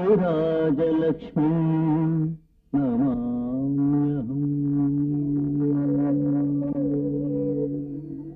రాజలక్ష్మీ నమామ్యహం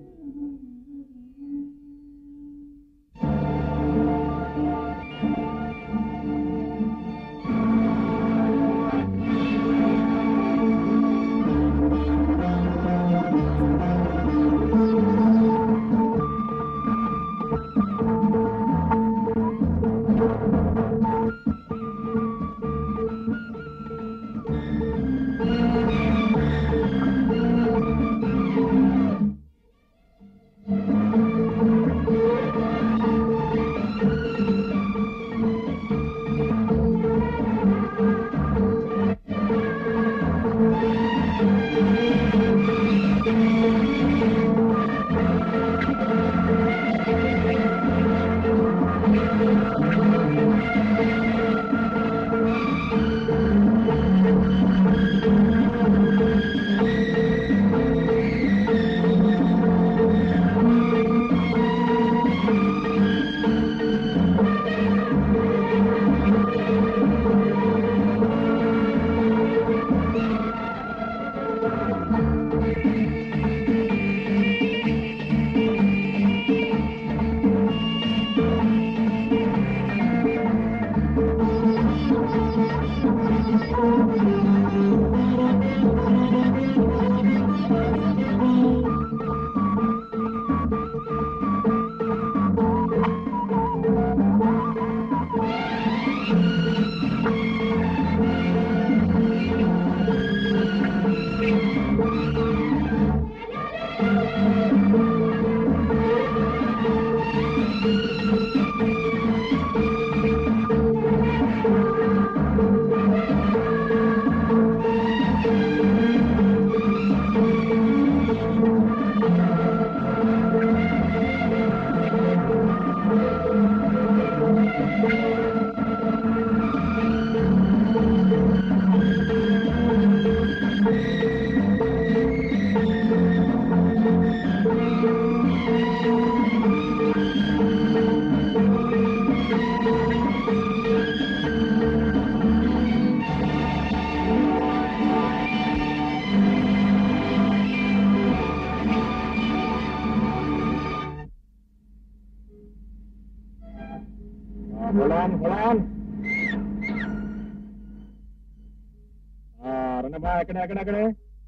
Holon Holon రండమ్మా ఎక్కడ ఎక్కడ ఎక్కడే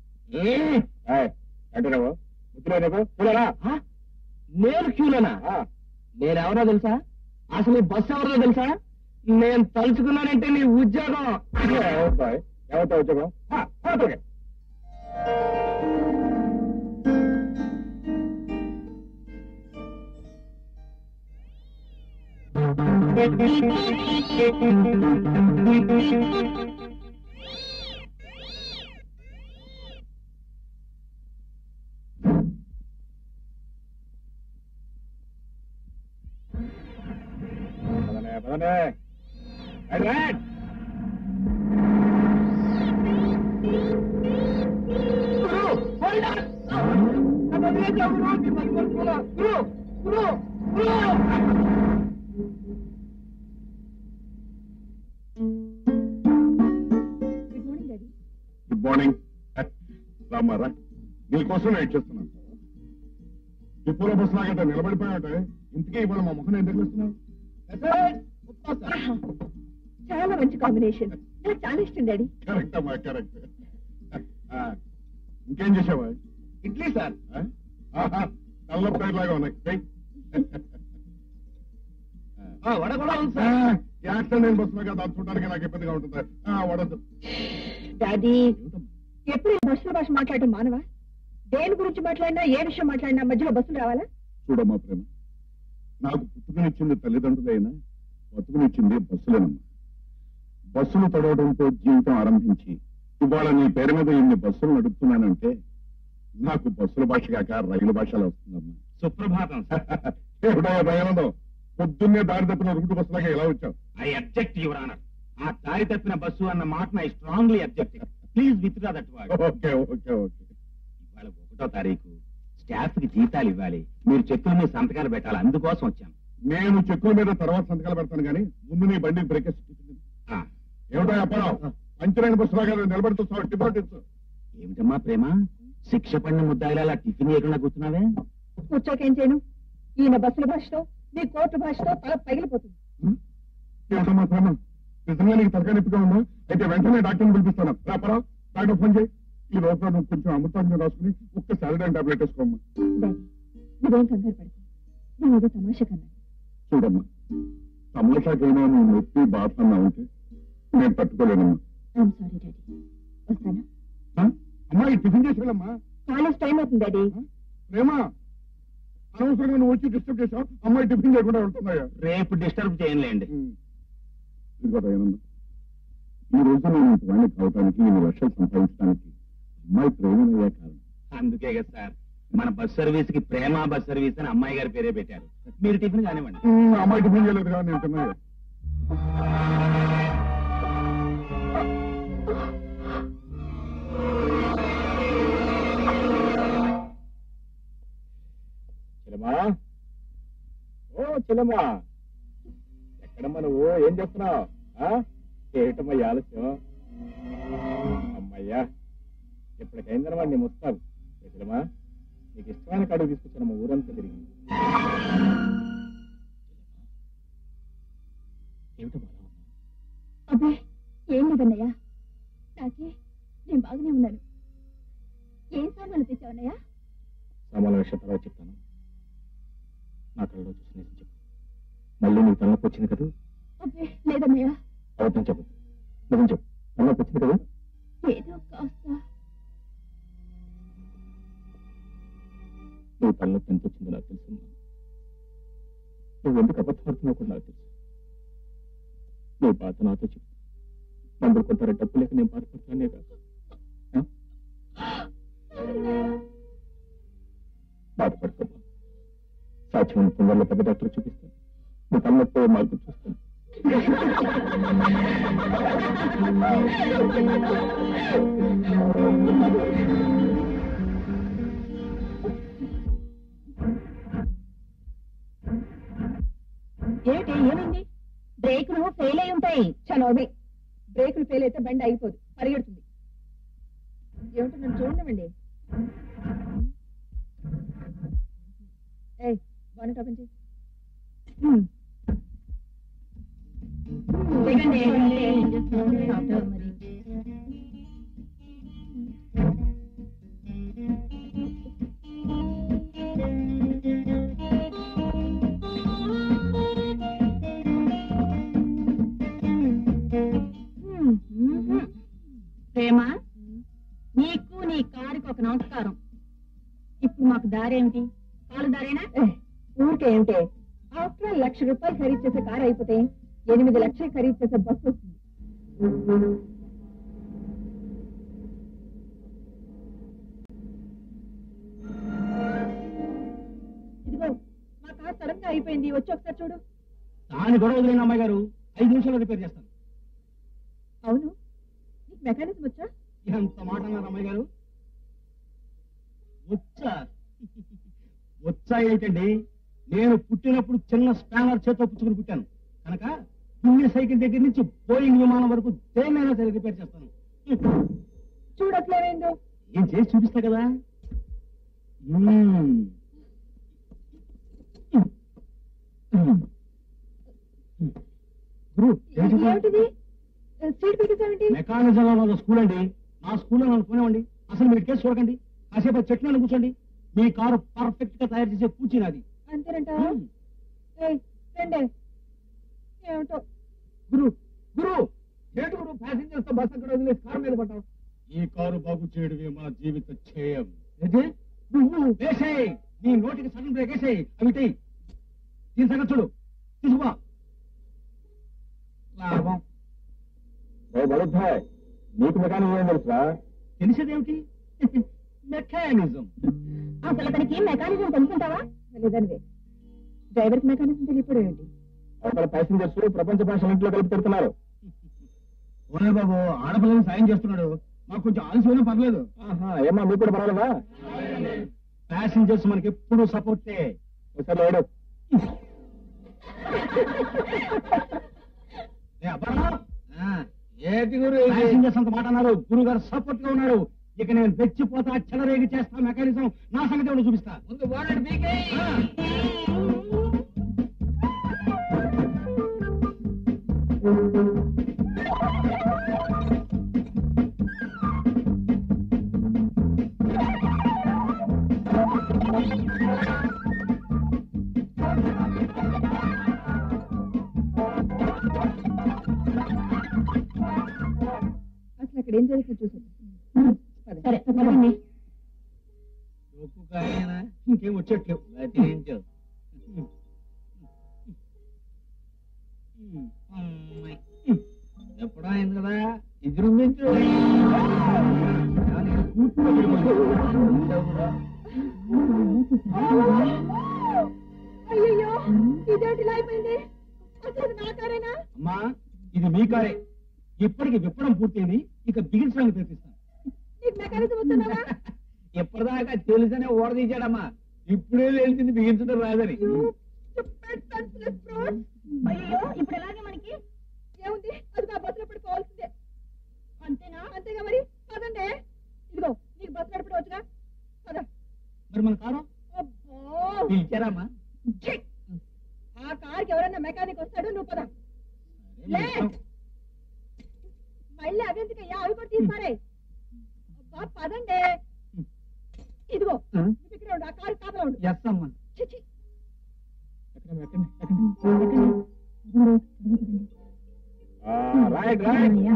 అంటే నువ్వు ముద్దులో నీకు చూడరా నేను క్యూలోనా నేనెవరో తెలుసా అసలు ఈ బస్సు ఎవరో తెలుసా నేను తలుచుకున్నానంటే నీ ఉద్యోగం ఏమవుతాయి ఏమవుతావు ఉద్యోగం ఆ, పోతుకే. పదనే పదనే right right good morning daddy good morning రామారా నీకోసం వెయిట్ చేస్తున్నాను డిపోలో బస్సు లాగంటే నిలబడిపోయావుంటే ఇంతకీ ఇవాళ మా ముఖం ఏం తగిలిస్తున్నావు చాలా మంచి కాంబినేషన్ నాకు చాలా ఇష్టం డాడీ కరెక్ట్ అమ్మా కరెక్ట్ ఇంకేం చేసావా ఇడ్లీ సార్ నల్ల ప్లేట్ లాగా ఉన్నాయి వెయ్. వడ కూడా ఉంది సార్ యాక్సిడెంట్ బస్సులో కదా అది చూడడానికి నాకు ఇబ్బందిగా ఉంటుంది ఆ, వడద్దు డాడీ ఎప్పుడు ఈ బస్సుల భాష మాట్లాడటం మానవా దేని గురించి మాట్లాడినా ఏ విషయం మాట్లాడినా మధ్యలో బస్సులు రావాలా చూడమ్మా ప్రేమ నాకు పుట్టుకునిచ్చింది తల్లిదండ్రులైనా బతుకునిచ్చింది బస్సులేనమ్మా బస్సులు తడవడంతో జీవితం ఆరంభించి ఇవాళ నీ పేరు మీద ఇన్ని బస్సులు నడుపుతున్నానంటే నాకు బస్సుల భాష కాక రైలు భాషలో వస్తుందమ్మా సుప్రభాతం సార్ ఏమిటో దయానందం పొద్దున్నే దారి తప్పిన రూటు బస్సులాగా ఎలా వచ్చావు ఐ అబ్జెక్ట్ యువర్ ఆనర్ ఆ దారి తప్పిన బస్సు అన్న మాట I strongly object please withdraw that word okay okay okay ఇవాళ ఒకటో తారీఖు స్టాఫ్ కి జీతాలు ఇవ్వాలి మీరు చెక్కుల మీద సంతకాలు పెట్టాలి అందుకోసం వచ్చాను నేను చెక్కుల మీద తర్వాత సంతకాలు పెడతాను కానీ ముందు నీ బండికి బ్రేక్ వేసి చూపించు. ఏమిటో అప్పారావు పంచరైన బస్సు లాగా నిలబడుతూ టిపాట్ ఇచ్చు ఏమిటమ్మా ప్రేమ శిక్ష పడిన ముద్దాయిలా అలా టిఫిన్ చేయకుండా కూర్చున్నావే కూర్చోకేం చేయను ఈయన బస్సుల భాషతో మీ కోర్టు భాషతో తల పగిలిపోతుంది ఏమిటమ్మా ప్రేమ నిజంగా నీకు తలకాయ నొప్పిగా ఉందా అయితే వెంటనే డాక్టర్ని పిలిపిస్తాను రా అప్పారావు డాక్టర్ ఫోన్ చేయి ఈ లోపల నువ్వు కొంచెం అమృతాంజనం రాసుకుని ఒక్క సాలడైన టాబ్లెట్ వేసుకోమ్మా డాడీ నువ్వేం కంగారు పడకు నేను ఏదో తమాషా కన్నాను చూడమ్మా తమాషాకైనా నువ్వు నొప్పి బాధ అన్నా ఉంటే నేను తట్టుకోలేనమ్మా ఐఎమ్ సారీ డాడీ వస్తాను ఆ? అమ్మా ఈ టిఫిన్ చేసి వెళ్ళమ్మా కాలేజ్ టైం అవుతుంది డాడీ ఆ? ప్రేమ అనవసరంగా నువ్వు వచ్చి డిస్టర్బ్ చేసావు అమ్మాయి టిఫిన్ చేయకుండా వెళ్తున్నాయా రేపు డిస్టర్బ్ చేయనులేండి ఇదిగో దయానందం ఈ రోజు నేను ఇంత వాడిని కావటానికి ఇన్ని లక్షలు సంపాదించడానికి అమ్మాయి ప్రేమనయ్యే కారణం అందుకే కదా సార్ మన బస్ సర్వీస్ కి ప్రేమ బస్ సర్వీస్ అని అమ్మాయి గారి పేరే పెట్టారు మీరు టిఫిన్ కానివ్వండి ఉమ్, అమ్మాయి టిఫిన్ చేయలేదు కానీ నేను తిన్నాయా చిలమా ఓ చిలమా ఎక్కడమ్మా నువ్వు ఏం చేస్తున్నావు ఏమిటమ్మా ఈ ఆలస్యం అమ్మయ్యా ఎప్పటికైందనమాట నీ ముస్తాను చిలమా నీకు ఇష్టమైన కడుగు తీసుకొచ్చాను ఊరంతా తిరిగి ఏమిటమ్మా అలా ఉన్నావు? అబ్బే ఏం లేదన్నయ్య నాకే నేను బాగానే ఉన్నాను ఏం సామాన్లు తెచ్చావన్నయ్య సామాన్ల విషయం తర్వాత చెప్తాను నా కళ్ళలో చూసి నిజం చెప్పు మళ్ళీ నీకు తలనొప్పి వచ్చింది కదా అబ్బే లేదన్నయ్య అవతం చెప్పు నిజం చెప్పు తలనొప్పి వచ్చింది కదా ఏదో కాస్త నువ్వు తలనొప్పి ఎంత వచ్చిందో నాకు తెలుసు నువ్వు ఎందుకు అబద్ధపడుతున్నావు కూడా నాకు తెలుసు నీ బాధ నాతో చెప్పు మందులు కొంత డబ్బు లేక నేను బాధపడతానే కాదు ఆ? బాధపడుకోమా సాధ్యమైన తొందరలో పెద్ద డాక్టర్ చూపిస్తాను నువ్వు తలనొప్పి మార్పు చూస్తాను ఏమిటి ఏమైంది బ్రేకులు ఫెయిల్ అయి ఉంటాయి చలోవి బ్రేకులు ఫెయిల్ అయితే బండి అయిపోదు పరిగెడుతుంది ఏమిటి నన్ను చూడమండి ఏ బానెట్ ఓపెన్ చేయి హ్మ్. దిగండి. సాఫ్ట్వేర్ మరి. హ్మ్. హ్మ్. ప్రేమ నీకు నీ కారుకి ఒక నమస్కారం ఇప్పుడు మాకు దారేమిటి కాలు దారేనా ఏ, ఊరికే ఏంటే ఆఫ్టర్ ఆల్ లక్ష రూపాయలు ఖరీదు చేసే కారు అయిపోతే ఎనిమిది లక్షలు ఖరీదు చేసే బస్సు వస్తుంది ఇదిగో మా కారు సడన్ గా అయిపోయింది వచ్చి ఒకసారి చూడు దాని గొడవ వదిలేని అమ్మాయి గారు ఐదు నిమిషాల్లో రిపేర్ చేస్తాను అవును నీకు మెకానిజం వచ్చా ఎంత మాట అన్నారు అమ్మాయి గారు వచ్చా వచ్చా ఏంటండి నేను పుట్టినప్పుడు చిన్న స్పానర్ చేతితో పుచ్చుకుని పుట్టాను కనుక పుణ్య సైకిల్ దగ్గర నుంచి బోయింగ్ విమానం వరకు దేన్నైనా సరే రిపేర్ చేస్తాను చూడట్లేవేందో ఏం చేసి చూపిస్తా కదా మ్మ్. గురు ఏంటి ఇది? ఏమిటిది సీట్ పెట్టేసావేంటి మెకానిజం ఉన్న స్కూల్ అండి నా స్కూల్లో నన్ను పోనివ్వండి అసలు మీరు కేసు చూడకండి కాసేపు ఆ చెట్లను కూర్చోండి మీ కారు పర్ఫెక్ట్ గా తయారు చేసే కూర్చున్నది అంతేనంటావా ఏయ్, రండి ఏమిటో గురు గురు ఏంటి గురు ప్యాసింజర్స్ తో బస్ అక్కడ వదిలేసి కారు మీద పడ్డావు ఈ కారు బాగు చేయడమే మన జీవిత ధ్యేయం ఏంటి నువ్వు వేసేయ్ నీ నోటికి సడన్ బ్రేక్ వేసేయ్ అవి తీ. దీని సంగతి చూడు తీసుకో లాభం నీకు మెకానిజం ఏం తెలుసా తెలిసేదేమిటి మెకానిజం అసలు అతనికి మెకానిజం తెలుసుంటావా లేదనివే డ్రైవర్కి మెకానిజం తెలియపోవడం ఏంటి అవతల ప్యాసింజర్స్ ప్రపంచ భాషలన్నింటిలో కలిపి పెడుతున్నారు ఓరే బాబు ఆడపిల్లని సాయం చేస్తున్నాడు మాకు కొంచెం ఆలస్యమైనా పర్లేదు ఏమా మీకు కూడా పర్వాలేదా ప్యాసింజర్స్ మనకి ఎప్పుడు సపోర్టే ఒకసారి లేడు ఏ అబ్బాయి, ఆ? ఏంటి గురు ప్యాసింజర్స్ అంత మాట అన్నారు గురువు గారు సపోర్ట్ గా ఉన్నాడు ఇక నేను వెచ్చిపోతా చెలరేగి చేస్తా మెకానిజం నా సంగతి ఏమిటో చూపిస్తా ముందు బోర్డు పీకే అసలు అక్కడ ఏం జరుగుతుందో చూసేద్దాం పద. సరే పదండి. డొక్కు కాయనా ఇంకేం వచ్చేట్లేవు బతికించు ఎప్పుడో అయింది కదా ఇదిరుందించు అయ్యయ్యో ఇదేంటి ఇలా అయిపోయింది అసలు ఇది నా కారేనా అమ్మా ఇది మీ కారే ఇప్పటికి విప్పడం పూర్తయింది ఇక బిగించడానికి ప్రయత్నిస్తాను నీకు మెకానిజం వస్తున్నావా ఎప్పటిదాకా తెలుసనే ఓడదీశాడమ్మా ఇప్పుడే తెలిసింది బిగించడం రాదని అయ్యో ఇప్పుడు ఎలాగే మనకి ఏముంది అది నా బస్సులో పడుకోవాల్సిందే అంతేనా అంతేగా మరి పదండి ఇదిగో నీకు బస్సు నడపడం వచ్చుగా పద మరి మన కారు అబ్బో పిలిచారమ్మా ఛీ! ఆ కార్కి ఎవరన్నా మెకానిక్ వస్తాడు నువ్వు పద లే! మళ్ళీ అవెందుకయ్యా అవి కూడా తీస్తారే అబ్బా పదండి ఇదిగో నువ్వు ఇక్కడ ఉండు ఆ కారు కాపలా ఉండు ఎస్ అమ్మా ఛీ, ఛీ. రైట్ రైట్ అయ్యా.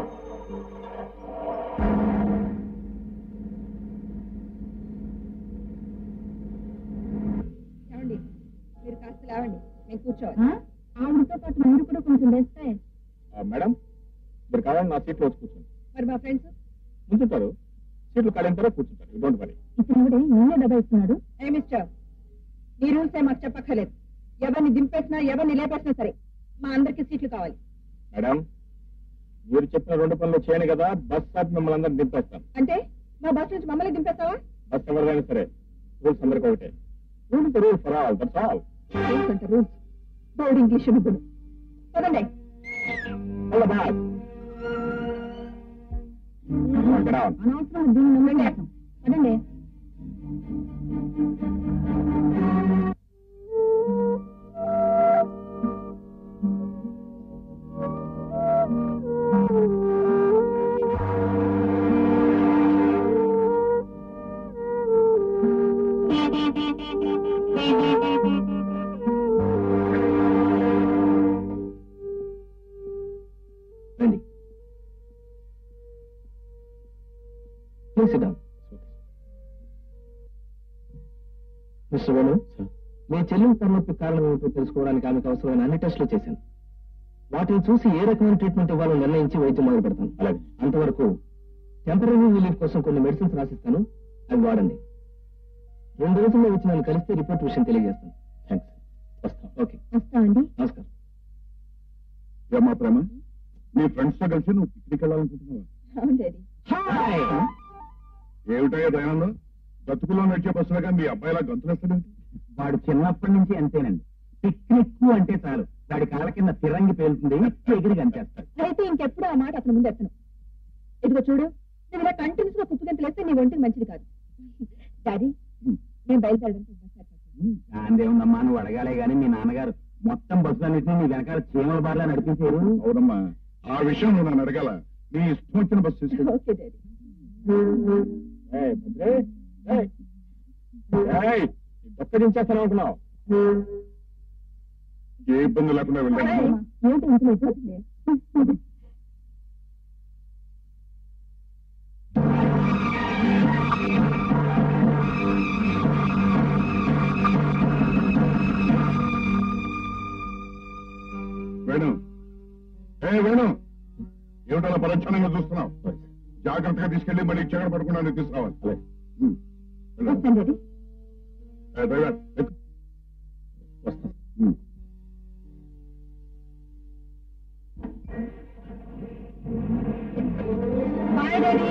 ఏమండి మీరు కాస్త లేవండి నేను కూర్చోవాలి ఆ? ఆవిడతో పాటు మీరు కూడా కొంచెం వేస్తే మేడం మీరు కావాలని నా సీట్లో వచ్చి కూర్చోండి మరి మా ఫ్రెండ్స్ కూర్చుంటారు సీట్లు ఖాళీ తర్వాత కూర్చుంటారు యూ డోంట్ వరీ ఇతను కూడా నిన్నే డబ్బా ఇస్తున్నాడు ఏ మిస్టర్ నీ రూల్స్ ఏ మాకు చెప్పక్కర్లేదు ఎవరిని దింపేసినా ఎవరిని లేపేసినా సరే మా అందరికి సీట్లు కావాలి మేడం మీరు చెప్పిన రెండు పనులు చేయను కదా బస్ స్టాప్ మిమ్మల్ని అందరిని దింపేస్తాను అంటే మా బస్ నుంచి మమ్మల్ని దింపేస్తావా బస్ ఎవరిదైనా సరే రూల్స్ అందరికీ ఒకటే rule is rule for all that's all rules అంటే రూల్స్ బోర్డు ఇంగ్లీష్ ముగ్గురు పదండి ఆల్ ద బాస్ అనవసరం దీన్ని నమ్మకం పదండి రండి ప్లీజ్ సిద్ధం మిస్టర్ వేణు మీ చెల్లి తలనొప్పి కారణం ఏమిటో తెలుసుకోవడానికి ఆమెకు అవసరమైన అన్ని టెస్టులు చేశాను వాటిని చూసి ఏ రకమైన ట్రీట్మెంట్ ఇవ్వాలో నిర్ణయించి వైద్యం మొదలు పెడతాను అలాగే. అంతవరకు టెంపరీ రిలీఫ్ కోసం కొన్ని మెడిసిన్స్ రాసిస్తాను అవి వాడండి రెండు రోజుల్లో వచ్చి నన్ను కలిస్తే రిపోర్ట్ విషయం తెలియజేస్తాను థ్యాంక్స్ వస్తాం ఓకే వస్తామండి నమస్కారం ఏమా ప్రేమ మీ ఫ్రెండ్స్ తో కలిసి నువ్వు పిక్నిక్ వెళ్ళాలనుకుంటున్నావా అవును డాడీ హాయ్ ఏమిటయ్యా దయానందం బతుకులో నడిచే బస్సులుగా మీ అబ్బాయిలా గంతులేస్తాడేంటి వాడు చిన్నప్పటి నుంచి అంతేనండి పిక్నిక్ అంటే చాలు వాడి కాళ్ళ కింద తిరంగి పేలుతుంది ఎగిరి కనిచేస్తాడు అయితే ఇంకెప్పుడు ఆ మాట అతను ముందు ఎత్తను ఇదిగో చూడు నువ్వు ఇలా కంటిన్యూస్ గా కుప్పగింతలేస్తే నీ ఒంటికి మంచిది కాదు డాడీ నేను బయలుదేరడానికి బస్ ఏర్పాటు దాందేముందమ్మా నువ్వు అడగాలే గాని మీ నాన్నగారు మొత్తం బస్సులన్నింటినీ నీ వెనకాల చీమల బార్లా నడిపించారు అవునమ్మా ఆ విషయం నువ్వు నన్ను అడగాల నీ ఇష్టం వచ్చిన బస్సు తీసుకెళ్ళు ఓకే డాడీ ఏయ్, భద్రే, ఏయ్. ఏయ్, ఈ డొక్క దించేస్తాను అనుకున్నావు ఏ ఇబ్బంది లేకుండా వెళ్ళండి ఏమిటి ఇంట్లో అయిపోతుంది వేణు ఏ వేణు ఏమిటలా పరక్షణంగా చూస్తున్నావు జాగ్రత్తగా తీసుకెళ్లి మళ్ళీ చెగడ పడకుండా తీసుకురావాలి ఉమ్, వెళ్ళు. వస్తాను డాడీ ఏ, డ్రైవర్, ఎక్కు. వస్తా ఉమ్. బాయ్ డాడీ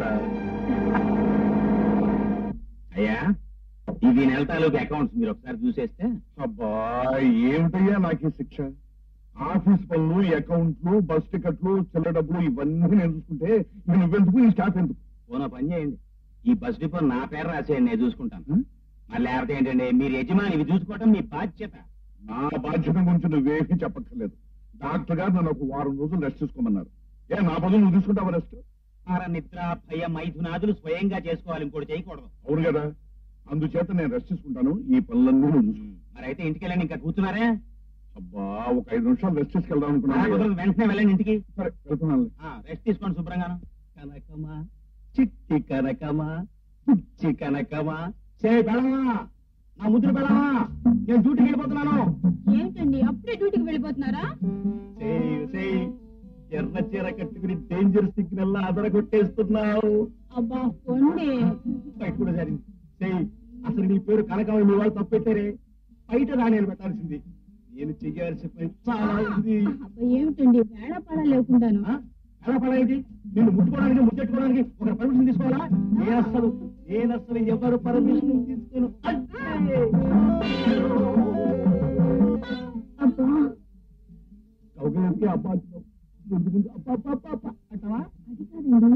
అయ్యా ఇది నెల తాలూకు అకౌంట్స్ మీరు ఒకసారి చూసేస్తే అబ్బా ఏమిటయ్యా నాకు ఈ శిక్ష ఆఫీస్ పనులు అకౌంట్లు బస్ టికెట్లు చిల్లర డబ్బులు ఇవన్నీ నేను చూసుకుంటే ఇక నువ్వెందుకు ఈ స్టాఫ్ ఎందుకు పోనా పని చేయండి ఈ బస్ డిపో నా పేరు రాసేయండి నేను చూసుకుంటాను హ్మ్? మరి లేకపోతే ఏంటండి మీరు యజమాని ఇవి చూసుకోవటం మీ బాధ్యత నా బాధ్యత గురించి నువ్వేమీ చెప్పక్కర్లేదు డాక్టర్ గారు నన్ను ఒక వారం రోజులు రెస్ట్ తీసుకోమన్నారు ఏ నా బదులు నువ్వు తీసుకుంటావా రెస్ట్ ఆహార నిద్ర భయ మైథునాదులు స్వయంగా చేసుకోవాలి ఇంకోటి చేయకూడదు అవును కదా అందుచేత నేను రెస్ట్ తీసుకుంటాను ఈ పనులన్నీ నువ్వు చూసుకో మరి అయితే ఇంటికి వెళ్ళండి ఇంకా కూర్చున్నారే అబ్బా ఒక ఐదు నిమిషాలు రెస్ట్ తీసుకెళ్దాం అలా అనుకున్నాను కుదరదు, వెంటనే వెళ్ళండి ఇంటికి సరే వెళ్తున్నాను రెస్ట్ తీసుకోండి శుభ్రంగాను కనకమా చిట్టి కనకమా పిచ్చి కనకమా చే బెళమా నా ముద్దులు బెళమా నేను డ్యూటీకి వెళ్ళిపోతున్నాను ఏమిటండి అప్పుడే డ్యూటీకి వెళ్ళిపోతున్నారా చేయి చేయి ఎర్ర చీర కట్టుకుని డేంజర్ సిగ్నల్ అదర కొట్టేస్తున్నావు అబ్బా పొండి బయట కూడా జరిగింది చేయి అసలు నీ పేరు కనకమని మీ వాళ్ళు తప్పెట్టారే బయట రాణి పెట్టాల్సింది నేను చెయ్యాల్సిన పని చాలా ఉంది అబ్బా ఏమిటండి వేళ పడ లేకుండాను ఆ? ఎలా పడేది నిన్ను ముట్టుకోవడానికి ముద్దెట్టుకోవడానికి ఒక పర్మిషన్ తీసుకోవాలా నేను అసలు నేను అసలు ఎవరు పర్మిషన్ తీసుకోను అదే. అబ్బా కౌగిలింటికి అబ్బా అంటున్నావు. ముందు ముందు అబ్బా అబ్బా అబ్బా అబ్బా అంటావా అది కాదండి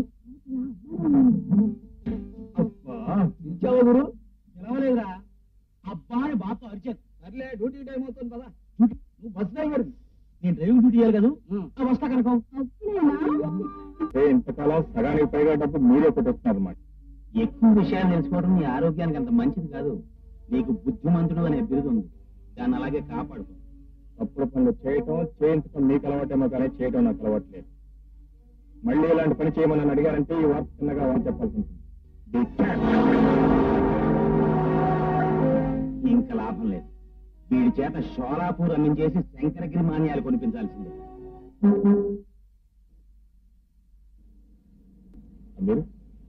అబ్బా పిలిచావా గురు పిలవలేదురా అబ్బా అని బాతో అరిచాను సర్లే డ్యూటీ టైం అవుతుంది కదా నువ్వు బస్ డ్రైవర్ నేను డ్రైవింగ్ డ్యూటీ చేయాలి కదా ఆ, వస్తా కనుక అప్పుడేనా ఇంతకాలం సగానికి పైగా డబ్బు మీరే కొట్టేస్తున్నారు అన్నమాట ఎక్కువ విషయాలు తెలుసుకోవడం నీ ఆరోగ్యానికి అంత మంచిది కాదు నీకు బుద్ధిమంతుడు అనే బిరుదు ఉంది దాన్ని అలాగే కాపాడుకో తప్పుడు పనులు చేయటం చేయించడం మీకు అలవాటేమో కానీ చేయటం నాకు అలవాట్లేదు మళ్ళీ ఇలాంటి పని చేయమని నన్ను అడిగారంటే ఈ వార్త చిన్నగా వాళ్ళు చెప్పాల్సి ఉంటుంది Be careful. ఇంకా లాభం లేదు వీడి చేత షోలాపూర్ అమ్మించేసి శంకరగిరి మాన్యాలు కొనిపించాల్సిందే మీరు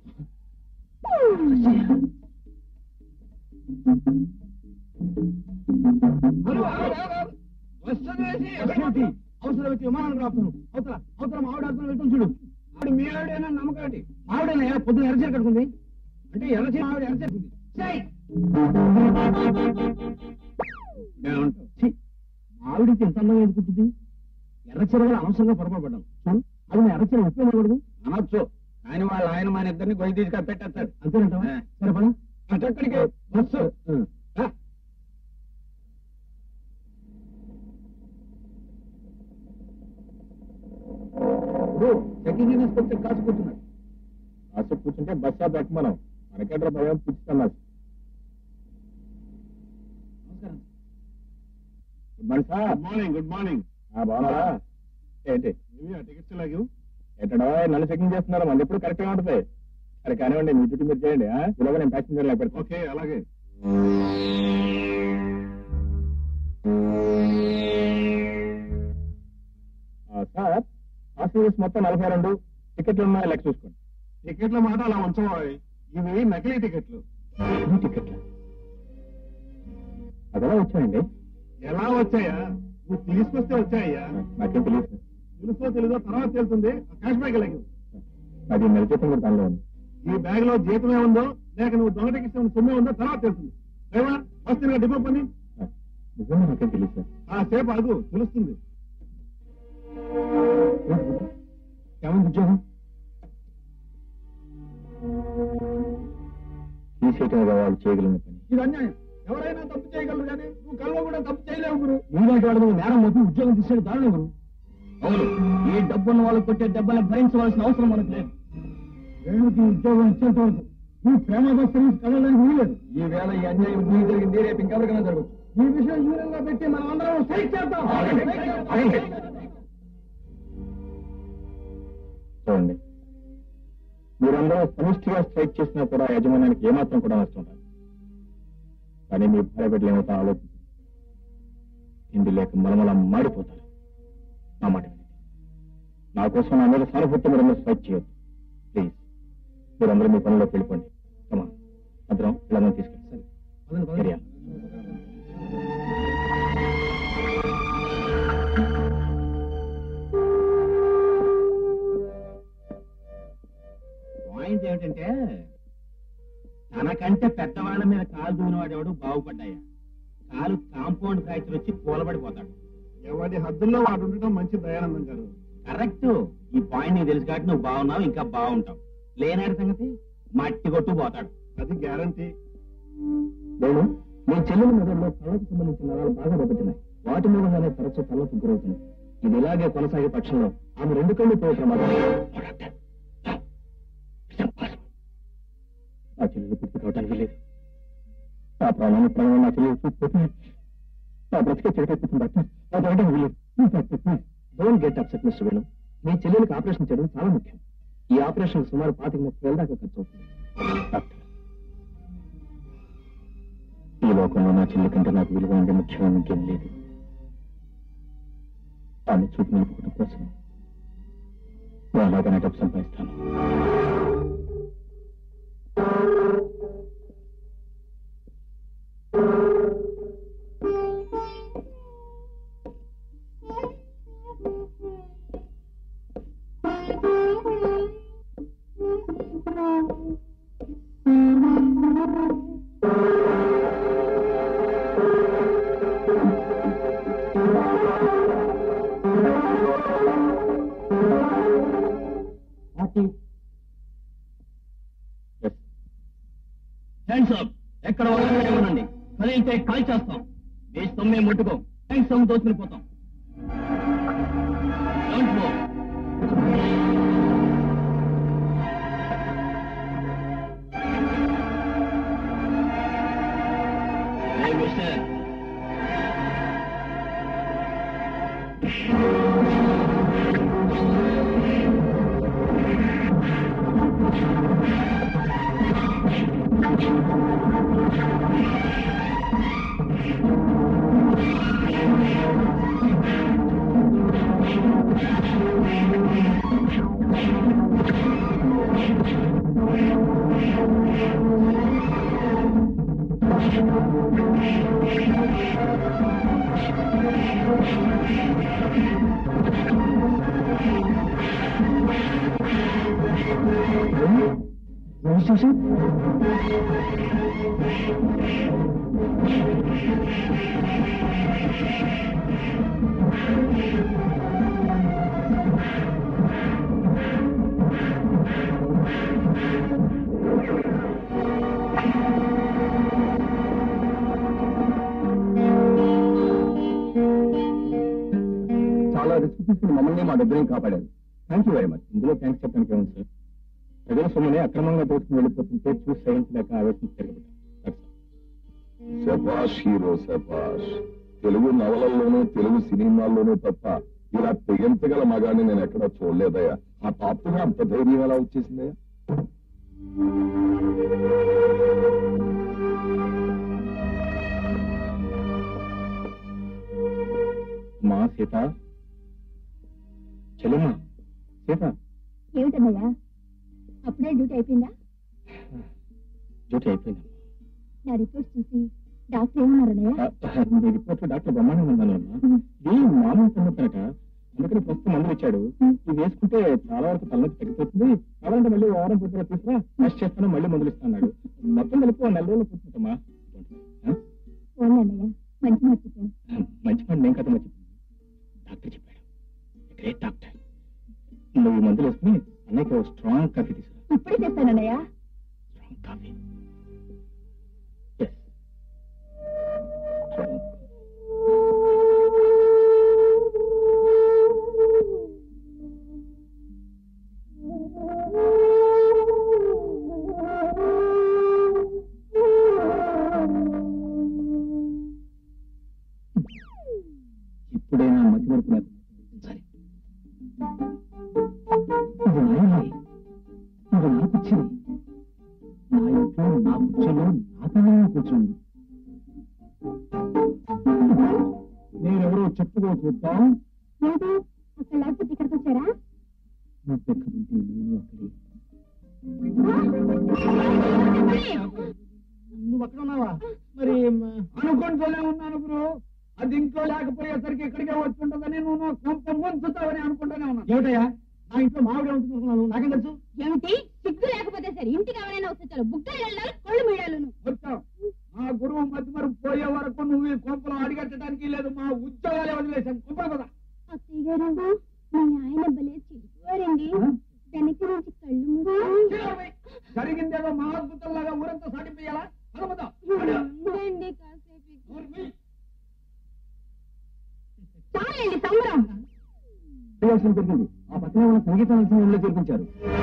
అవసరమైతే విమానానికి రాపుతాను అవతల అవతల మావిడ ఆడుకుని వెళ్తాను చూడు ఆవిడ మీ ఆవిడైనా నమ్మకం ఏంటి ఆవిడైనా పొద్దున ఎర్రచీర కట్టుకుంది అంటే ఎర్రచీర ఆవిడ ఎర్రచేరుకుంది మావిడికి ఎంత అందంగా ఎదుగుతుంది ఎర్రచీర కూడా అనవసరంగా పొరపడ్డాం చూడు అది నా ఎర్రచీర ఉపయోగపడదు అనొచ్చు ఆయన వాళ్ళ ఆయన మన ఇద్దరిని గొయ్యి తీసుకొని పెట్టేస్తాడు అంతేనంటావా ఆ. సరే పద అటక్కడికి బస్సు ఆ. ఇప్పుడు సెకండ్ ఇన్స్పెక్టర్ కాసుకుంటున్నాడు కాసేపు కూర్చుంటే బస్ స్టాప్ ఎక్కమనం మనకెట్రా భయం పిచ్చిస్తున్నారు నమస్కారం good morning sir good morning good morning బాగున్నారా ఏంటి ఏమి టికెట్స్ లాగు ఎట్టడో నన్ను చెకింగ్ చేస్తున్నారు మన ఎప్పుడు కరెక్ట్ గా ఉంటుంది సరే కానివ్వండి మీ డ్యూటీ మీరు చేయండి ఆ? ఈలోగా నేను ప్యాసింజర్ లేక పెడతాను ఓకే అలాగే ఆ, సార్ పాసింజర్స్ మొత్తం నలభై రెండు టికెట్లు ఉన్నాయి లెక్క చూసుకోండి టికెట్ల మాట అలా ఉంచబోయ్ ఇవి నకిలీ టికెట్లు ఈ టికెట్లు అదెలా వచ్చాయండి ఎలా వచ్చాయా నువ్వు తీసుకొస్తే వచ్చాయ్యా నాకేం తెలియదు సార్. తెలుసో తెలీదో తర్వాత తెలుస్తుంది క్యాష్ బ్యాగ్ లాగు అది నెల జీతం కూడా దానిలో ఉంది ఈ బ్యాగ్ లో జీతమే ఉందో లేక నువ్వు దొంగ టికెట్స్ ఏమైనా సొమ్మే ఉందో తర్వాత తెలుస్తుంది డ్రైవర్ వస్తుంది డిపో పని సార్, నిజంగా నాకేం తెలియదు సార్ ఆ సేపు ఆగు తెలుస్తుంది ఏమైంది ఉద్యోగం తీసేయటం కదా వాళ్ళు చేయగలిగిన పని ఇది అన్యాయం ఎవరైనా తప్పు చేయగలరు కానీ నువ్వు కల్లో కూడా తప్పు చేయలేవు గురు నీలాంటి వాడు నువ్వు నేరం మొత్తం ఉద్యోగం తీసేది దారుణం గురు అవును ఈ డబ్బున్న వాళ్ళకి కొట్టే దెబ్బలను భరించవలసిన అవసరం మనకు లేదు రేణుకి ఉద్యోగం ఇచ్చేంత వరకు నువ్వు ప్రేమ బస్ సర్వీస్ కలవడానికి వీలేదు ఈ వేళ ఈ అన్యాయం నీకు జరిగింది రేపు ఇంకెవరికైనా జరగచ్చు ఈ విషయం యూనియన్ లో పెట్టి మనం అందరం స్ట్రైక్ చేద్దాం ఆగండి. చూడండి మీరందరూ సమిష్టిగా స్ట్రైక్ చేసినా కూడా యజమానానికి ఏమాత్రం కూడా నష్టం రాదు కానీ మీ భార్య బిడ్డలు ఏమవుతా ఆలోచించి తిండి లేక మలమల మాడిపోతారు నా మాట వినండి నా కోసం నా మీద సానుభూతి మీరు స్ట్రైక్ చేయొద్దు ప్లీజ్ మీరందరూ మీ పనిలోకి వెళ్ళిపోండి కమా భద్రం వీళ్ళందరూ తీసుకెళ్ళి ఏరియా పాయింట్ ఏమిటంటే తనకంటే పెద్దవాళ్ళ మీద కాలు దూనివాడు ఎవడు బాగుపడ్డాయా కాలు కాంపౌండ్ ఫ్రాక్చర్ వచ్చి కూలబడిపోతాడు ఎవరి హద్దుల్లో వాడు ఉండటం మంచి దయానందం గారు కరెక్ట్ ఈ పాయింట్ నీకు తెలుసు కాబట్టి నువ్వు బాగున్నావు ఇంకా బాగుంటావు లేనాడు సంగతి మట్టి కొట్టు పోతాడు అది గ్యారంటీ నేను మీ చెల్లెల మెదడులో కళ్ళకు సంబంధించిన నరాలు బాగా దెబ్బతిన్నాయి వాటి మూలంగానే తరచూ కళ్ళకు గురవుతున్నాయి ఇది ఇలాగే కొనసాగే పక్షంలో ఆమె రెండు కళ్ళు పోయే ప్రమాదం ఆ చెల్లెలు పూర్తి కావడానికి లేదు ఆ ప్రాణాన్ని ప్రాణం నా చెల్లెలు చూసిపోతే నా బ్రతికే చెడకెత్తుతుంది డాక్టర్ అది అవడం వీలేదు don't get upset mister Venu మీ చెల్లెలకు ఆపరేషన్ చేయడం చాలా ముఖ్యం ఈ ఆపరేషన్ సుమారు పాతిక ముప్పై వేల దాకా ఖర్చు అవుతుంది డాక్టర్ ఈ లోకంలో నా చెల్లి కంటే నాకు విలువ ఉండే ముఖ్యమైన ఇంకేం లేదు ఆమె చూపు నిలుపుకోవడం కోసం నేను అలాగనే డబ్బు సంపాదిస్తాను హ్యాండ్స్ అప్ ఎక్కడ వదలకుండా ఉండండి కదిలితే కాల్ చేస్తాం మీ సొమ్మే ముట్టుకో హ్యాండ్స్ సొమ్ము దోచుకుని పోతాం Don't move. Hey, mister. చాలా రిస్క్ తీసుకుని మమ్మల్ని మా డబ్బుని కాపాడారు థ్యాంక్ యూ వెరీ మచ్ ఇందులో థ్యాంక్స్ చెప్పడానికి ఏముంది సార్ ప్రజల సొమ్ముని అక్రమంగా దోచుకుని వెళ్ళిపోతుంటే చూసి సహించలేక ఆవేశం తిరగబడ్డా శబాష్ హీరో శబాష్ తెలుగు నవలల్లోనూ తెలుగు సినిమాల్లోనూ తప్ప ఇలా తెగించగల మగాన్ని నేను ఎక్కడా చూడలేదయ్యా ఆ టాప్గా అంత ధైర్యం ఎలా వచ్చేసిందయ్యా మా సీత చెల్లెమ్మ సీత ఏమిటన్నయ్యా అప్పుడే డ్యూటీ అయిపోయిందా డ్యూటీ అయిపోయింది నా రిపోర్ట్స్ చూసి డాక్టర్ ఏమన్నారన్నయ్య మీ రిపోర్ట్ డాక్టర్ బ్రహ్మాండంగా ఉందన్నమ్మా ఇది మామూలు తన్నొద్దనట అందుకని ప్రస్తుతం మందులు ఇచ్చాడు ఇది వేసుకుంటే చాలా వరకు తలనొప్పి తగ్గిపోతుంది కావాలంటే మళ్ళీ వారం పూర్తిగా తీసుకురా టెస్ట్ చేస్తాను మళ్ళీ మందులు ఇస్తాను మొత్తం కలిపి ఓ నెల రోజులు కూర్చుంటామా ఓన్లీ అన్నయ్య మంచి మాట చెప్పావు మంచి పని నేను కథ మర్చిపోయింది డాక్టర్ చెప్పాడు గ్రేట్ డాక్టర్ నువ్వు ఈ మందులు వేసుకుని అన్నయ్యకి ఓ స్ట్రాంగ్ కాఫీ తీసుకురా ఇప్పుడే చేస్తానన్నయ్య స్ట్రాంగ్ కాఫీ ఇప్పుడైనా మతి వరకు నాకు సరే ఇది నాయనే ఇది నా కూర్చుని నా ఇంట్లో నా కూర్చోలో నా పిల్లలు కూర్చుంది నేనెవరో చెప్పుకో చూద్దాం ఏంటి అక్కడ లేకపోతే ఇక్కడికి వచ్చారా నువ్వెక్కడుంటే నేను అక్కడే నువ్వు అక్కడ ఉన్నావా మరి అనుకుంటూనే ఉన్నాను గురు అది ఇంట్లో లేకపోయేసరికి ఇక్కడికే వచ్చుంటుందని నువ్వు నా కొంత ముంచుతావని అనుకుంటూనే ఉన్నాను ఏమిటయ్యా నా ఇంట్లో మామిడి ఉంటున్నాను నాకేం తెలుసు ఏమిటి సిగ్గు లేకపోతే సరే ఇంటికి ఎవరైనా వస్తే చాలు బుగ్గలు వెళ్ళాలి కళ్ళు మీడాలను వచ్చావు ఆ గురువు మధ్య మరి పోయే వరకు నువ్వు ఈ కొంపలో అడిగట్టడానికి లేదు మా ఉద్యోగాలే వదిలేశాను కొంపలు కదా అత్తయ్య గారు మీ ఆయన భలే చిలిపివారండి వెనక నుంచి కళ్ళు మూసి జరిగిందేదో మా అద్భుతంలాగా ఊరంతా సాటిపోయాలా పదపదా ఉండండి కాసేపు చాలండి సంబరం రియాక్షన్ పెరిగింది ఆ పక్కనే ఉన్న సంగీత నరసింహంలో చేర్పించారు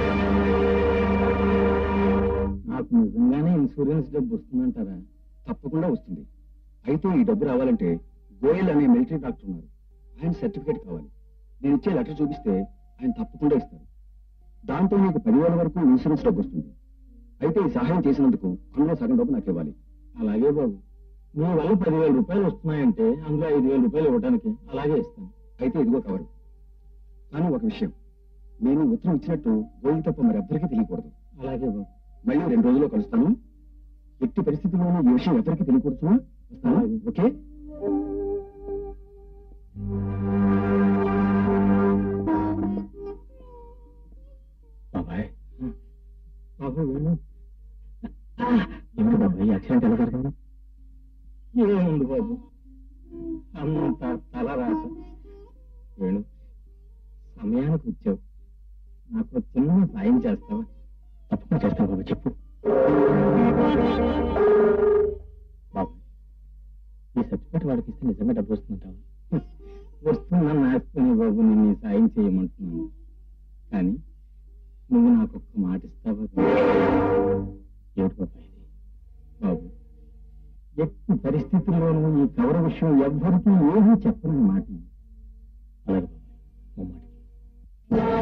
నాకు నిజంగానే ఇన్సూరెన్స్ డబ్బు వస్తుందంటారా తప్పకుండా వస్తుంది అయితే ఈ డబ్బు రావాలంటే గోయల్ అనే మిలిటరీ డాక్టర్ ఉన్నారు ఆయన సర్టిఫికేట్ కావాలి నేను ఇచ్చే లెటర్ చూపిస్తే ఆయన తప్పకుండా ఇస్తారు దాంతో నీకు పదివేల వరకు ఇన్సూరెన్స్ డబ్బు వస్తుంది అయితే ఈ సహాయం చేసినందుకు అందులో సగం డబ్బు నాకు ఇవ్వాలి అలాగే బాబు నీ వల్ల పదివేల రూపాయలు వస్తున్నాయంటే అందులో ఐదు వేల రూపాయలు ఇవ్వడానికి అలాగే ఇస్తాను అయితే ఇదిగో కవరు కానీ ఒక విషయం నేను ఉత్తరం ఇచ్చినట్టు గోయిల్ తప్ప మరి ఎవ్వరికీ తెలియకూడదు అలాగే బాబు మళ్ళీ రెండు రోజుల్లో కలుస్తాను ఎట్టి పరిస్థితుల్లోనూ ఈ విషయం ఎవరికి తెలియకూడదు వస్తాను ఓకే బాబాయ్ బాబు వేణు ఏమిటి బాబాయ్ యాక్సిడెంట్ ఎలా జరిగింది ఏముంది బాబు అంత తల రాత వేణు సమయానికి వచ్చావు నాకు ఒక చిన్న సాయం చేస్తావా తప్పకుండా చేస్తాను బాబు చెప్పు బాబు ఈ సర్టిఫికేట్ వాడికి ఇస్తే నిజంగా డబ్బు వస్తుందంటావా వస్తుందని ఆశతోనే బాబు నేను ఈ సాయం చేయమంటున్నాను కానీ నువ్వు నాకు ఒక్క మాట ఇస్తావా ఏమిటి బాబు ఇది బాబు ఎట్టి పరిస్థితుల్లోనూ ఈ కవర విషయం ఎవ్వరికీ ఏమీ చెప్పనని మాట ఇవ్వు. అలాగే బాబాయ్ మా మాటకి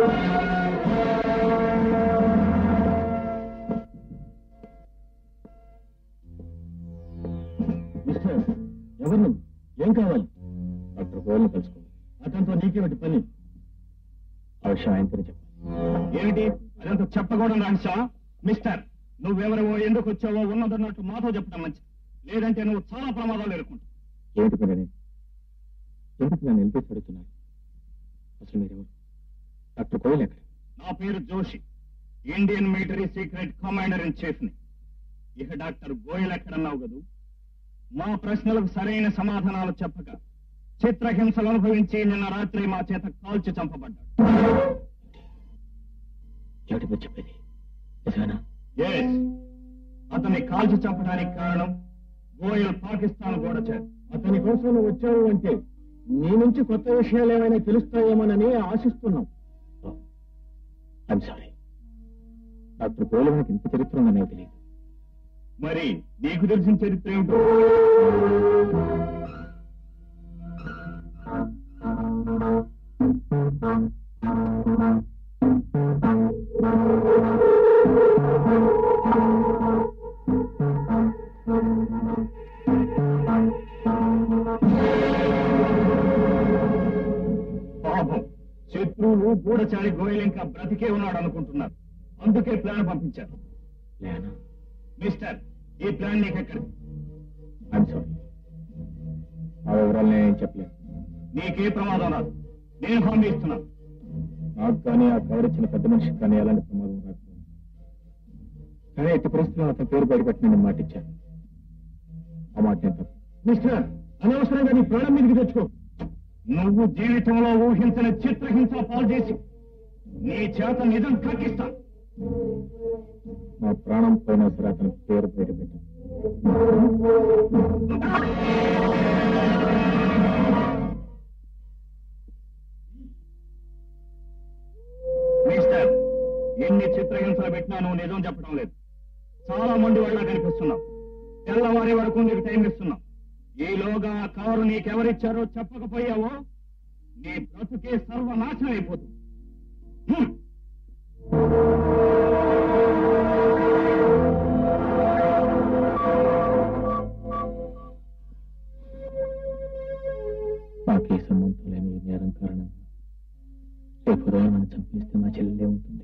మిస్టర్ ఎవరు నువ్వు ఏం కావాలి డాక్టర్ గోల్ని కలుసుకోవాలి అతనితో నీకేమిటి పని ఆ విషయం ఆయనతోనే చెప్పాలి ఏమిటి అదంతా చెప్పకూడదు రాంశా మిస్టర్ నువ్వెవరవో ఎందుకు వచ్చావో ఉన్నదన్నట్టు మాతో చెప్పడం మంచిది లేదంటే నువ్వు చాలా ప్రమాదాలు ఎదుర్కొంటావు ఏమిటి పని అనేది ఎందుకు నన్ను నిలిపేసి అడుగుతున్నారు అసలు మీరెవరు డాక్టర్ కోయిల్ ఎక్కడ నా పేరు Joshi Indian military secret commander in chief ని ఇక డాక్టర్ గోయల్ ఎక్కడన్నావు కదూ మా ప్రశ్నలకు సరైన సమాధానాలు చెప్పక చిత్రహింసలు అనుభవించి నిన్న రాత్రి మా చేత కాల్చి చంపబడ్డాడు ఏమిటి మీరు చెప్పేది నిజమేనా ఎస్ అతన్ని కాల్చి చంపడానికి కారణం గోయల్ పాకిస్తాన్ గోడచారు అతని కోసం నువ్వు వచ్చావు అంటే నీ నుంచి కొత్త విషయాలు ఏమైనా తెలుస్తాయేమోనని ఆశిస్తున్నాం ఐమ్ సారీ డాక్టర్ గోయల్ మనకి ఇంత చరిత్ర ఉందనే తెలియదు మరి నీకు తెలిసిన చరిత్ర ఏమిటో పాపం శత్రువులు గూఢచారి గోయల్ ఇంకా బ్రతికే ఉన్నాడు అనుకుంటున్నారు అందుకే ప్లాన్ పంపించారు లేనా మిస్టర్ ఈ ప్లాన్ నీకెక్కడ ఐమ్ సారీ ఆ వివరాలు నేను చెప్పలేదు నీకే ప్రమాదం రాదు నేను హామీ ఇస్తున్నాను నాకు కానీ ఆ కవర్ ఇచ్చిన పెద్ద మనిషికి కానీ ఎలాంటి ప్రమాదం రాకపోయింది కానీ ఎట్టి పరిస్థితుల్లో అతని పేరు బయటపెట్టి నేను మాట ఇచ్చాను ఆ మాట నేను తప్పు మిస్టర్ అనవసరంగా నీ ప్రాణం మీదకి తెచ్చుకో నువ్వు జీవితంలో ఊహించిన చిత్రహింస పాలు చేసి నీ చేత నిజం కక్కిస్తా నా ప్రాణం పోయినా సరే అతని పేరు బయటపెట్టాను మిస్టర్ ఎన్ని చిత్రహింసలు పెట్టినా నువ్వు నిజం చెప్పడం లేదు చాలా మంది వాళ్ళ కనిపిస్తున్నావు తెల్లవారి వరకు నీకు టైం ఇస్తున్నావు ఈలోగా ఆ కవరు నీకెవరిచ్చారో చెప్పకపోయావో నీ బ్రతుకే సర్వనాశనం అయిపోతుంది హ్మ్. నాకే సంబంధం లేని ఈ నేరం కారణంగా రేపు ఉదయం నన్ను చంపేస్తే మా చెల్లెలే ఉంటుంది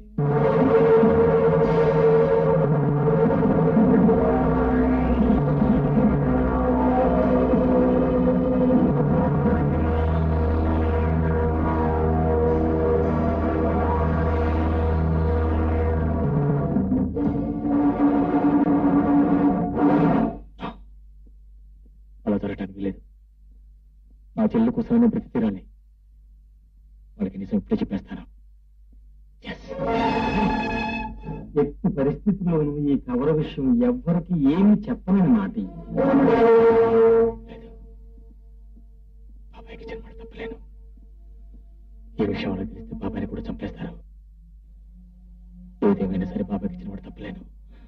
కోసమైనా బ్రతి తీరాలి వాళ్ళకి నిజం ఇప్పుడే చెప్పేస్తాను ఎట్టి పరిస్థితుల్లోనూ ఈ కవర విషయం ఎవ్వరికి ఏమి చెప్పనని మాట ఇయ్యి. లేదు బాబాయ్కి జన్మడ తప్పలేను ఈ విషయం వాళ్ళకి తెలిస్తే బాబాయ్ని కూడా చంపేస్తారు ఏదేమైనా సరే బాబాయ్కి జన్మడ తప్పలేను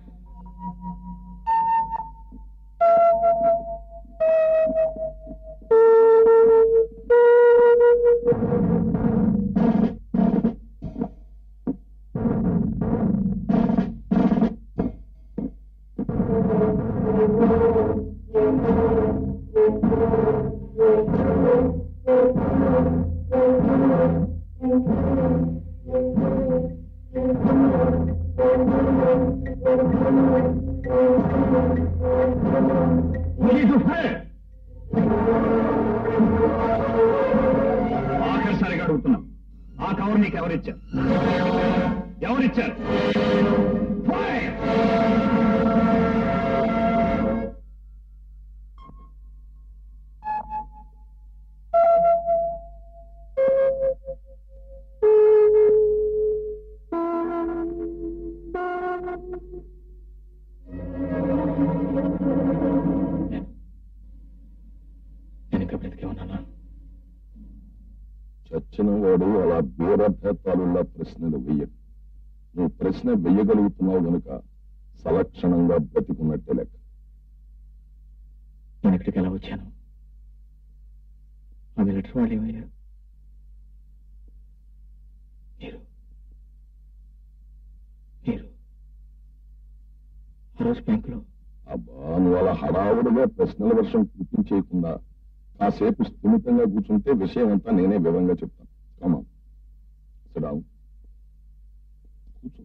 ఆఖరిసారిగా అడుగుతున్నాం ఆ కవర్ నీకు ఎవరిచ్చారు ఎవరిచ్చారు Fire! నేను నేను ఇంకా బ్రతికే ఉన్నానా చచ్చిన వాడు అలా బీరభేతాలులా ప్రశ్నలు వెయ్యడు నువ్వు ప్రశ్న వెయ్యగలుగుతున్నావు గనుక సలక్షణంగా బతికున్నట్టే లెక్క నేను ఇక్కడికి ఎలా వచ్చాను ఆ మిలిటరీ వాళ్ళు ఏమయ్యారు మీరు మీరు ఆ రోజు బ్యాంకులో అబ్బా నువ్వు అలా హడావుడిగా ప్రశ్నల వర్షం కురిపించేయకుండా కాసేపు స్థిమితంగా కూర్చుంటే విషయం అంతా నేనే వివరంగా చెప్తాను కమా సిడావు కూర్చో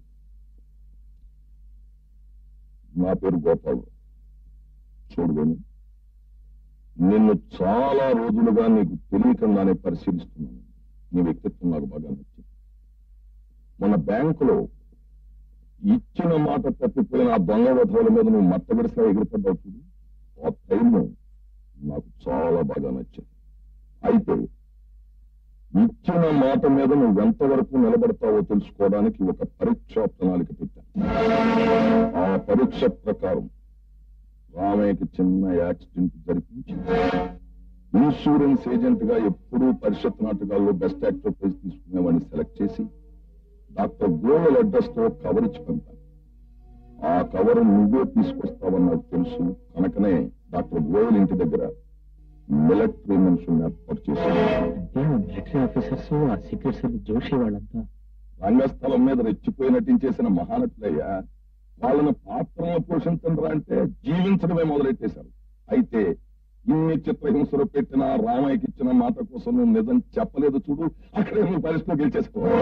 నా పేరు గోపాలరావు చూడు వేణు నిన్ను చాలా రోజులుగా నీకు తెలియకుండానే పరిశీలిస్తున్నాను నీ వ్యక్తిత్వం నాకు బాగా నచ్చింది మన బ్యాంకులో ఇచ్చిన మాట తప్పిపోయిన ఆ దొంగ వధవుల మీద నువ్వు మట్టగడిసినా ఎగిరిపడ్డావు చూడు ఆ ధైర్యం నాకు చాలా బాగా నచ్చింది అయితే ఇచ్చిన మాట మీద నువ్వు ఎంతవరకు నిలబడతావో తెలుసుకోవడానికి ఒక పరీక్షా ప్రణాళిక పెట్టాను ఆ పరీక్ష ప్రకారం రామయ్యకి చిన్న యాక్సిడెంట్ జరిపించి ఇన్సూరెన్స్ ఏజెంట్ గా ఎప్పుడూ పరిషత్ నాటకాల్లో బెస్ట్ యాక్టర్ ప్రైజ్ తీసుకునేవాడిని సెలెక్ట్ చేసి డాక్టర్ గోయల్ అడ్రస్ తో కవర్ ఇచ్చి పంపాను ఆ కవర్ నువ్వే తీసుకొస్తావని నాకు తెలుసు కనుకనే డాక్టర్ గోయల్ ఇంటి దగ్గర మిలిటరీ మనుషుల్ని ఏర్పాటు చేశాను అంటే ఆ మిలిటరీ ఆఫీసర్స్ ఆ సీక్రెట్ సర్వీస్ జోషి వాళ్ళంతా రంగస్థలం మీద రెచ్చిపోయి నటించేసిన మహానటులయ్యా వాళ్ళని పాత్రలను పోషించరా అంటే జీవించడమే మొదలెట్టేశారు అయితే ఇన్ని చిత్రహింసలు పెట్టిన రామయ్యకి ఇచ్చిన మాట కోసం నువ్వు నిజం చెప్పలేదు చూడు అక్కడే నువ్వు పరిస్థితి గెలిచేసుకో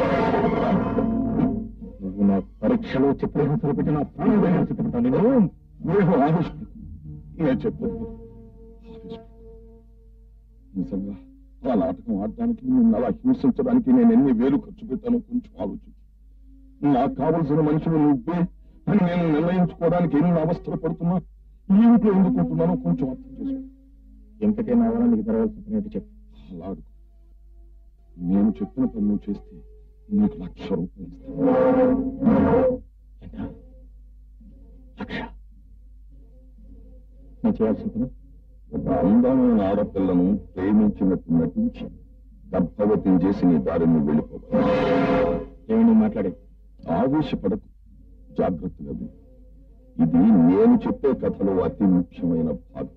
నువ్వు నా పరీక్షలో చిత్రహింసలు పెట్టిన ప్రాణం చెప్పుకుంటాను నేను నువ్వు ఆవిష్కృతం నేను చెప్పదు ఆవిష్కృతం నిజంగా ఆ నాటకం ఆడడానికి నిన్ను అలా హింసించడానికి నేను ఎన్ని వేలు ఖర్చు పెట్టానో కొంచెం ఆలోచించు నాకు కావలసిన మనుషులు నువ్వే అని నేను నిర్ణయించుకోవడానికి ఎన్ని అవస్థలు పడుతున్నా ఈ ఇంట్లో ఎందుకుంటున్నానో కొంచెం అర్థం చేసుకో ఎంతకైనా అవనా నీకు తెరవాల్సిన చెప్పు అలా అడుగు నేను చెప్పిన పని నువ్వు చేస్తే నీకు లక్ష రూపాయలు ఇస్తాను ఎంత లక్ష నేను చేయాల్సిన పని ఒక అందమైన ఆడపిల్లను ప్రేమించినట్టు నటించి గర్భవతిని చేసి నీ దారిని వెళ్ళిపోవాలి ఏమి నువ్వు మాట్లాడేది ఆవేశపడకు జాగ్రత్తగా విను ఇది నేను చెప్పే కథలో అతి ముఖ్యమైన భాగం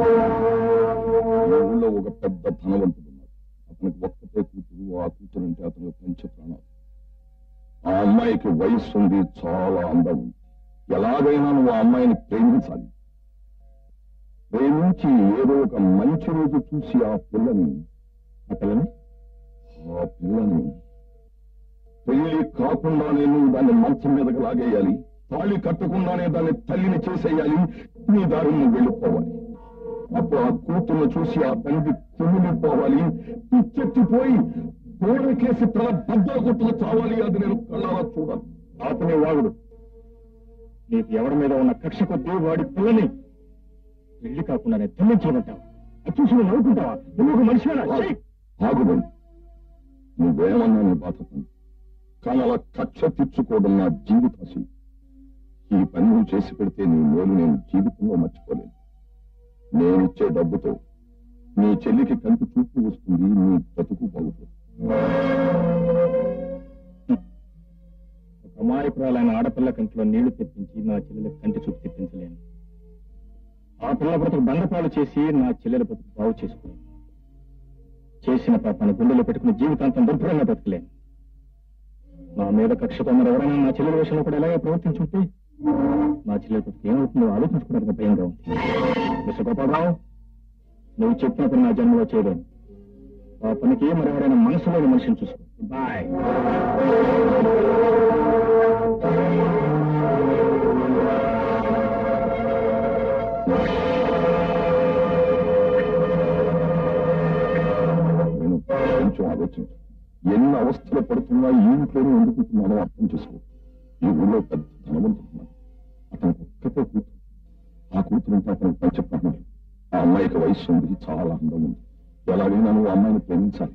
ఈ ఊళ్ళో ఒక పెద్ద ధనవంతుడు ఉన్నాడు అతనికి ఒక్కతే కూతురు ఆ కూతురు అంటే అతనికి పంచ ప్రాణాలు ఆ అమ్మాయికి వయస్సు ఉంది చాలా అందం ఉంది ఎలాగైనా నువ్వు ఆ అమ్మాయిని ప్రేమించాలి ప్రేమించి ఏదో ఒక మంచి రోజు చూసి ఆ పిల్లని ఆ పిల్లని ఆ పిల్లని పెళ్లి కాకుండానే నువ్వు దాన్ని మంచం మీదకి లాగేయాలి తాళి కట్టకుండానే దాన్ని తల్లిని చేసేయాలి నీ దారి నువ్వు వెళ్ళిపోవాలి అప్పుడు ఆ కూతుర్ను చూసి ఆ తండ్రి కుమిలిపోవాలి పిచ్చెత్తిపోయి గోడకేసి తల బద్దలు కొట్టుకు చావాలి అది నేను కళ్ళారా చూడాలి అతని వాగుడు నీకు ఎవరి మీద ఉన్న కక్ష కొద్దీ వాడి పిల్లని పెళ్లి కాకుండానే తల్లించమంటావు అది చూసి నువ్వు నవ్వుకుంటావా నువ్వు ఒక మనిషివేనా ఛీ! ఆగుబడి నువ్వేమన్నా నీ బాధపడి కానీ అలా కక్ష తీర్చుకోవడం నా జీవితాశి ఈ పని నువ్వు చేసి పెడితే నీ మేలు నేను జీవితంలో మర్చిపోలేను నేనిచ్చే డబ్బుతో నీ చెల్లికి కంటి చూపు వస్తుంది నీ బ్రతుకు బాగుతుంది ఒక అమాయకురాలైన ఆడపిల్ల కంటిలో నీళ్లు తెప్పించి నా చెల్లెల కంటి చూపు తెప్పించలేను ఆ పిల్ల బ్రతుకు బండపాలు చేసి నా చెల్లెల బ్రతుకు బాగు చేసుకోలేను చేసిన పాపాన్ని గుండెలో పెట్టుకుని జీవితాంతం దుర్భరంగా బ్రతకలేను నా మీద కక్షతో మరెవరైనా నా చెల్లెల విషయంలో కూడా ఎలాగే ప్రవర్తించుంటే నా చెల్లెల బ్రతుకు ఏమవుతుందో ఆలోచించుకోవడానికి భయంగా ఉంది మిస్టర్ గోపాలరావు నువ్వు చెప్పిన పని నా జన్మలో చేయలేను ఆ పనికి మరెవరైనా మనసులోని మనిషిని చూసుకో బాయ్ నేను కొంచెం ఆలోచించు ఎన్ని అవస్థలు పడుతున్నా ఈ ఇంట్లోనే వండుకుంటున్నానో అర్థం చేసుకో ఈ ఊళ్ళో పెద్ద ధనవంతుడున్నాడు అతనికి ఒక్కటే కూతురు ఆ కూతురుంటే అతనికి పంచప్రాణాలు ఆ అమ్మాయికి వయస్సు ఉంది చాలా అందం ఉంది ఎలాగైనా నువ్వు ఆ అమ్మాయిని ప్రేమించాలి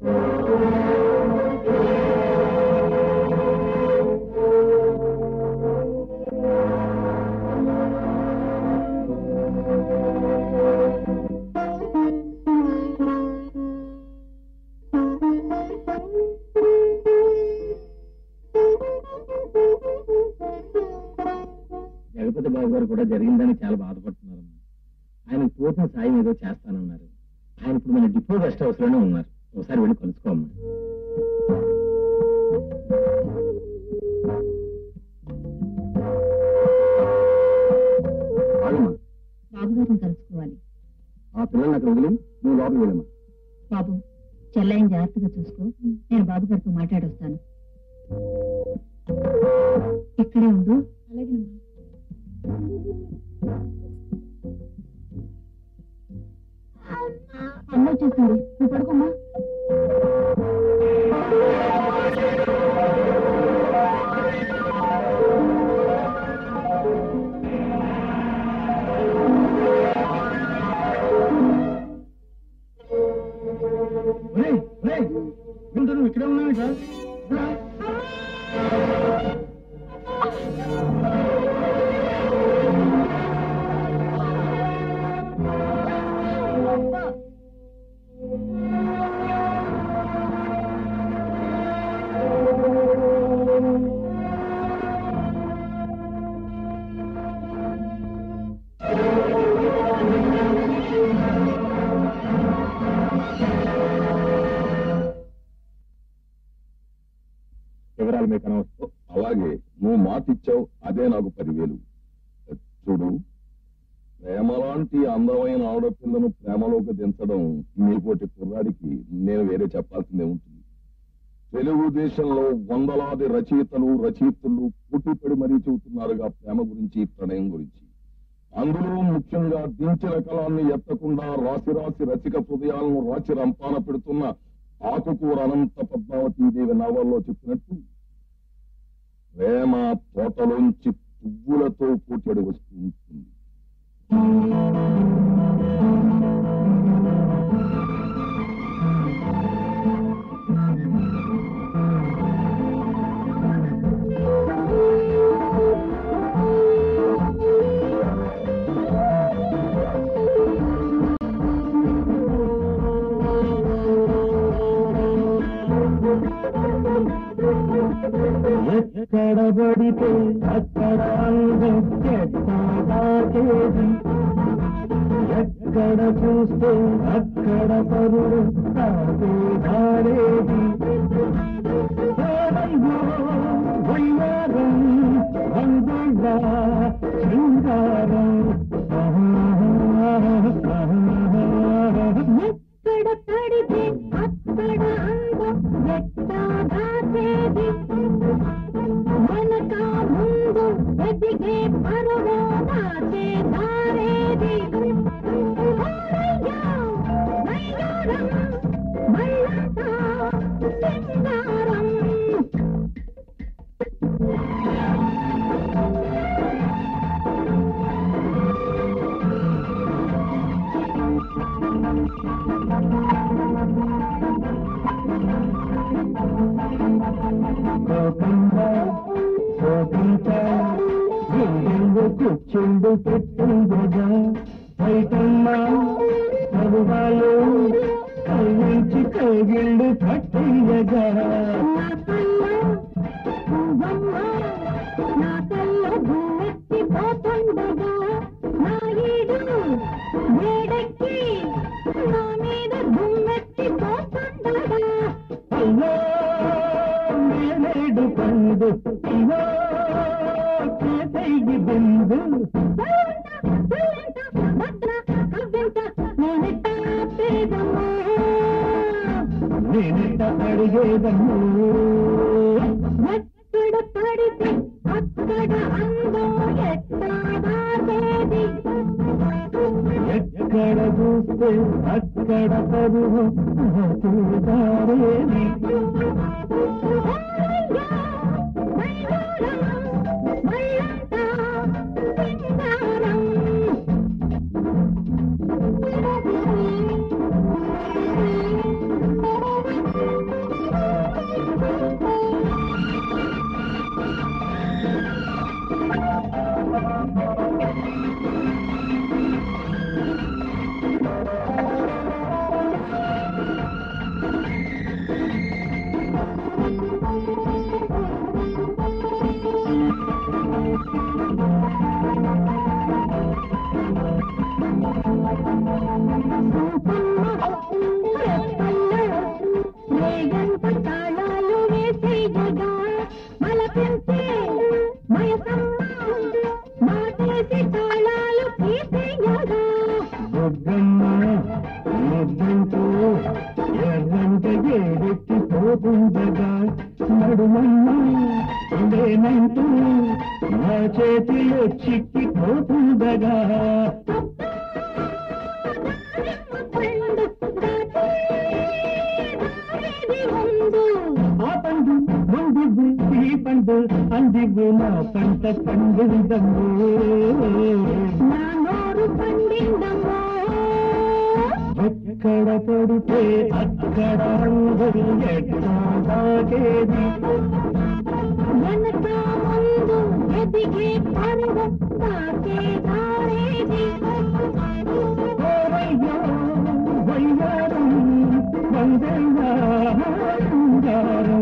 జగపతి బాబు గారు కూడా జరిగిందని చాలా బాధపడుతున్నారు ఆయన తోచిన సాయం ఏదో చేస్తానన్నారు ఆయన ఇప్పుడు మన డిపో గెస్ట్ హౌస్ లోనే ఉన్నారు ఒకసారి వెళ్ళి కలుసుకోమ్మా ఆగమ్మా బాబు గారిని కలుసుకోవాలి ఆ పిల్లల్ని అక్కడ వదిలి నువ్వు లోపలికి వెళ్ళమ్మా బాబు చెల్లైని జాగ్రత్తగా చూసుకో నేను బాబు గారితో మాట్లాడొస్తాను ఇక్కడే ఉండు అలాగేనమ్మా అమ్మ వచ్చేసింది నువ్వు పడుకోమ్మా వింటూ నువ్వు ఇక్కడే ఉన్నావు సార్ వివరాలు మీకు అనవసరం అలాగే నువ్వు మాట ఇచ్చావు అదే నాకు పదివేలు చూడు ప్రేమ లాంటి అందమైన ఆడపిల్లను ప్రేమలోకి దించడం నీపోటి కుర్రాడికి నేను వేరే చెప్పాల్సిందే ఉంటుంది తెలుగుదేశంలో వందలాది రచయితలు రచయితలు పోటీపడి మరీ చెబుతున్నారుగా ప్రేమ గురించి ప్రణయం గురించి అందులో ముఖ్యంగా దించిన కళాన్ని ఎత్తకుండా రాసి రాసి రసిక హృదయాలను రాచి రంపాన పెడుతున్న ఆకుకూర అనంత పద్మావతీదేవి నవల్లో చెప్పినట్టు ప్రేమ తోటలోంచి పువ్వులతో పోటీ వస్తూ ఉంటుంది ఎక్కడ పడితే అక్కడ అందం చెట్టాకేది ఎక్కడ చూస్తే అక్కడ పరుడు తాకే ధారేది ప్రేమయ్యో వయ్యారం వందల శృంగారం ఎక్కడ పడితే అక్కడ అందం ఎట్టాగాసేది వెనక ముందు ఎదిగే పరువు నాచే దారేది ఓరయ్యా, వయ్యారం, మళ్ళంతా సింగారం ఆ కూర్చుండు పెట్టిందగా బయటమ్మా చదువాలు కళ్ళించి కగిళ్ళు కట్టిందగా నా కళ్ళ పువ్వమ్మ, నా కళ్ళ భూమెత్తి పోతుండగా నా ఈడు వేడెక్కి నా మీద దుమ్మెత్తి పోతుండగా అయ్యో నేనేడు పండు అయ్యో చేతయ్యి బిందు బల్లంట, బల్లంట, భద్ర, కవ్వింత, నేనెట్టా పేదమ్మా. నేనెట అడిగేదమ్ము ఎక్కడ పడితే అక్కడ అందం ఎట్టా దాచేది ఎక్కడ చూస్తే అక్కడ పరువు చూడారేది రేగంత తాళాలు వేసేయగా మలపించే వయసమ్మ మాటేసి తాళాలు తీసేయగా బొగ్గమ్మ ముద్దంటూ ఎర్రంట ఏడెక్కి పోతుండగా నడుమమ్మ ఉండేనంటూ నా చేతిలో చిక్కి పోతుండగా పండు దాచేది ముందు ఆ పండు ముందివ్వు ఈ పండు అందివ్వు నా పంట పండుదమ్ము నా నోరు పండిందమ్మో ఎక్కడ పడితే అక్కడ అందరూ ఎట్లా తాకేది వెనక ముందు ఎదిగే పర్వం దాకే దారేది ఓరయ్యో వయ్యారం వందయ్యా బంగారం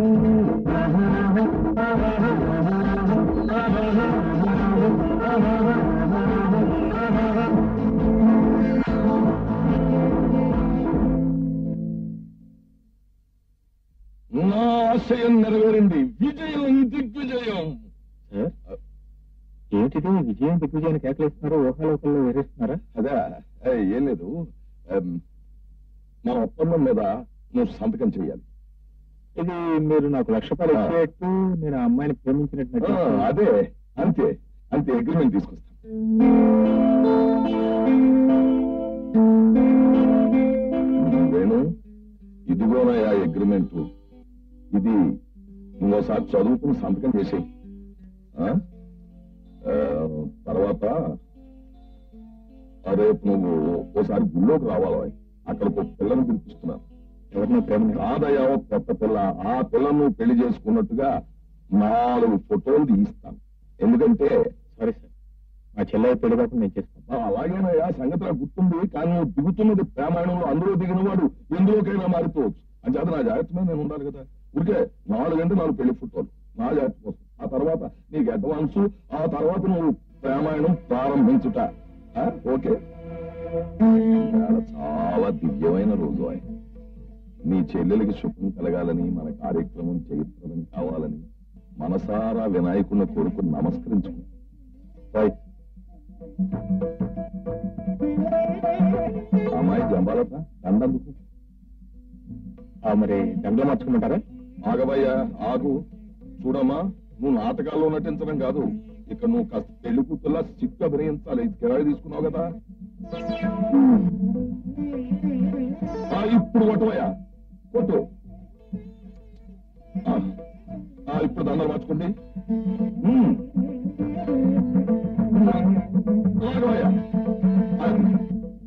నా ఆశయం నెరవేరింది విజయం దిగ్విజయం సార్ ఏంటిది విజయం దిగ్విజయాన్ని కేకలేస్తున్నారు ఊహాలోకల్లో వేరేస్తున్నారా అదే ఏ, ఏం లేదు ఎం, మన ఒప్పందం మీద నువ్వు సంతకం చేయాలి ఇది మీరు నాకు లక్ష రూపాయలు ఆ. ఇచ్చేట్టు నేను ఆ అమ్మాయిని ప్రేమించినట్టు ఆ, నటిస్తున్నాను. అదే అంతే అంతే అగ్రిమెంట్ తీసుకొస్తాను వేణు ఇదిగోనయా అగ్రిమెంట్ ఇది ఇంకోసారి చదువుకుని సంతకం చేసేయి ఆ? ఆ, తర్వాత ఆ, రేపు నువ్వు ఓసారి గుళ్ళోకి రావాలి అక్కడ ఒక పిల్లని పిలిపిస్తున్నాను ఎవరినో ప్రేమ కాదయ్యా ఒక కొత్త పిల్ల ఆ పిల్లను నువ్వు పెళ్లి చేసుకున్నట్టుగా నాలుగు ఫోటోలు తీయిస్తాను ఎందుకంటే సారీ సార్ మా చెల్లె పెళ్లి కాకుండా నేను చేస్తాను ఆ, అలాగేనయ్యా సంగతి నాకు గుర్తుంది కానీ నువ్వు దిగుతున్నది ప్రేమాయణంలో అందులో దిగిన వాడు ఎందులోకైనా మారిపోవచ్చు అని చేత నా జాగ్రత్త మీద నేను ఉండాలి కదా ఊరికే నాలుగంటే నాలుగు పెళ్లి ఫోటోలు నా జాగ్రత్త కోసం ఆ తర్వాత నీకు అడ్వాన్స్ ఆ తర్వాత నువ్వు ప్రేమాయణం ప్రారంభించుట ఆ, ఓకే ఇవాళ చాలా దివ్యమైన రోజు ఆయన నీ చెల్లెలకి సుఖం కలగాలని మన కార్యక్రమం చరిత్రలని కావాలని మనసారా వినాయకుని కొడుకు నమస్కరించుకుంటాం రైట్ అమ్మాయి జంబాలత దండందుకు ఆ, మరి దండలో మార్చుకోమంటారా ఆగవయ్యా ఆగు చూడమ్మా నువ్వు నాటకాల్లో నటించడం కాదు ఇక్కడ నువ్వు కాస్త పెళ్లి కూతుల్లా సిక్కు అభినయించాలి ఇది కిరాయి తీసుకున్నావు కదా ఆ, ఇప్పుడు కొట్టవయ్యా కొట్టు ఆ, ఆ, ఇప్పుడు దండలు మార్చుకోండి ఉమ్. ఆగవయ్యా ఆగు.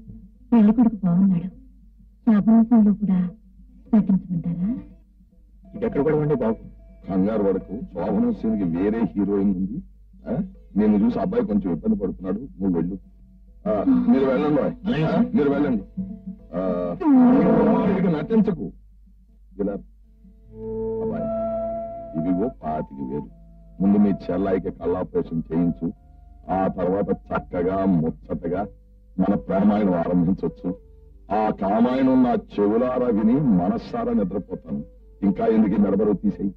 పెళ్లి కొడుకు బాగున్నాడు శోభనోత్సవంలో కూడా నటించమంటారా ఇది ఎక్కడ కూడా ఉండే బాబు కంగారు వరకు శోభనం సీన్కి వేరే హీరోయిన్ ఉంది ఆ? నేను చూసి అబ్బాయి కొంచెం ఇబ్బంది పడుతున్నాడు నువ్వు వెళ్ళు ఆ, మీరు వెళ్ళండి బాయ్. ఆ, మీరు వెళ్ళండి ఆ, ఇక నటించకు ఇలా అబ్బాయి ఇవిగో పాతికి వేరు ముందు మీ చెల్లాయికి కళ్ళాపరేషన్ చేయించు ఆ తర్వాత చక్కగా ముచ్చటగా మన ప్రేమాయణం ఆరంభించవచ్చు ఆ కామాయణం నా చెవులారా విని మనస్సారా నిద్రపోతాను ఇంకా ఎందుకు ఈ మెడబరువు తీసేయి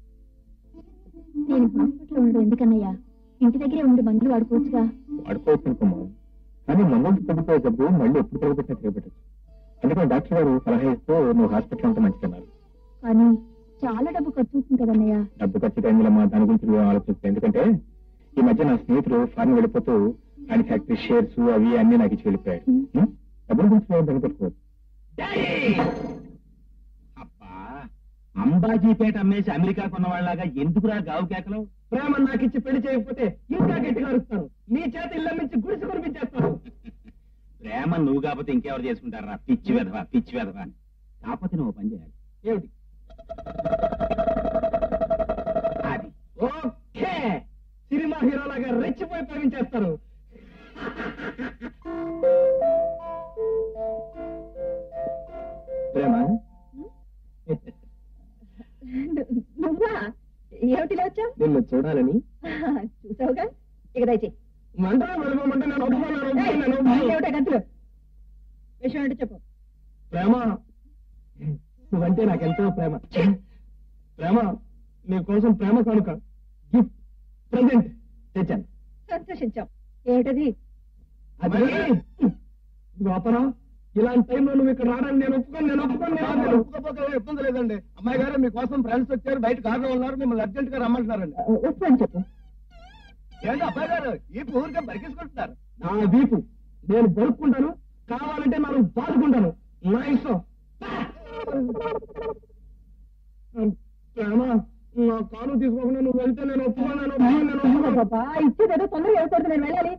నేను హాస్పిటల్లో ఉండడం ఎందుకన్నయ్యా ఇంటి దగ్గరే ఉండి మందులు వాడుకోవచ్చుగా వాడుకోవచ్చు అనుకోమా కానీ మందులకి తగ్గిపోయే జబ్బు మళ్ళీ ఎప్పుడు తిరగబెట్టినా తిరగబెట్టచ్చు అందుకని డాక్టర్ గారు సలహా ఇస్తూ నువ్వు హాస్పిటల్ ఉంటే మంచిదన్నారు కానీ చాలా డబ్బు ఖర్చు అవుతుంది కదన్నయ్యా డబ్బు ఖర్చు టైంలో మా దాని గురించి నువ్వు ఆలోచిస్తావు ఎందుకంటే ఈ మధ్య నా స్నేహితుడు ఫారెన్ వెళ్ళిపోతూ ఆయన ఫ్యాక్టరీ షేర్స్ అవి అన్ని నాకు ఇచ్చి వెళ్ళిపోయాడు ఉం? డబ్బుల గురించి నువ్వు బెంగ పెట్టుకోవద్దు అబ్బా అంబాజీపేట అమ్మేసి అమెరికా కొన్నవాళ్ళలాగా ఎందుకురా గావు కేకలు ప్రేమ నాకిచ్చి పెళ్లి చేయకపోతే ఇంకా గట్టిగా అరుస్తాను నీ చేత ఇళ్ళ నుంచి గుడిసి కొనిపించేస్తాను ప్రేమ నువ్వు కాకపోతే ఇంకెవరు చేసుకుంటారా పిచ్చి వెధవా పిచ్చి వెధవా అని కాకపోతే నువ్వు ఓ పని చేయాలి ఏమిటి అది ఓకే సినిమా హీరోలాగా రెచ్చిపోయి ప్రేమించేస్తారు ప్రేమ నువ్వా ఏమిటి ఇలా వచ్చావు నిన్ను చూడాలని చూసావుగా ఇక దయచేయి మంటలో వెళ్ళిపోమంటే నేను ఒప్పుకోను, నేను ఒప్పుకోను, నేను ఏయ్, ఒప్పుకోను. ఏమిటా గంతులు విషయం ఏంటో చెప్పు ప్రేమ నువ్వంటే నాకెంతో ప్రేమ ప్రేమ నీ కోసం ప్రేమ కనుక గిఫ్ట్ ప్రజెంట్ తెచ్చాను సంతోషించాం ఏమిటది అది గోపరా ఇలాంటి టైంలో నువ్వు ఇక్కడ రావడానికి నేను ఒప్పుకోను నేను ఒప్పుకోను నేను ఒప్పుకోను. ఒప్పుకోపోతే ఇబ్బంది లేదండి అమ్మాయి గారు మీకోసం ఫ్రెండ్స్ వచ్చారు బయట కారణం ఉన్నారు మిమ్మల్ని అర్జెంట్ గా రమ్మంటున్నారండి వస్తు అని చెప్పు ఏంటి అబ్బాయి గారు ఈ ఊరికే బరికేసుకుంటున్నారు నా వీపు నేను బరుక్కుంటాను కావాలంటే నన్ను బాదుకుంటాను నా ఇష్టం ప్రేమ నా కాను తీసుకోకుండా నువ్వు వెళ్తే నేను ఒప్పుకోను నేను ఒప్పుకోను నేను ఒప్పుకోను బాబా ఇచ్చేదేదో తొందరగా ఎవరితో నేను వెళ్ళాలి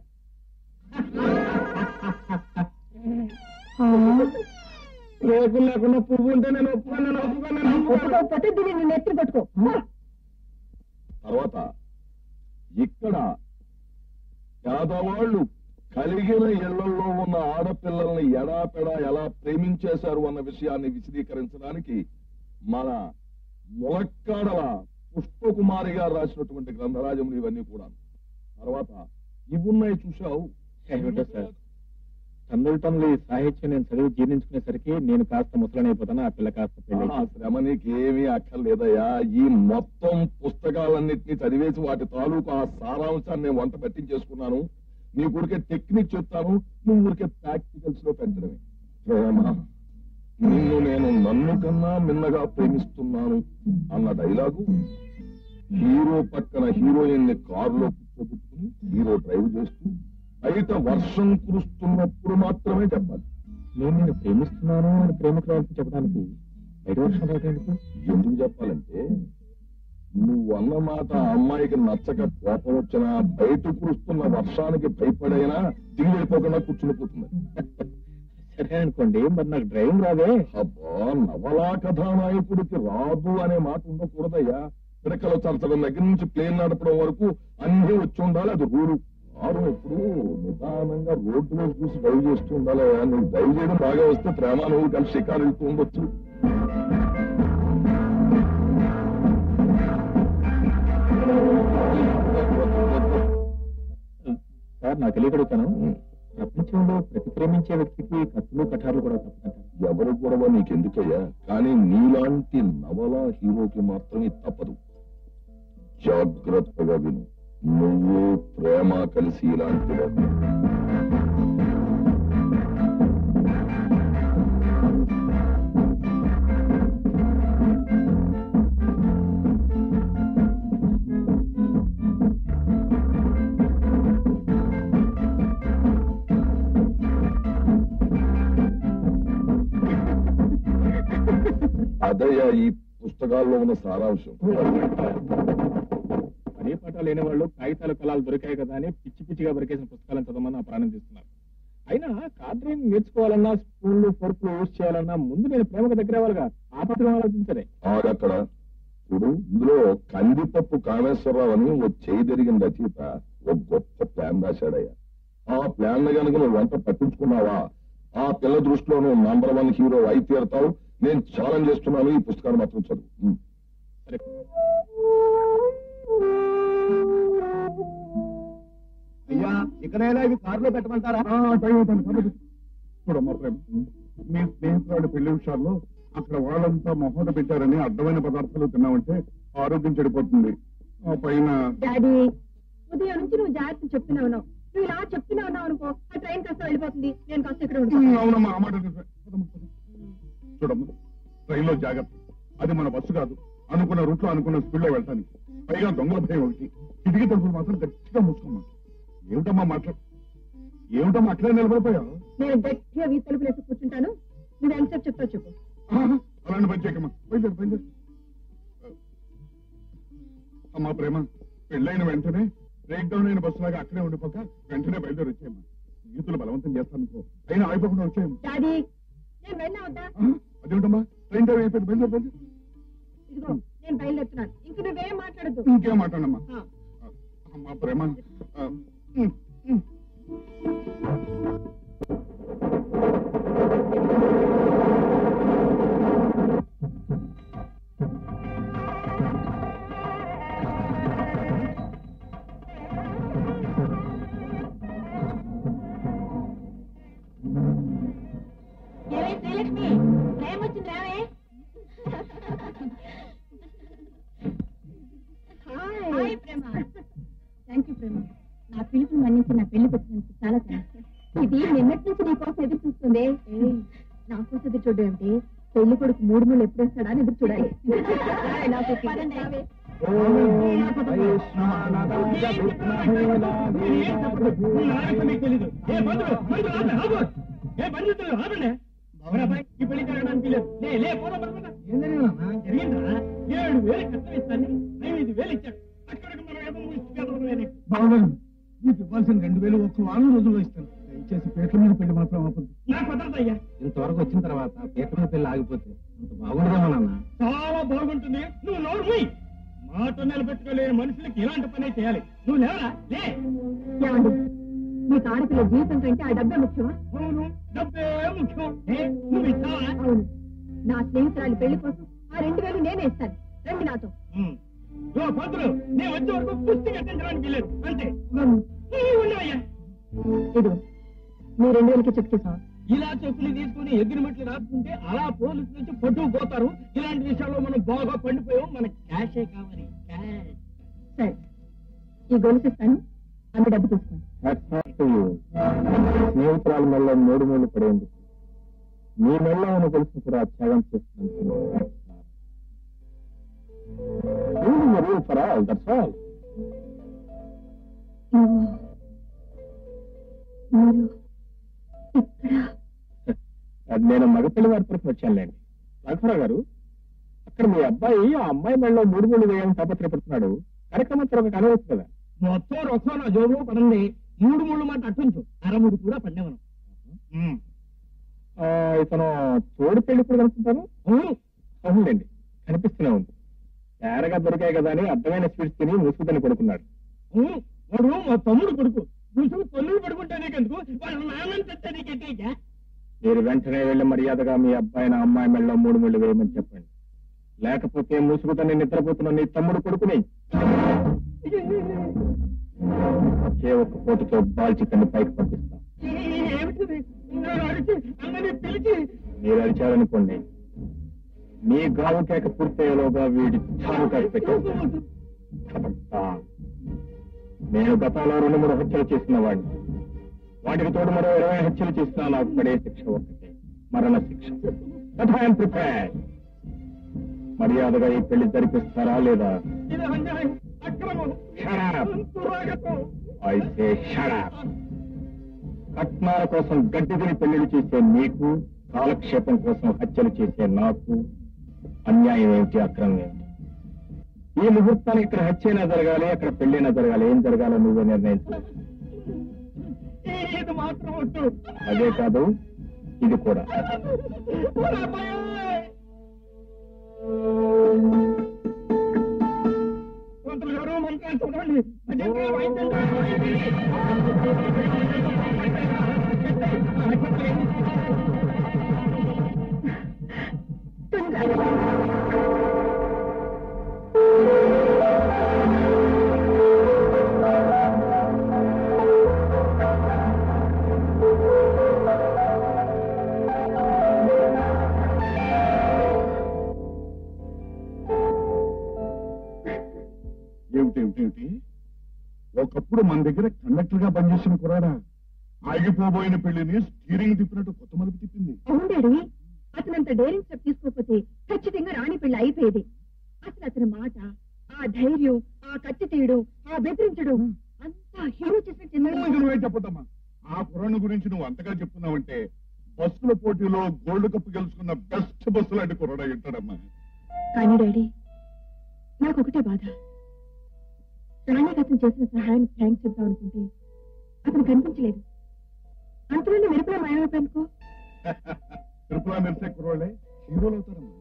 రేకులు లేకుండా పువ్వు ఉంటే నేను ఒప్పుకోను నేను ఒప్పుకోను నేను ఒప్పుకోను ఒప్పుకోకపోతే దీన్ని నేను ఎత్తి పట్టుకో తర్వాత ఇక్కడ పేదవాళ్ళు కలిగిన ఇళ్లలో ఉన్న ఆడపిల్లల్ని ఎడాపెడా ఎలా ప్రేమించేశారు అన్న విషయాన్ని విశదీకరించడానికి మన ములక్కాడల పుష్పకుమారి గారు రాసినటువంటి గ్రంథరాజములు ఇవన్నీ కూడా తర్వాత ఇవున్నాయి చూశావు ఏమిటో సార్ టన్నుల టన్నులు ఈ సాహిత్యం నేను చదివి జీర్ణించుకునేసరికి నేను కాస్త ముసలనైపోతాను ఆ పిల్ల కాస్త పెళ్లి ఆ శ్రమ నీకేమీ అక్కర్లేదయ్యా ఈ మొత్తం పుస్తకాలన్నింటినీ చదివేసి వాటి తాలూకు ఆ సారాంశాన్ని నేను వంట పట్టించేసుకున్నాను నీ ఊరికే టెక్నిక్ చెప్తాను నువ్వు ఊరికే ప్రాక్టికల్స్ లో పెట్టడమే ప్రేమ నిన్ను నేను నన్ను కన్నా మిన్నగా ప్రేమిస్తున్నాను అన్న డైలాగు హీరో పక్కన హీరోయిన్ ని కారులో కూర్చోబెట్టుకుని హీరో డ్రైవ్ చేస్తూ బయట వర్షం కురుస్తున్నప్పుడు మాత్రమే చెప్పాలి నేను నిన్ను ప్రేమిస్తున్నాను అని ప్రేమికురాలని చెప్పడానికి బయట వర్షం రావటం ఎందుకు ఎందుకు చెప్పాలంటే నువ్వు అన్న మాట ఆ అమ్మాయికి నచ్చక కోపం వచ్చినా బయట కురుస్తున్న వర్షానికి భయపడైనా దిగి వెళ్ళిపోకుండా కూర్చుని పోతుంది సరే అనుకోండి మరి నాకు డ్రైవింగ్ రాదే అబ్బా నవలా కథానాయకుడికి రాదు అనే మాట ఉండకూడదయ్యా పిడకలు చరచడం దగ్గర నుంచి ప్లేన్ నడపడం వరకు అన్ని వచ్చి ఉండాలి అది రూలు కారు ఎప్పుడు నిదానంగా రోడ్డు మీద చూసి డ్రైవ్ చేస్తూ ఉండాలి నువ్వు డ్రైవ్ చేయడం బాగా వస్తే ప్రేమ నువ్వు కలిసి షికారు వెళ్తూ ఉండొచ్చు సార్ నాకు తెలియకడుగుతాను ప్రపంచంలో ప్రతి ప్రేమించే వ్యక్తికి కత్తులు కఠారులు కూడా తప్పదంటారు ఎవరి గొడవ నీకెందుకయ్యా కానీ నీలాంటి నవల హీరోకి మాత్రమే తప్పదు జాగ్రత్తగా విను నువ్వు ప్రేమ కలిసి ఇలాంటి అదయ్యా ఈ పుస్తకాల్లో ఉన్న సారాంశం పని పాట లేని వాళ్ళు కాగితాలు కళాలు దొరికాయి కదా అని పిచ్చి పిచ్చిగా బరికేసిన పుస్తకాలను చదవమని నా ప్రాణం తీస్తున్నారు అయినా కార్ డ్రైవింగ్ నేర్చుకోవాలన్నా స్పూన్లు ఫోర్కులు యూజ్ చేయాలన్నా ముందు నేను ప్రేమకు దగ్గర అవ్వాలిగా ఆ పత్రం ఆలోచించరే ఆగక్కడ చూడు ఇందులో కందిపప్పు కామేశ్వరరావు అని ఓ చేయి తిరిగిన రచయిత ఒక గొప్ప ప్లాన్ రాశాడయ్యా ఆ ప్లాన్ కనుక నువ్వు వంట పట్టించుకున్నావా ఆ పిల్ల దృష్టిలో నువ్వు నంబర్ వన్ హీరో అయి తీరుతావు నేను ఛాలెంజ్ చేస్తున్నాను ఈ పుస్తకాన్ని మాత్రం చదువు ఉమ్. అయ్యా ఇకనైనా ఇవి కారులో పెట్టమంటారా ఆ, టైం అవుతుంది కాబట్టి చూడమ్మా ప్రేమ మీ స్నేహితురాడి పెళ్లి విషయాల్లో అక్కడ వాళ్ళంతా మొహోట పెట్టారని అడ్డమైన పదార్థాలు తిన్నామంటే ఆరోగ్యం చెడిపోతుంది ఆ పైన డాడీ ఉదయం నుంచి నువ్వు జాగ్రత్త చెప్తూనే ఉన్నావు నువ్వు ఇలా చెప్తూనే ఉన్నావు అనుకో ఆ ట్రైన్ కాస్త వెళ్ళిపోతుంది నేను కాస్త ఇక్కడ ఉంటాను ఉమ్, అవునమ్మా ఆ మాట నిజమే. పదమ్మా, పద. చూడమ్మా ట్రైన్లో జాగ్రత్త అది మన బస్సు కాదు అనుకున్న రూట్ లో అనుకున్న స్పీడ్ లో వెళ్ళటానికి పైగా దొంగల భయం ఒకటి కిటికీ తలుపులు మాత్రం గట్టిగా మూసుకోమ్మా ఏమిటమ్మా మాట్లా ఏమిటమ్మా అట్లే నిలబడిపోయావు నేను గట్టిగా వీ తలుపులు వేసి కూర్చుంటాను నువ్వు ఎంతసేపు చెప్తావు చెప్పు ఆహా, అలాంటి పని చేయకమ్మా బయలుదేరు బయలుదేరు అమ్మా ప్రేమ పెళ్ళైన వెంటనే బ్రేక్ డౌన్ అయిన బస్సు లాగా అక్కడే ఉండిపోక వెంటనే బయలుదేరి వచ్చేయమ్మా గీతులు బలవంతం చేస్తాను అనుకో అయినా అయిపోకుండా వచ్చేయమ్మా డాడీ నేను వెళ్ళినా వద్దా ఆహా, అదేమిటమ్మా ట్రైన్ టైం అయిపోయింది బయలుదేరు బయలుదేరు ఇదిగో నేను బయలుదేరుతున్నాను ఇంక నువ్వేం మాట్లాడద్దు ఇంకేం మాట్లాడమ్మా ఆ. అమ్మా ప్రేమ ఆ, ఉమ్, ఉమ్. ఏమే శ్రీలక్ష్మి ప్రేమ వచ్చింది రావే hi Prema thank you Prema నా పిలుపు మన్నించి నా పెళ్లికి వచ్చినందుకు చాలా థ్యాంక్స్ ఇది నిన్నటి నుంచి నీ కోసం ఎదురు చూస్తుంది నా కోసం ఎదురు చూడడం ఏమిటి పెళ్లి కొడుకు మూడు మూడు ఎప్పుడు వస్తాడా అని ఎదురు చూడాలి రావే, నాకు ఒక పదండి. రావే. మీకు తెలీదు ఏ బంధువులు బంధువులు ఆపండి, ఆపు. ఏ బంధువులు ఆపండి బాబాయ్ ఈ పెళ్లి జరగడానికి లేదు లే లే పోదా పద జరిగిందా ఏడు వేలు కష్టం ఇస్తాను ఐదు వేలు ఇచ్చాడు అక్కడికి మనం ఏదో ముగిస్తుంది బావగారు మీకు ఇవ్వాల్సిన రెండు వేలు ఒక్క వారం రోజుల్లో ఇస్తాను దయచేసి పేట్ల మీద పెళ్లి మాత్రం ఆపద్దు నాకు కుదరదయ్యా ఇంతవరకు వచ్చిన తర్వాత పీకల పిల్ల ఆగిపోతే అంత బాగుండదేమో నాన్న చాలా బాగుంటుంది నువ్వు నోరు మూయి. మాట నిలబెట్టుకోలేని మనుషులకి ఇలాంటి పనే చేయాలి నువ్వు లేవరా లే ఏమండి నీకు ఆడపిల్ల జీవితం కంటే ఆ డబ్బే ముఖ్యమా అవును డబ్బే ముఖ్యం ఏ, నువ్వు ఇస్తావా అవును నా స్నేహితురాలి పెళ్లి కోసం ఆ రెండు వేలు నేనే ఇస్తాను రండి నాతో ఉమ్. ఓ పంతులు నేను వచ్చే వరకు పుష్టి కట్టించడానికి వీలేదు అంతే ఈ ఉండవయ్యా ఇదిగో మీ రెండు వేలకి చెక్ చేసావా ఇలా చెప్పులు తీసుకుని ఎగ్రిమెంట్లు రాసుకుంటే అలా పోలీసు నుంచి పట్టుకుపోతారు ఇలాంటి విషయాల్లో మనం బాగా పండిపోయాం మన క్యాషే కావాలి క్యాష్ సరే ఈ గొలుసు ఇస్తాను ఆమె డబ్బు తీసుకోండి స్నేహితురాల మెల్ల మూడు మూడు పడేందుకు మీ మెల్ల ఉన్న తెలుసు కూడా త్యాగం చేస్తున్నాను మరియు ఫర్ ఆల్ దట్స్ ఆల్ మీరు ఇక్కడ నేను మగపిల్లి వారి తరఫున వచ్చానులేండి రాఘవరావు గారు అక్కడ మీ అబ్బాయి ఆ అమ్మాయి మెడలో మూడు మూడు వేయాలని తాపత్రయపడుతున్నాడు కార్యక్రమం త్వరగా కనవచ్చు కదా మొత్తం రొక్కం నా జోబులో పడండి మూడు మూడు మాట అట్టుంచు అరముడు కూడా పండేవనం ఆ, ఇతను తోడు పెళ్లి కూడా కనుక్కుంటాను అవునులేండి కనిపిస్తూనే ఉంది తేరగా దొరికాయి కదా అని అర్థమైన స్వీట్స్ తిని ముసుగుతని పడుకున్నాడు వాడు మా తమ్ముడు కొడుకు ముసుగు తల్లుడు పడుకుంటే నీకెందుకు వాళ్ళ నాన్నని తెచ్చా నీకెట్టేకా మీరు వెంటనే వెళ్లి మర్యాదగా మీ అబ్బాయిని ఆ అమ్మాయి మెడలో మూడు ముళ్ళు వేయమని చెప్పండి లేకపోతే ముసుగుతని నిద్రపోతున్న నీ తమ్ముడు కొడుకుని ఒకే ఒక్క పోటుతో బాల్చి కన్ను పైకి పంపిస్తాం ఏమిటిది నేను అడిచి అందరినీ పిలిచి మీరు అరిచారనుకోండి మీ గావు కేక పూర్తయ్యేలోగా వీడి చావు కాసి పెట్టేస్తాను ఖబర్దార్. నేను గతంలో రెండు మూడు హత్యలు చేసిన వాడిని వాటికి తోడు మరో ఇరవై హత్యలు చేసినా నాకు పడే శిక్ష ఒక్కటే మరణ శిక్ష But I am prepared. మర్యాదగా ఈ పెళ్లి జరిపిస్తారా లేదా ఇది అన్యాయం అక్రమం Shut up. దురాగతం I say shut up. కట్నాల కోసం గడ్డి తిని పెళ్లిళ్ళు చేసే నీకు కాలక్షేపం కోసం హత్యలు చేసే నాకు అన్యాయం ఏమిటి అక్రమం ఏమిటి ఈ ముహూర్తానికి ఇక్కడ హత్యైనా జరగాలి అక్కడ పెళ్ళైనా జరగాలి ఏం జరగాలో నువ్వే నిర్ణయించు ఇది మాత్రం వద్దు అదే కాదు ఇది కూడా నా భయం. ఏమిటేమిటేమిటి ఒకప్పుడు మన దగ్గర కండక్టర్ గా పనిచేసిన కురాడా ఆగిపోబోయిన పెళ్లిని స్టీరింగ్ తిప్పినట్టు కొత్త మలుపు తిప్పింది అవును డాడీ అతనంత డేరింగ్ స్టెప్ తీసుకోకపోతే ఖచ్చితంగా రాణి పెళ్లి అయిపోయేది అసలు అతని మాట ఆ ధైర్యం ఆ కత్తి తీయడం ఆ బెదిరించడం అంతా హీరో చేసిన చిన్న నువ్వే చెప్పదమ్మా ఆ కుర్రాన్ని గురించి నువ్వు అంతగా చెప్తున్నావంటే బస్సుల పోటీలో గోల్డ్ కప్ గెలుచుకున్న బెస్ట్ బస్సు లాంటి కుర్రాడా ఉంటాడమ్మా కానీ డాడీ నాకు ఒకటే బాధ రాణికి అతను చేసిన సహాయానికి థ్యాంక్స్ చెప్దాం అనుకుంటే అతను కనిపించలేదు అంతలోనే మెరుపులో మాయమైపోయానుకో తిరుపలా మెరిసే కుర్రాళ్ళే హీరోలు అవుతారమ్మా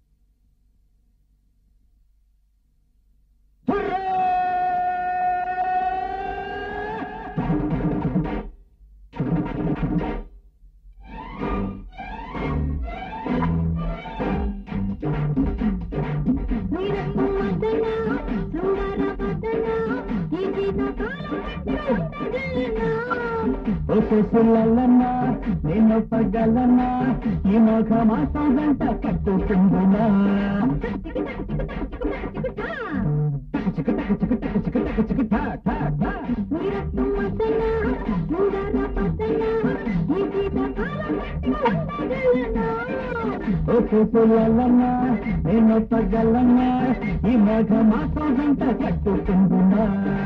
ఒసెసులన్నా నేను పగలన్నా ఈ మొఖ మాసం గంట కట్టుకుందునా చికటక చికటక చికటక చికటా టా టా ఒసెసులన్నా నేను పగలన్నా ఈ మొఖ మాసం గంట కట్టుకుందునా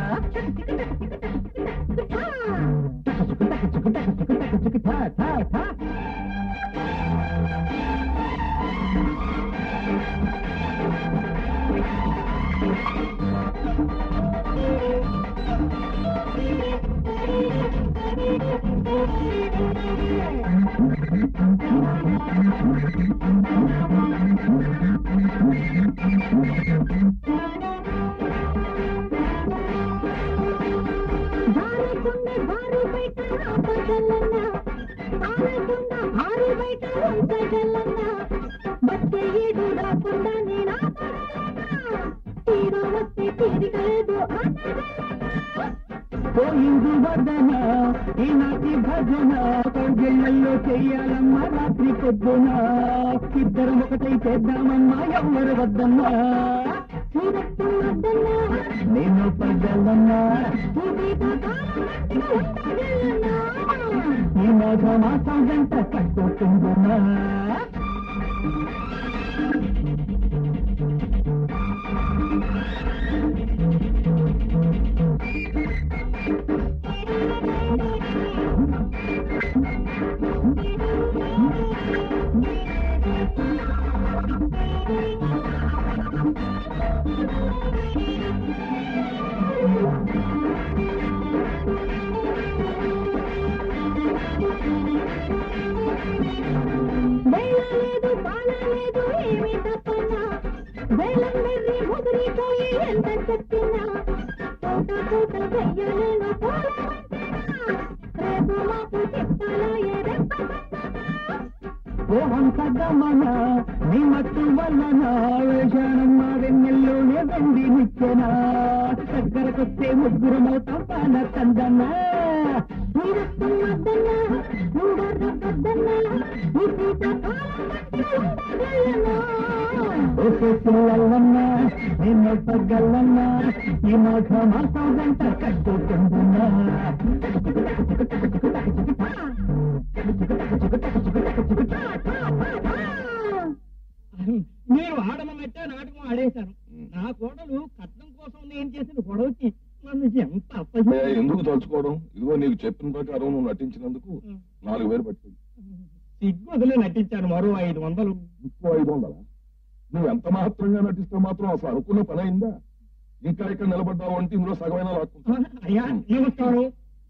చికటక చికటక చికటక చికటా టా టా పోయింది వదన ఈనాటి భజన కౌగిళ్ళల్లో చెయ్యాలమ్మ రాత్రి పొద్దున ఇద్దరం ఒకటై చేద్దామమ్మా ఎవ్వరు వద్దన్నా నేను పడ్డల్లన్నా ఈ మాఘ మాసం గంట కట్టుకుంటున్నా లేదు బాలలేదు ఏమి తప్పనా వేలం వెర్రి ముదిరిపోయి ఎంత చెప్పినా పూట పూట చెయ్యలేను రేపు మాకు చెప్తాలా ఏ ఓహం సగమన నీ మట్టు వలన వేషానమ్మ వెన్నెల్లోనే వెండి నిచ్చెన దగ్గరకొస్తే ముగ్గురు మోతాం పాన తందన్నా ఓకే పిల్లలన్నా నిన్న పగ్గలన్నా ఈ మాఘ మాసం గంట కట్టుకుంటున్నా మీరు ఆడమన్నట్టే నాటకం ఆడేశాను నా కోడలు కట్నం కోసం నేను చేసిన గొడవకి నన్ను ఎంత ఏ, అప్పగించారు ఎందుకు తలుచుకోవడం ఇదిగో నీకు చెప్పిన ప్రకారం నువ్వు నటించినందుకు నాలుగు వేలు పట్టింది సిగ్గు వదిలి నటించాను మరో ఐదు వందలు ఇంకో ఐదు వందలా నువ్వు ఎంత మాత్రంగా నటిస్తే మాత్రం అసలు అనుకున్న పని అయిందా ఇంకా ఇక్కడ నిలబడ్డావు అంటే ఇందులో సగమైన లాక్కుంటా అయ్యా నమస్కారం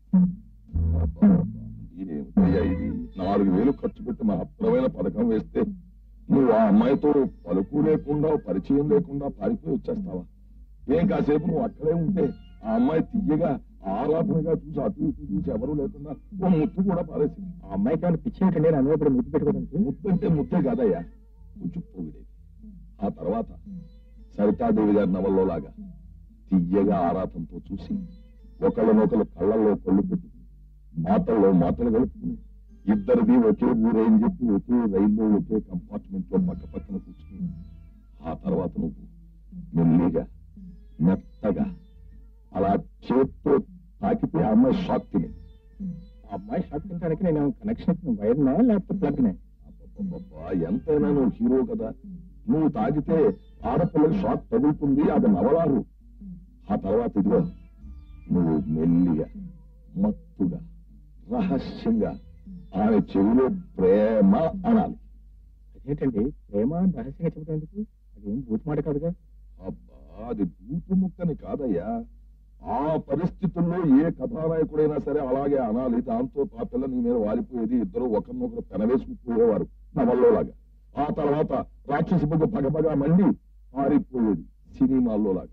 ఏమిటయ్యా ఇది నాలుగు వేలు ఖర్చు పెట్టి మహత్తరమైన పథకం వేస్తే నువ్వు ఆ అమ్మాయితో పలుకు లేకుండా పరిచయం లేకుండా పారిపోయి వచ్చేస్తావా ఏం కాసేపు నువ్వు అక్కడే ఉంటే ఆ అమ్మాయి తీయగా ఆరాధనగా చూసి అటు ఇటు చూసి ఎవరూ లేకుండా ఓ ముత్తు కూడా పారేసింది ఆ అమ్మాయికి ఏమైనా పిచ్చి ఏంటండి నా మీద ఇప్పుడు ముద్దు పెట్టుకోవడానికి ముద్దంటే ముద్దే కాదయ్యా కొంచెం పొగిడేది ఆ తర్వాత సరితాదేవి గారి నవల్లో లాగా తియ్యగా ఆరాధనతో చూసి ఒకళ్ళనొకరు కళ్ళల్లో కళ్ళు పెట్టుకుని మాటల్లో మాటలు కలుపుకుని ఇద్దరిది ఒకే ఊరే అని చెప్పి ఒకే రైల్లో ఒకే కంపార్ట్మెంట్ లో పక్క పక్కన కూర్చుని ఆ తర్వాత నువ్వు మెల్లిగా మెత్తగా అలా చేత్తో తాకితే ఆ అమ్మాయి షాక్ తినేది ఆ అమ్మాయి షాక్ తినడానికి నేను కనెక్షన్ వైర్నా లేకపోతే ప్లగ్నే అబ్బబ్బబ్బబ్బా, ఎంతైనా నువ్వు హీరో కదా నువ్వు తాగితే ఆడపిల్లకి షాక్ తగులుతుంది అది నవలారు ఆ తర్వాత ఇదిగో నువ్వు మెల్లిగా మత్తుగా రహస్యంగా ఆమె చెవిలో ప్రేమ అనాలి అదేంటండి ప్రేమ అని రహస్యంగా చెప్పడానికి అదేం భూత మాట కాదుగా అబ్బా అది బూతు ముక్కని కాదయ్యా ఆ పరిస్థితుల్లో ఏ కథానాయకుడైనా సరే అలాగే అనాలి దాంతో ఆ పిల్ల నీ మీద వాలిపోయేది ఇద్దరు ఒకరినొకరు పెనవేసుకుపోయేవారు నవల్లో లాగా ఆ తర్వాత రాక్షసి బొగ్గు పగపగా మండి పారిపోయేది సినిమాల్లో లాగా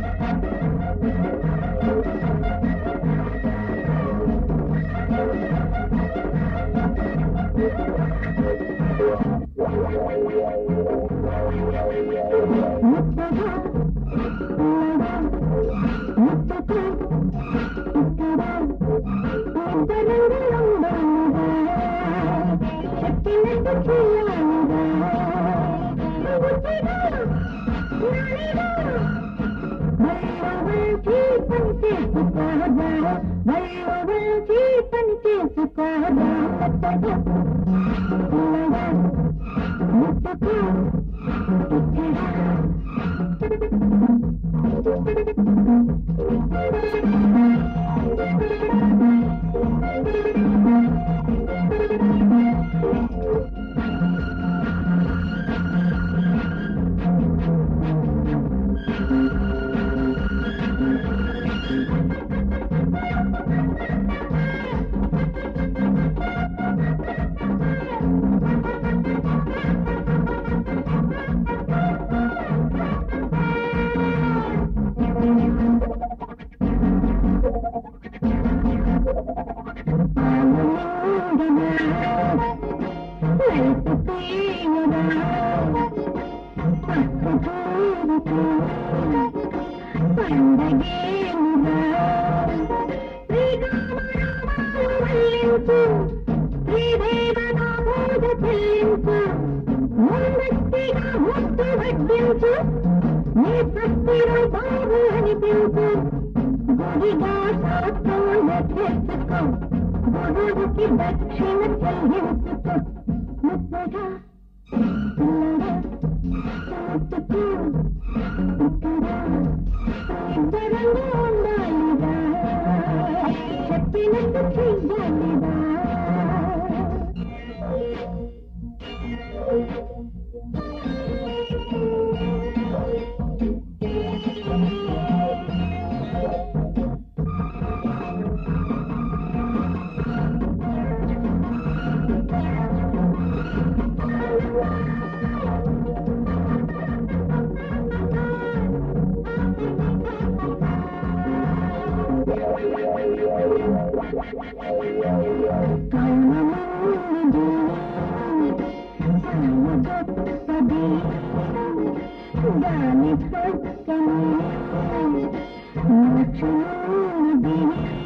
దక్షిణ చెల్లించుకో ముద్దగా ముట్టుకో ఇద్దరంగా ఉండాలిరా చెప్పినట్టు చెయ్యాలిరా దాని పక్కనే మోక్షమున్నది.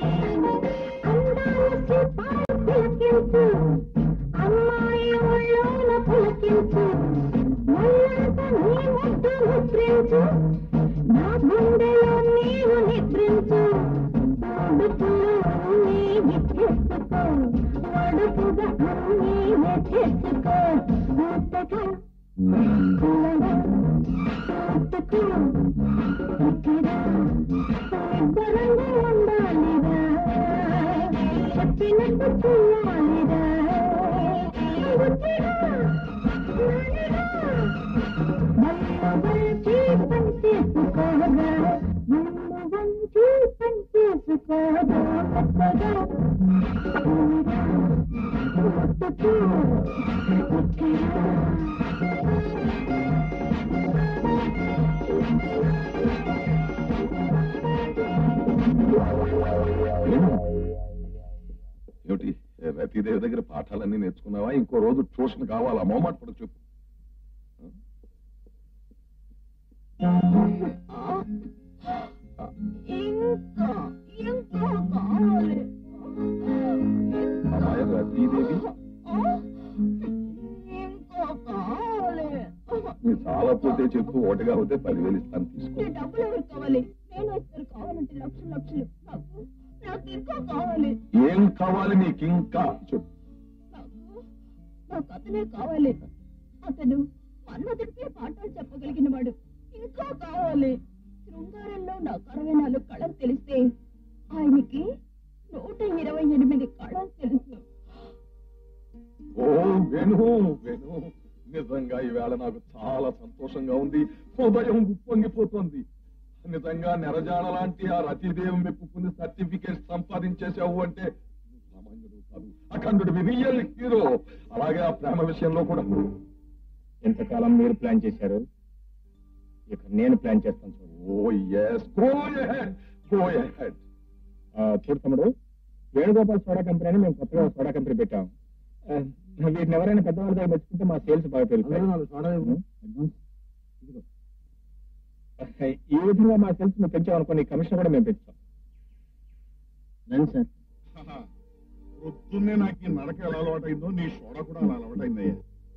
అందాలకి పాలు పులకించు, అమ్మాయి ఒళ్ళోన పులకించు ఒళ్ళంతా నీ ముద్దు ముద్రించు నా గుండెలో నీవు నిద్రించు ఉడుపులో అన్నీ విచ్చేసుకో వడుపుగా అన్నీ వెచ్చేసుకో ముద్దగా పుల్లగా ముట్టుకో ఇక్కడ ఇద్దరంగా ఉండాలిరా చెప్పినట్టు చేయాలిరా బుద్ధిగా నానిగా మల్ల వంచి పని చేసుకోగా మల్ల వంచి పని చేసుకోగా కొత్తగా ముట్టుకో ఇక్కడ ఆ రతీదేవి దగ్గర పాఠాలన్నీ నేర్చుకున్నావా ఇంకో రోజు ట్యూషన్ కావాలా మొహమాట పడ చెప్పు ఇంకా ఇంకా కావాలి అమ్మాయి రతీదేవి ఇంకా కావాలి నీ చాలా పోతే చెప్పు ఒకటిగా పోతే పదివేలు ఇస్తాను తీసుకో ఈ డబ్బులు ఎవరికి కావాలి నేను ఇస్తారు కావాలంటే లక్షలు లక్షలు నాకు నాకు ఇంకా కావాలి ఏం కావాలి నీకు ఇంకా చెప్పు నాకు నాకు అతనే కావాలి అతను మన్మధుడికి పాఠాలు చెప్పగలిగిన వాడు ఇంకా కావాలి శృంగారంలో నాకు అరవై నాలుగు కళలు తెలిస్తే ఆయనకి నూట ఇరవై ఎనిమిది కళలు తెలుసు ఓ వెను వెను నిజంగా ఈవేళ నాకు చాలా సంతోషంగా ఉంది హృదయం ఉప్పొంగిపోతుంది నిజంగా నెరజాడ లాంటి ఆ రతీదేవి మెప్పుకుని సర్టిఫికేట్ సంపాదించేసావు అంటే నువ్వు సామాన్యుడు కాదు అఖండుడు రియల్ హీరో అలాగే ఆ ప్రేమ విషయంలో కూడా ఎంతకాలం మీరు ప్లాన్ చేశారు ఇక నేను ప్లాన్ చేస్తాను చూడు oh yes go ahead go ahead ఆ, చూడు తమ్ముడు వేణుగోపాల్ సోడా కంపెనీ అని మేము కొత్తగా ఒక సోడా కంపెనీ పెట్టాం ఆ, వీటిని ఎవరైనా పెద్దవాళ్ళ దగ్గర మెచ్చుకుంటే మా సేల్స్ బాగా పెరుగుతాయి ఉం? ఇదిగో. ఈ విధంగా మా సేల్స్ మేము పెంచామనుకోండి కమిషన్ కూడా మేము పెంచుతాం రండి సార్ పొద్దున్నే నాకు ఈ నడక ఎలా అలవాటైందో నీ షోడ కూడా అలా అలవాటైందయ్యా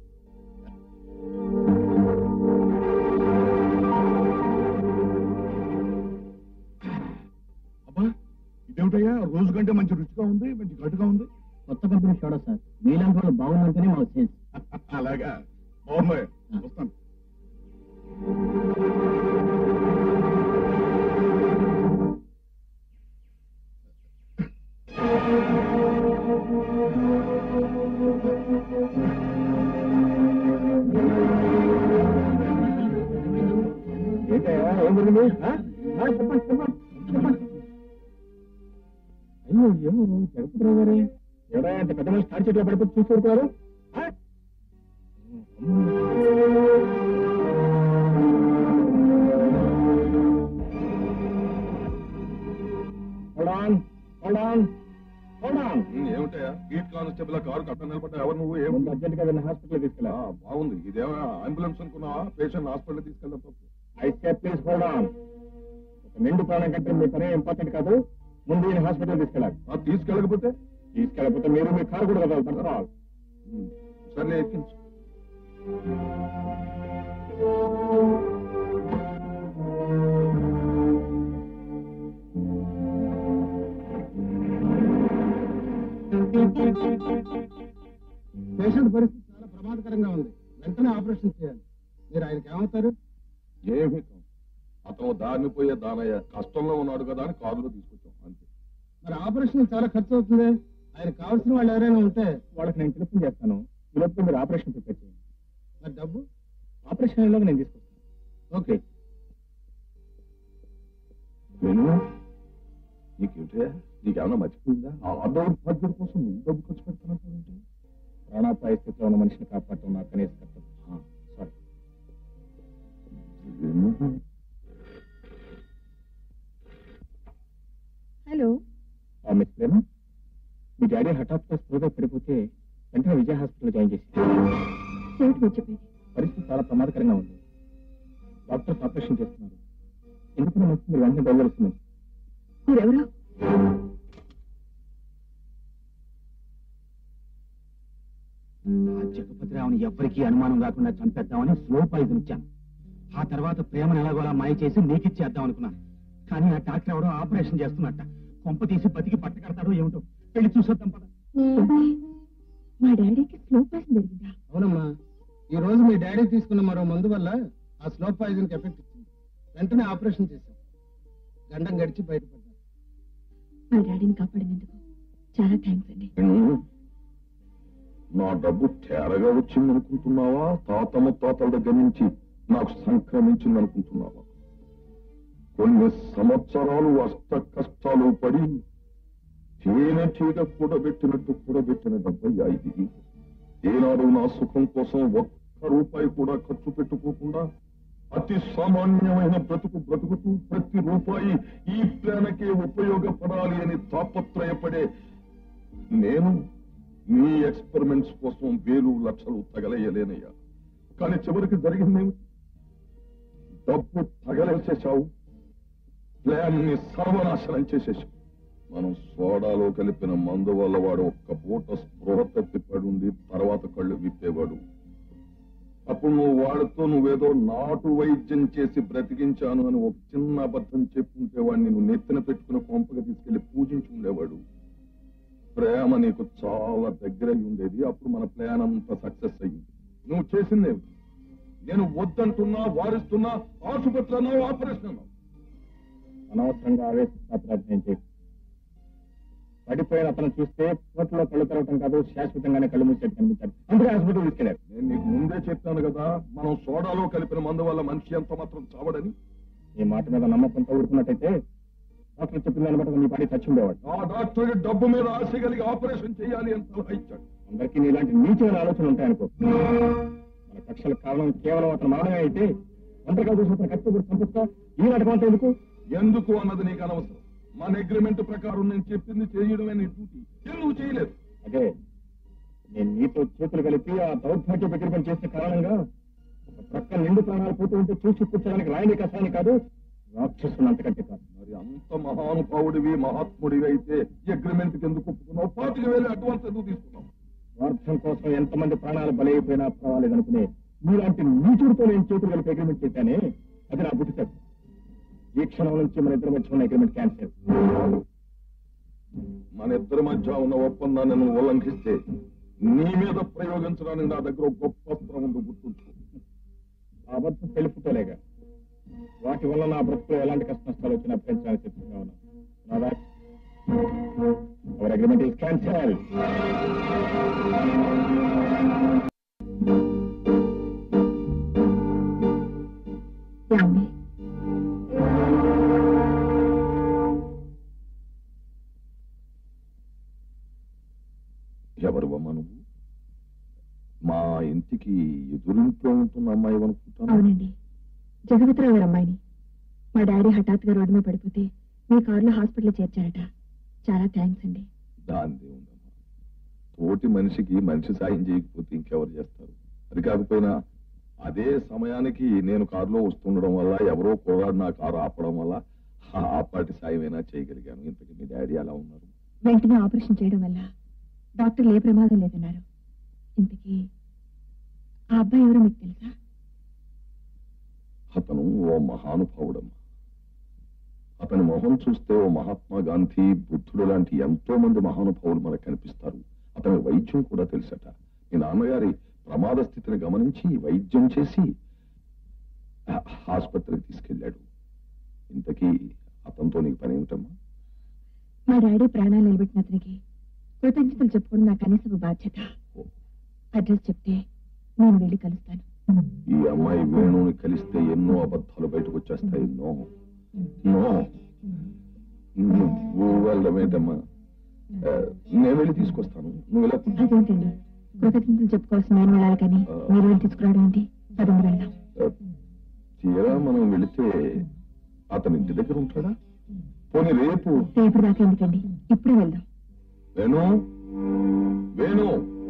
అబ్బా ఇదేమిటయ్యా రోజు కంటే మంచి రుచిగా ఉంది మంచి ఘటుగా ఉంది కొత్త కంపెనీ సోడా సార్ మీలాంటి వాళ్ళు బాగుందంటేనే మా సేల్స్ అలాగా బాగుంది వస్తాను ఏంటయ్యా ఏం జరిగింది ఆ? ఆ, చెప్పండి చెప్పండి చెప్పండి అయ్యో ఏమో జగపతిరావు గారే ఎవరైనా అంత పెద్ద మనిషి తాడి చెట్లు పడిపోయి చూసి ఊరుకున్నారు ఆ? Hold on, hold on, hold on. ఉమ్, ఏమిటయ్యా బీట్ కానిస్టేబుల్ కారు కట్ట నిలబడ్డా ఎవరు నువ్వు ఏం ముందు అర్జెంట్ గా వెళ్ళి హాస్పిటల్ తీసుకెళ్ళా ఆ, బాగుంది ఇదేమైనా అంబులెన్స్ అనుకున్నావా పేషెంట్ హాస్పిటల్ తీసుకెళ్దాం తప్పు అయితే ప్లీజ్ హోల్డ్ ఆన్ ఒక నిండు ప్రాణం కంటే మీ పనే ఇంపార్టెంట్ కాదు ముందు ఈయన హాస్పిటల్ తీసుకెళ్ళాలి ఆ, తీసుకెళ్ళకపోతే తీసుకెళ్ళకపోతే మీరు మీ కారు కూడా కదా దర్శనం ఉమ్, సర్లే ఎక్కించు పేషెంట్ పరిస్థితి చాలా ప్రమాదకరంగా ఉంది వెంటనే ఆపరేషన్ చేయాలి మీరు ఆయనకి ఏమవుతారు ఏమీ కాదు. అతను దారిని పోయే దానయ్య కష్టంలో ఉన్నాడు కదా అని కారులో తీసుకొచ్చాం అంతే మరి ఆపరేషన్ చాలా ఖర్చు అవుతుంది ఆయన కావాల్సిన వాళ్ళు ఎవరైనా ఉంటే వాళ్ళకి నేను టెలిఫోన్ చేస్తాను ఈ లోపు మీరు ఆపరేషన్ ప్రిపేర్ చేయండి మరి డబ్బు ఆపరేషన్ అయ్యేలోగా నేను తీసుకొస్తాను ఓకే వెను నీకేమిటయా నీకేమన్నా మర్చిపోయిందా ఆ దౌర్భాగ్యం కోసం నువ్వు డబ్బు ఖర్చు పెడతానంటే ప్రాణాపాయ స్థితిలో ఉన్న మనిషిని కాపాడటం నా కనీస కర్తవ్యం సారీ హలో మిస్ ప్రేమ మీ డాడీ హఠాత్తుగా స్పృహగా పడిపోతే వెంటనే విజయ హాస్పిటల్ జాయిన్ చేసి ఏమిటి మీరు చెప్పేది పరిస్థితి చాలా ప్రమాదకరంగా ఉంది డాక్టర్స్ ఆపరేషన్ చేస్తున్నారు ఎందుకన్నా మంచి మీరు వెంటనే బయలుదేరుస్తుంది మీరెవరు ఆ జగపతిరావుని ఎవ్వరికీ అనుమానం రాకుండా చంపేద్దామని స్లో పాయిజన్ ఇచ్చాను ఆ తర్వాత ప్రేమను ఎలాగోలా మాయ చేసి నీకిచ్చేద్దాం అనుకున్నాను కానీ ఆ డాక్టర్ ఎవడో ఆపరేషన్ చేస్తున్నట్ట కొంప తీసి బతికి పట్టకడతాడో ఏమిటో వెళ్ళి చూసొద్దాం పద మా డాడీకి స్లో పాస్ జరిగిందా అవునమ్మా ఈ రోజు మీ డాడీ తీసుకున్న మరో మందు వల్ల ఆ స్లో పాయిజన్ కి ఎఫెక్ట్ ఇచ్చింది వెంటనే ఆపరేషన్ చేశాం గండం గడిచి బయటపడ్డారు మా డాడీని కాపాడినందుకు చాలా థ్యాంక్స్ అండి వెను, నా డబ్బు తేరగా వచ్చింది అనుకుంటున్నావా తాత ముత్తాతల దగ్గర నుంచి నాకు సంక్రమించింది అనుకుంటున్నావా కొన్ని సంవత్సరాలు అష్ట కష్టాలు పడి తేనె తీగ కూడబెట్టినట్టు కూడబెట్టిన డబ్బయ్యా ఇది ఏనాడు నా సుఖం కోసం ఒక్క రూపాయి కూడా ఖర్చు పెట్టుకోకుండా అతి సామాన్యమైన బ్రతుకు బ్రతుకుతూ ప్రతి రూపాయి ఈ ప్రేమకే ఉపయోగపడాలి అని తాపత్రయపడే నేను నీ ఎక్స్పెరిమెంట్స్ కోసం వేలు లక్షలు తగలేయలేనయ్యా కానీ చివరికి జరిగిందేమిటి డబ్బు తగలేసేశావు ప్లాన్ ని సర్వనాశనం చేసేశావు మనం సోడాలో కలిపిన మందు వల్ల వాడు ఒక్క పూట స్పృహ తప్పిపడి ఉండి తర్వాత కళ్ళు విప్పేవాడు అప్పుడు నువ్వు వాడితో నువ్వేదో నాటు వైద్యం చేసి బ్రతికించాను అని ఒక చిన్న అబద్ధం చెప్పుంటే వాడిని నువ్వు నెత్తిన పెట్టుకుని కొంపగా తీసుకెళ్లి పూజించి ఉండేవాడు ప్రేమ నీకు చాలా దగ్గర అయి ఉండేది అప్పుడు మన ప్లాన్ అంతా సక్సెస్ అయ్యింది నువ్వు చేసిందేమి నేను వద్దంటున్నా వారిస్తున్నా ఆసుపత్రి అన్నావు ఆపరేషన్ అన్నావు అనవసరంగా ఆవేశం చేయకు పడిపోయిన అతను చూస్తే కోట్లో కళ్ళు తెరవటం కాదు శాశ్వతంగానే కళ్ళు మూసేట్టు కనిపించాడు అందుకే హాస్పిటల్ తీసుకెళ్లారు నేను నీకు ముందే చెప్పాను కదా మనం సోడాలో కలిపిన మందు వల్ల మనిషి ఎంత మాత్రం చావడని ఈ మాట మీద నమ్మకంతో ఊరుకున్నట్టయితే డాక్టర్ చెప్పిన దాన్ని బట్టి నీ పాటి చచ్చి ఉండేవాడు ఆ డాక్టర్ డబ్బు మీద ఆశ కలిగి ఆపరేషన్ చేయాలి అని సలహా ఇచ్చాడు అందరికీ నీలాంటి నీచమైన ఆలోచనలు ఉంటాయనుకో మన కక్షలకు కారణం కేవలం అతను మరణమే అయితే ఒంటరిగా చూసి అతను కష్టపడి సంపత్తా ఈ నాటకం అంతా ఎందుకు ఎందుకు అన్నది నీకు అనవసరం మన అగ్రిమెంట్ ప్రకారం నేను చెప్పింది చేయడమే నీ డ్యూటీ ఎందుకు చేయలేదు అదే నేను నీతో చేతులు కలిపి ఆ దౌర్భాగ్య అగ్రిమెంట్ చేసిన కారణంగా ఒక ప్రక్క నిండు ప్రాణాలు పోతూ ఉంటే చూసి కూర్చోడానికి రాయని కసాని కాదు రాక్షసుని అంతకంటే కాదు మరి అంత మహానుభావుడివి మహాత్ముడివి అయితే ఈ అగ్రిమెంట్ కి ఎందుకు ఒప్పుకున్నావు పాతిక వేలు అడ్వాన్స్ ఎందుకు తీసుకున్నావు స్వార్థం కోసం ఎంతమంది ప్రాణాలు బలైపోయినా పర్వాలేదనుకునే మీలాంటి నీచుడితో నేను చేతులు కలిపి అగ్రిమెంట్ చేశానే అది నా బుద్ధి తప్పు ఈ క్షణం నుంచి మన ఇద్దరి మధ్య ఉన్న అగ్రిమెంట్ క్యాన్సిల్ మన ఇద్దరి మధ్య ఉన్న ఒప్పందాన్ని నువ్వు ఉల్లంఘిస్తే నీ మీద ప్రయోగించడానికి నా దగ్గర ఒక గొప్ప అస్త్రం ఉంది గుర్తుంచుకో ఆ అబద్ధం తెలుపుకోలేగా వాటి వల్ల నా బ్రతుకులో ఎలాంటి కష్ట నష్టాలు వచ్చినా పెంచాలని చెప్తున్నా ఉన్నాను అవర్ అగ్రిమెంట్ ఈస్ క్యాన్సల్ ఏమండి ఎవరు అమ్మా నువ్వు మా ఇంటికి ఎదురింట్లో ఉంటున్న అమ్మాయి అనుకుంటాను అవునండి జగపతిరావు గారు అమ్మాయిని మా డాడీ హఠాత్తుగా రోడ్డు మీద పడిపోతే మీ కారులో హాస్పిటల్ చేర్చారట చాలా థ్యాంక్స్ అండి దానిదే ఉందమ్మా తోటి మనిషికి మనిషి సాయం చేయకపోతే ఇంకెవరు చేస్తారు అది కాకపోయినా అదే సమయానికి నేను కారులో వస్తుండడం వల్ల ఎవరో కుర్రాడు నా కారు ఆపడం వల్ల ఆ ఆపాటి సాయమైనా చేయగలిగాను ఇంతకీ మీ డాడీ అలా ఉన్నారు వెంటనే ఆపరేషన్ చేయడం వల్ల డాక్టర్లు ఏ ప్రమాదం లేదన్నారు ఇంతకీ ఆ అబ్బాయి ఎవరో మీకు తెలుసా అతను ఓ మహానుభావుడమ్మా అతని మొహం చూస్తే ఓ మహాత్మా గాంధీ బుద్ధుడు లాంటి ఎంతో మంది మహానుభావులు మనకు కనిపిస్తారు అతని వైద్యం కూడా తెలుసట మీ నాన్నగారి ప్రమాద స్థితిని గమనించి వైద్యం చేసి ఆ, ఆసుపత్రికి తీసుకెళ్ళాడు ఇంతకీ అతనితో నీకు పని ఏమిటమ్మా మా డాడీ ప్రాణాలు నిలబెట్టిన అతనికి కృతజ్ఞతలు చెప్పుకోవడం నా కనీసపు బాధ్యత అడ్రస్ చెప్తే నేను వెళ్ళి కలుస్తాను ఈ అమ్మాయి వేణుని కలిస్తే ఎన్నో అబద్ధాలు బయటకు వచ్చేస్తాయి నో నో నువ్వు వెళ్ళమేటమ్మా ఆ, నేను వెళ్ళి తీసుకొస్తాను నువ్వు ఇలా కూర్చో. అదేంటండి కృతజ్ఞతలు చెప్పుకోవాల్సిన నేను వెళ్ళాలి కానీ మీరు వెళ్ళి తీసుకురావడం ఏంటి పదండి వెళ్దాం ఆ, తీరా మనం వెళితే అతని ఇంటి దగ్గర ఉంటాడా పోనీ రేపు రేపు దాకా ఎందుకండి ఇప్పుడే వెళ్దాం వేణు వేణు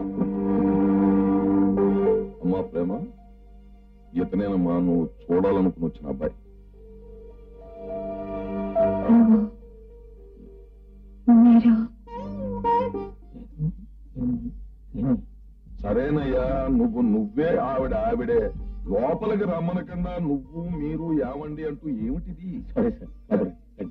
అమ్మా ప్రేమ ఇతనేనమ్మా నువ్వు చూడాలనుకుని వచ్చిన అబ్బాయి మీరు సరేనయ్యా నువ్వు నువ్వే ఆవిడ ఆవిడే లోపలికి రమ్మనకన్నా నువ్వు మీరు ఏమండి అంటూ ఏమిటిది సరే సార్ లోపలికి రండి.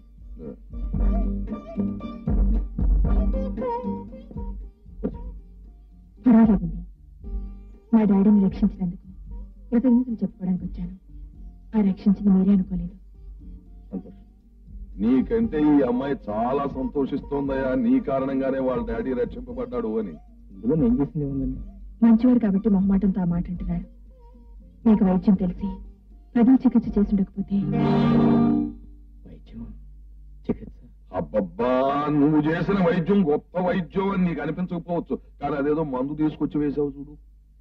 పర్వాలేదండి మా డాడీని రక్షించినందుకు కృతజ్ఞతలు చెప్పుకోవడానికి వచ్చాను ఆ రక్షించింది మీరే అనుకోలేదు సంతోషం నీకంటే ఈ అమ్మాయి చాలా సంతోషిస్తోందయ్యా నీ కారణంగానే వాళ్ళ డాడీ రక్షింపబడ్డాడు అని ఇందులో నేను చేసింది ఏముందండి మంచివారు కాబట్టి మొహమాటంతో ఆ మాట అంటున్నారు మీకు వైద్యం తెలిసి ప్రజలు చికిత్స చేసి ఉండకపోతే వైద్యం చికిత్స అబ్బబ్బా నువ్వు చేసిన వైద్యం గొప్ప వైద్యం అని నీకు అనిపించకపోవచ్చు కానీ అదేదో మందు తీసుకొచ్చి వేసావు చూడు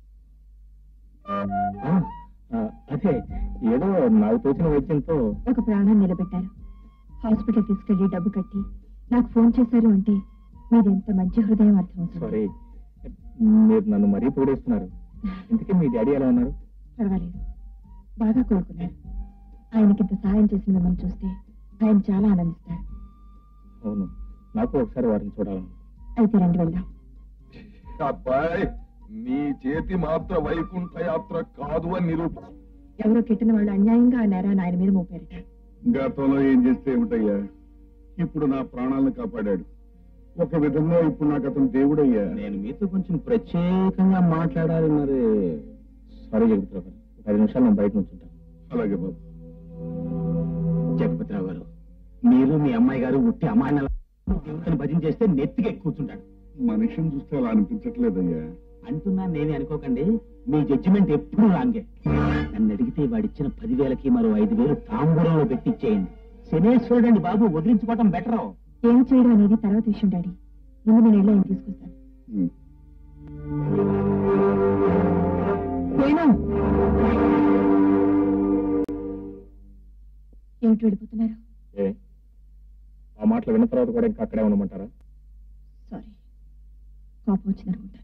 ఆ, ఆ, అదే ఏదో నాకు తోచిన వైద్యంతో ఒక ప్రాణాన్ని నిలబెట్టారు హాస్పిటల్ తీసుకెళ్లి డబ్బు కట్టి నాకు ఫోన్ చేశారు అంటే మీదెంత మంచి హృదయం అర్థమవుతుంది సారీ మీరు నన్ను మరీ పొగిడేస్తున్నారు ఇంతకీ మీ డాడీ ఎలా ఉన్నారు పర్వాలేదు బాగా కోరుకున్నారు ఆయనకింత సాయం చేసిన మిమ్మల్ని చూస్తే ఆయన చాలా ఆనందిస్తారు అవును నాకు ఒకసారి వారిని చూడాలను అయితే రండి వెళ్దాం అబ్బాయి నీ చేతి మాత్ర వైకుంఠ యాత్ర కాదు అని నిరూపణ ఎవరో కెట్టిన వాళ్ళు అన్యాయంగా ఆ నేరాన్ని ఆయన మీద మోపారట గతంలో ఏం చేస్తే ఏమిటయ్యా ఇప్పుడు నా ప్రాణాలను కాపాడాడు ఒక విధంగా ఇప్పుడు నాకు అతను దేవుడయ్యా నేను మీతో కొంచెం ప్రత్యేకంగా మాట్లాడాలి మరి సారీ జగపతిరావు గారు ఒక ఐదు నిమిషాలు నేను బయట నుంచుంటాను అలాగే బాబు జగపతిరావు గారు మీరు మీ అమ్మాయి గారు ఉట్టి అమ్మాయిని దేవుడిని భజన చేస్తే నెత్తికి ఎక్కువ కూర్చుంటాడు మనిషిని చూస్తే అలా అనిపించట్లేదయ్యా అంటున్నా నేనే అనుకోకండి మీ జడ్జిమెంట్ ఎప్పుడు రాంగే నన్ను అడిగితే వాడిచ్చిన పదివేలకి మరో ఐదు వేలు తాంబూలంలో పెట్టిచ్చేయండి శనేశ్వరుడు అండి బాబు వదిలించుకోవటం బెటర్ ఏం చేయడం అనేది తర్వాత విషయం డాడీ ముందు నేను వెళ్ళి ఆయన తీసుకొస్తాను ఉం. వేణు ఏమిటి వెళ్ళిపోతున్నారు ఏ ఆ మాటలు విన్న తర్వాత కూడా ఇంకా అక్కడే ఉండమంటారా సారీ కోపం వచ్చిందనుకుంటాను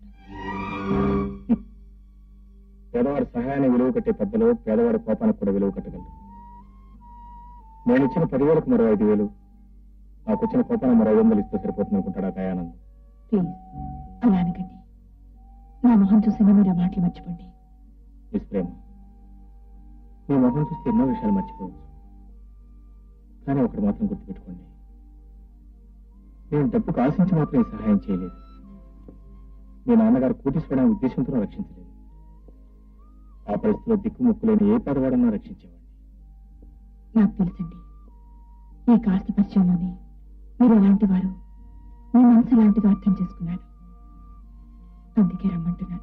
పేదవాడి సహాయాన్ని విలువ కట్టే పెద్దలు పేదవాడి కోపానికి కూడా విలువ కట్టగలరు నేను ఇచ్చిన పదివేలకు మరో ఐదు వేలు నాకు వచ్చిన కోపాన్ని మరో ఐదు వందలు ఇస్తే సరిపోతుంది అనుకుంటాడా దయానందం ప్లీజ్ అలా అనకండి నా మొహం చూసిన మీరు ఆ మాటలు మర్చిపోండి మిస్ ప్రేమ మీ మొహం చూస్తే ఎన్నో విషయాలు మర్చిపోవచ్చు కానీ ఒకటి మాత్రం గుర్తుపెట్టుకోండి నేను డబ్బుకు ఆశించి మాత్రం ఈ సహాయం చేయలేదు మీ నాన్నగారు కోటీశ్వరణ ఉద్దేశంతో రక్షించలేదు ఆ పరిస్థితిలో దిక్కుముక్కు లేని ఏ పేదవాడన్నా రక్షించేవాడిని నాకు తెలుసండి ఈ కాస్త పరిచయంలోనే మీరు ఎలాంటి వారు మీ మనసు ఎలాంటిదో అర్థం చేసుకున్నాను అందుకే రమ్మంటున్నాను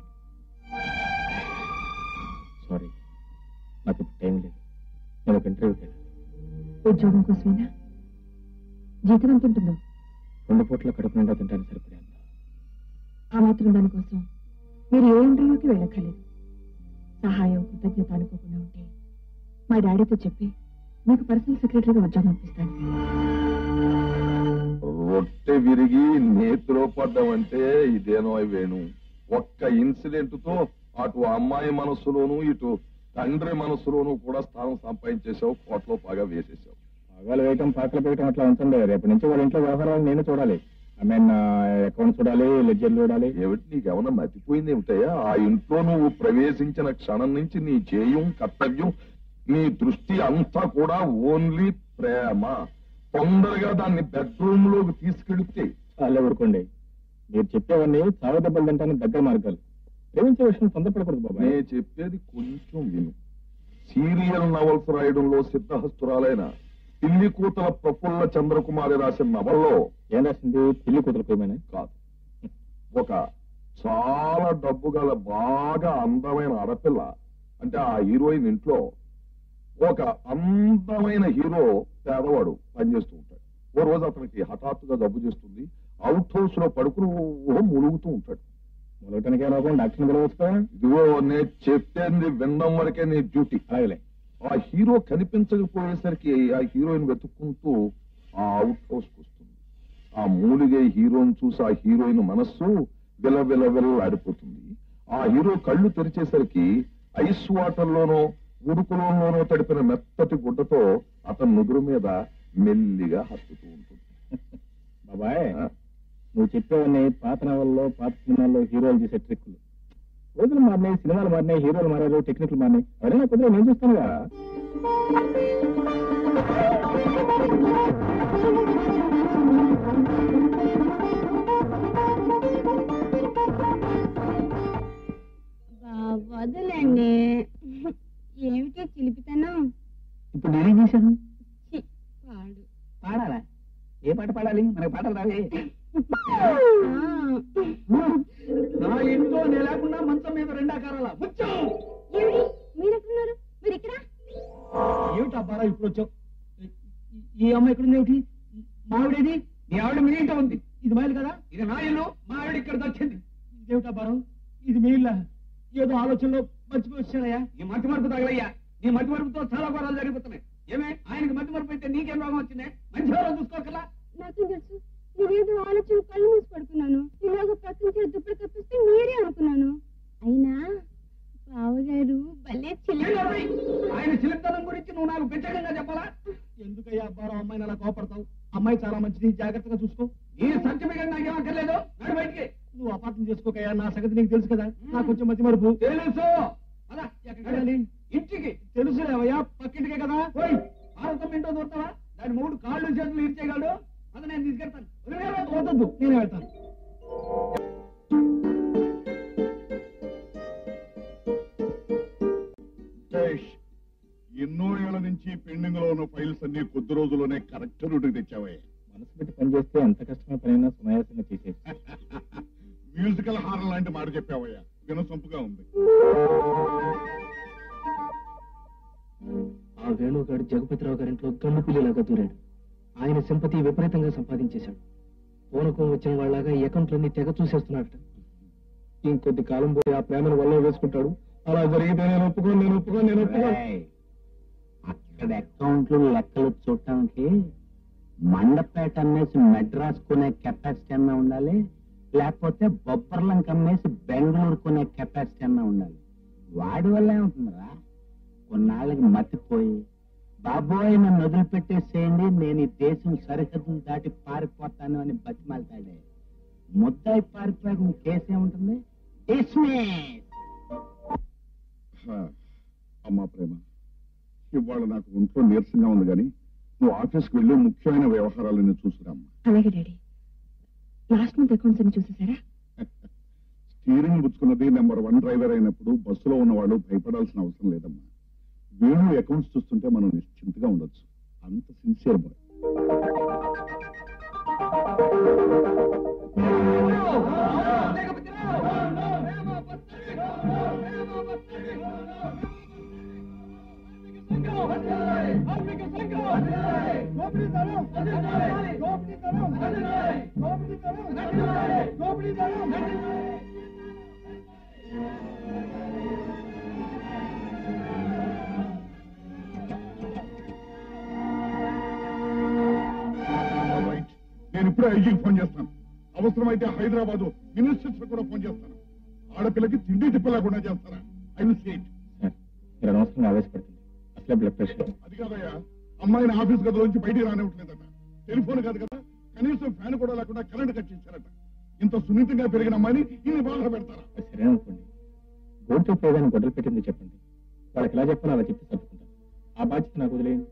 సారీ నాకు ఇప్పుడు టైం లేదు నేను ఒక ఇంటర్వ్యూకి వెళ్ళాలి ఉద్యోగం కోసమేనా జీతం ఎంత ఉంటుందో రెండు పూట్ల కడుపు నిండా తింటానికి సరిపడేంత ఆ మాత్రం దానికోసం మీరు ఏ ఇంటర్వ్యూకి వెళ్ళక్కర్లేదు సహాయం కృతజ్ఞత అనుకోకుండా ఉంటే మా డాడీతో చెప్పి మీకు పర్సనల్ సెక్రటరీగా ఉద్యోగం ఇప్పిస్తాను రొట్టె విరిగి నేతిలో పడ్డం అంటే ఇదేనో వేణు ఒక్క ఇన్సిడెంట్ తో అటు అమ్మాయి మనసులోను ఇటు తండ్రి మనసులోను కూడా స్థానం సంపాదించేసావు కోట్లో బాగా వేసేసావు పాగాలు వేయటం పాకలు వేయటం అట్లా ఉంచండి రేపు నుంచి వాళ్ళ ఇంట్లో వ్యవహారాలు నేను చూడాలి ఐ మీన్ అకౌంట్ చూడాలి లెడ్జర్ చూడాలి ఏమిటి నీకేమన్నా మతిపోయింది ఏమిటయ్యా ఆ ఇంట్లో నువ్వు ప్రవేశించిన క్షణం నుంచి నీ చేయం కర్తవ్యం నీ దృష్టి అంతా కూడా ఓన్లీ ప్రేమ తొందరగా దాన్ని బెడ్రూమ్ లోకి తీసుకెళ్తే చాలా ఊరుకోండి మీరు చెప్పేవన్నీ చావ దెబ్బలు తింటానికి దగ్గర మార్గాలు ప్రేమించే విషయం తొందరపడకూడదు బాబాయ్ నేను చెప్పేది కొంచెం విను సీరియల్ నవల్స్ రాయడంలో సిద్ధహస్తురాలైన పిల్లి కూతల ప్రఫుల్ల చంద్రకుమారి రాసిన నవల్లో ఏం రాసింది పిల్లి కూతురు ఏమైనా కాదు ఒక చాలా డబ్బు గల బాగా అందమైన ఆడపిల్ల అంటే ఆ హీరోయిన్ ఇంట్లో ఒక అందమైన హీరో పేదవాడు పనిచేస్తూ ఉంటాడు ఓ రోజు అతనికి హఠాత్తుగా జబ్బు చేస్తుంది అవుట్ హౌస్ లో పడుకుని ఓ ములుగుతూ ఉంటాడు మొదలటానికి లోపల డాక్టర్ని పిలవచ్చు కదా ఇదిగో నేను చెప్పేది వినడం వరకే నీ డ్యూటీ అలాగే ఆ హీరో కనిపించకపోయేసరికి ఆ హీరోయిన్ వెతుక్కుంటూ ఆ అవుట్ హౌస్ వస్తుంది ఆ మూలిగే హీరోని చూసి ఆ హీరోయిన్ మనస్సు విల విల విల ఆడిపోతుంది ఆ హీరో కళ్ళు తెరిచేసరికి ఐస్ వాటర్ లోనో ఉడుకులోనో తడిపిన మెత్తటి గుడ్డతో అతని నుదురు మీద మెల్లిగా హత్తుతూ ఉంటుంది బాబాయ్ ఆ? నువ్వు చెప్పేవన్నీ పాత నవల్లో పాత సినిమాల్లో హీరోలు చేసే ట్రిక్లు రోజులు మారినాయి సినిమాలు మారినాయి హీరోలు మారారు టెక్నిక్లు మారినాయి ఎవరైనా కుదిరే నేను చూస్తానుగా వదలండి ఏమిటి చిలిపితనం ఇప్పుడు నేనేం చేశాను ఛీ, పాడు పాడాలా ఏ పాట పాడాలి మనకి పాటలు రావే ఆ, నా ఇంట్లో నేను లేకుండా మంచం మీద రెండాకారాల వచ్చావు ఏమిటి మీరెక్కడున్నారు మీరు ఇక్కడ ఏమిటి అబ్బారా ఇప్పుడు వచ్చావు ఈ- ఈ అమ్మాయి ఇక్కడ ఉంది ఏమిటి మావిడేది నీ ఆవిడ మీ ఇంట ఉంది ఇది మా ఇల్లు కదా ఇది నా ఇల్లు మా ఆవిడ ఇక్కడ దక్కింది ఇదేమిటి అబ్బారం ఇది మీ ఇల్లా ఏదో ఆలోచనలో మర్చిపోయి వచ్చాడయ్యా నీ మట్టి మరుపు తగలయ్యా నీ మట్టి మరుపుతో చాలా ఘోరాలు జరిగిపోతున్నాయి ఏమే ఆయనకి మట్టి మరుపు అయితే నీకేం రోగం వచ్చింది మంచి రోజు చూసుకోకలా నాకేం తెలుసు నేనేదో ఆలోచన కళ్ళు మూసి పడుకున్నాను ఇలాగ ప్రక్కన దుప్పటి కప్పిస్తే అంటే మీరే అనుకున్నాను అయినా బావగారు భలే చిల్లర ఆయన చిలకదనం గురించి నువ్వు నాకు ప్రత్యేకంగా చెప్పాలా ఎందుకయ్యా అబ్బారావు అమ్మాయిని అలా కోపడతావు అమ్మాయి చాలా మంచిది జాగ్రత్తగా చూసుకో ఈ సర్టిఫికెట్ నాకేం అక్కర్లేదు నాడు బయటికి నువ్వు అపార్థం చేసుకోకయ్యా నా సంగతి నీకు తెలుసు కదా నాకు కొంచెం మతి మరుపు తెలుసు అలా ఎక్కడికి వెళ్ళాలి? ఇంటికి తెలుసులేవయ్యా పక్కింటికే కదా పోయి భారతం ఏంటో దూరతావా దాని మూడు కాళ్ళు చేతులు ఇచ్చేయగలడు అది నేను తీసుకెళ్తాను వదిలేరా? వద్దొద్దు నేనే వెళ్తాను జయేష్ ఎన్నో ఏళ్ల నుంచి పెండింగ్ లో ఉన్న ఫైల్స్ అన్ని కొద్ది రోజుల్లోనే కరెక్ట్ రూట్ తెచ్చావయ్యా మనసు పెట్టి పనిచేస్తే ఎంత కష్టమైన పనైనా సునాయాసంగా చేసేది మ్యూజికల్ హారం లాంటి మాట చెప్పావయ్యా వినసొంపుగా ఉంది ఆ వేణుగాడు జగపతిరావు గారింట్లో గన్ను పిల్లిలాగా దూరాడు ఆయన సింపతి విపరీతంగా సంపాదించేశాడు పూనకం వచ్చిన వాళ్ళగా అకౌంట్లన్నీ తెగ చూసేస్తున్నాడట ఇంకొద్ది కాలం పోయి ఆ ప్రేమను వల్ల వేసుకుంటాడు అలా జరిగితే నేను ఒప్పుకోను నేను ఒప్పుకోను నేను ఒప్పుకోను అక్కడ అకౌంట్లు లెక్కలు చూడటానికి మండపేట అమ్మేసి మెడ్రాస్ కొనే కెపాసిటీ అన్నా ఉండాలి లేకపోతే బొబ్బర్లంక అమ్మేసి బెంగళూరు కొనే కెపాసిటీ అన్నా ఉండాలి వాడి వల్ల ఏమవుతుందిరా కొన్నాళ్ళకి మతిపోయి బాబోయ్ నన్ను వదిలిపెట్టేసేయండి నేను ఈ దేశం సరిహద్దులు దాటి పారిపోతాను అని బతిమాలతాడే ముద్దాయి పారిపోయాక కేసు ఏముంటుంది Dismiss. హా, అమ్మా ప్రేమ ఇవాళ నాకు ఒంట్లో నీరసంగా ఉంది కానీ నువ్వు ఆఫీస్కి వెళ్ళి ముఖ్యమైన వ్యవహారాలన్నీ చూసుకురామ్మా అలాగే డాడీ లాస్ట్ మంత్ అకౌంట్స్ అన్ని చూసేసారా స్టీరింగ్ పుచ్చుకున్నది నెంబర్ వన్ డ్రైవర్ అయినప్పుడు బస్సులో ఉన్నవాడు భయపడాల్సిన అవసరం లేదమ్మా వేణు అకౌంట్స్ చూస్తుంటే మనం నిశ్చింతగా ఉండొచ్చు అంత సిన్సియర్ బాయ్ రైట్. నేను ఇప్పుడే ఐజీకి ఫోన్ చేస్తాను అవసరమైతే హైదరాబాద్ మినిస్టర్స్ కూడా ఫోన్ చేస్తాను ఆడపిల్లకి తిండి తిప్ప లేకుండా చేస్తారా I will see it sir మీరు అనవసరంగా ఆవేశపడుతుంది అసలే బ్లడ్ ప్రెషర్ అది కాదయ్యా అమ్మాయిని ఆఫీస్ గదిలోంచి బయటికి రానివ్వట్లేదట టెలిఫోన్ కాదు కదా కనీసం ఫ్యాన్ కూడా లేకుండా కరెంట్ కట్ చేశారట ఇంత సున్నితంగా పెరిగిన అమ్మాయిని ఇన్ని బాధ పెడతారా అది సరే అనుకోండి గోడుతో పోయేదాన్ని గొడవలు పెట్టింది చెప్పండి వాళ్ళకి ఎలా చెప్పాలో అలా చెప్పి సర్దుకుంటాను ఆ బాధ్యత నాకు వదిలేయండి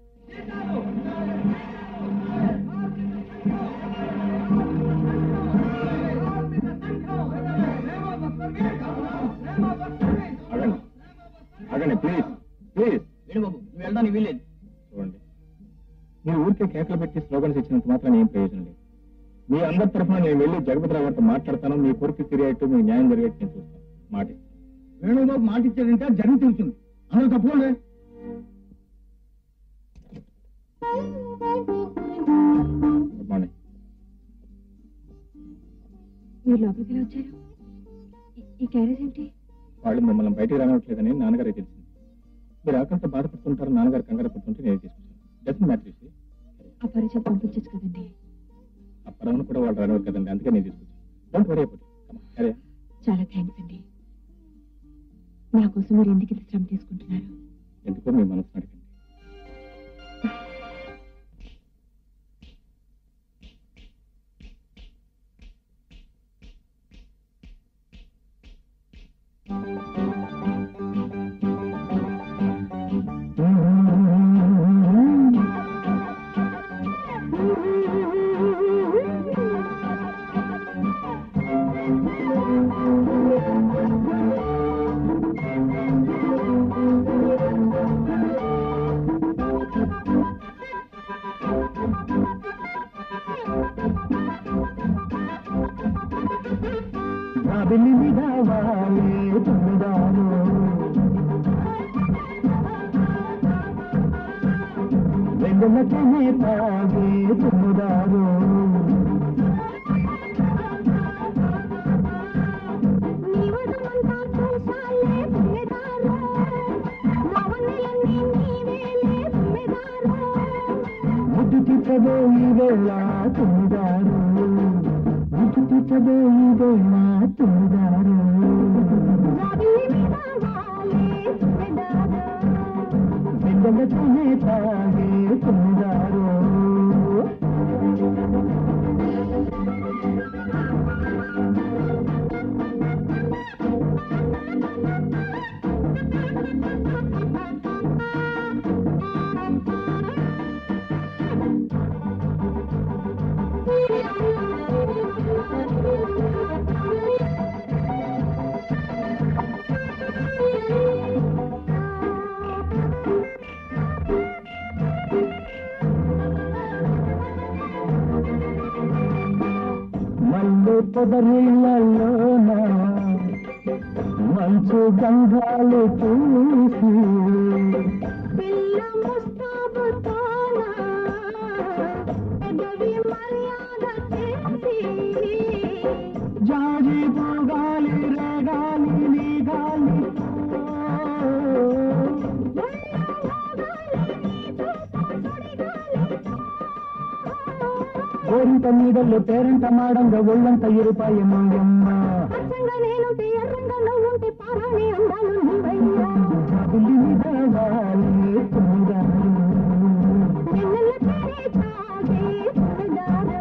ఆగండి ఆగండి ప్లీజ్ ప్లీజ్ వేణుబాబు నువ్వు వెళ్ళడానికి వీల్లేదు చూడండి మీ ఊరికే కేకలు పెట్టి స్లోగన్స్ ఇచ్చినంత మాత్రం ఏం ప్రయోజనం లేదు మీ అందరి తరఫున నేను వెళ్ళి జగపతిరావు గారితో మాట్లాడతాను మీ కోరిక తిరిగేట్టు మీకు న్యాయం జరిగేట్టు నేను చూస్తాను మాట ఇస్తాను. వేణుబాబు మాట ఇచ్చాడంటే జరిగి తెలుస్తుంది అందరూ తప్పుకోండి గుడ్ మార్నింగ్ మీరు లోపలికి ఎలా వచ్చారు ఈ- ఈ క్యారేజ్ ఏంటి వాళ్ళు మిమ్మల్ని బయటికి రానట్లేదని నాన్నగారికి తెలిసింది మీరు ఆకలితో బాధపడుతుంటారు నాన్నగారు కంగారు పడుతుంటే నేను తీసుకుంటాను డెఫినెట్ మ్యాటర్ చేసి ఆ పరిచయం పంపించచ్చు కదండి ఆ పడవను కూడా వాళ్ళు రానివ్వరు కదండి అందుకే నేను తీసుకొచ్చాను డోంట్ వరీ అబౌట్ సరే చాలా థ్యాంక్స్ అండి నా కోసం మీరు ఎందుకు ఇంత శ్రమ తీసుకుంటున్నారు ఎందుకో మీ మనసు అడగండి జాబిలి మీద వాలే తుమ్మిదారు వెంగళకనే తాగే తుమ్మిదారు ముద్దు చిత్తబోయి వేళ తుమ్మిదారు ముద్దు ముద్దు తీర్చబో ఇదే మా తుంగారు వెంగళతోనే తాగే తుంగారు మల్లె పొదరిళ్ళలోన మంచు గంగాలు చూసి పిల్ల ముస్తాబుతోన పెదవి మర్యాద చేసి జాజి పూగాలి రేగాలి నీ గాలి గోరింట నీడల్లో పేరంట మాడంగా ఒళ్ళంత ఇరుపాయమ్మ అచ్చంగా నేనుంటే ఎర్రంగా నువ్వుంటే పారాణి అందాలు నువ్వయ్యా బుల్లి మీద వాలి తుంగారు వెన్నెల తేరే తాగే సరదారా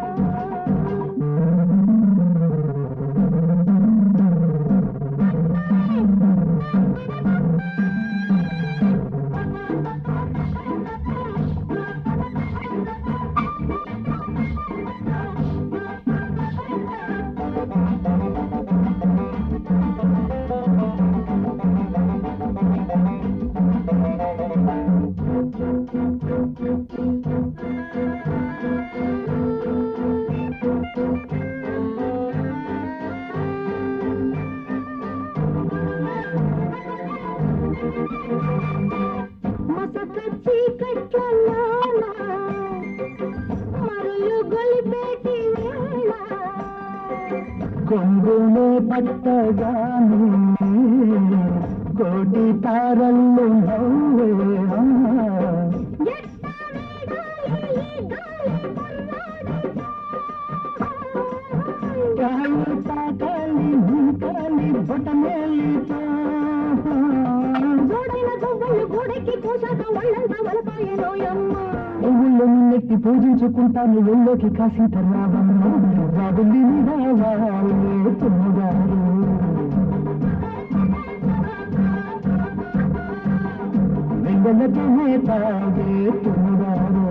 మసక చీకట్లలోన మరులు గొలిపేటి వేళ కొంగునే పట్టగాను కోటి తారల్లు నవ్వే కాలి తాకాలి కాలి బొటమేలితో జోడైన గొవ్వలు గోడెక్కి కూసాక ఒళ్ళంతా వలపాయనోయమ్మ పువ్వుల్లో నిన్నెత్తి పూజించుకుంటాను ఒళ్ళోకి కాసింత రావమ్మ రాబుల్లి మీద వాళ్ళే తుమ్మగారు వెంగళతోనే తాగే తుమ్మగారు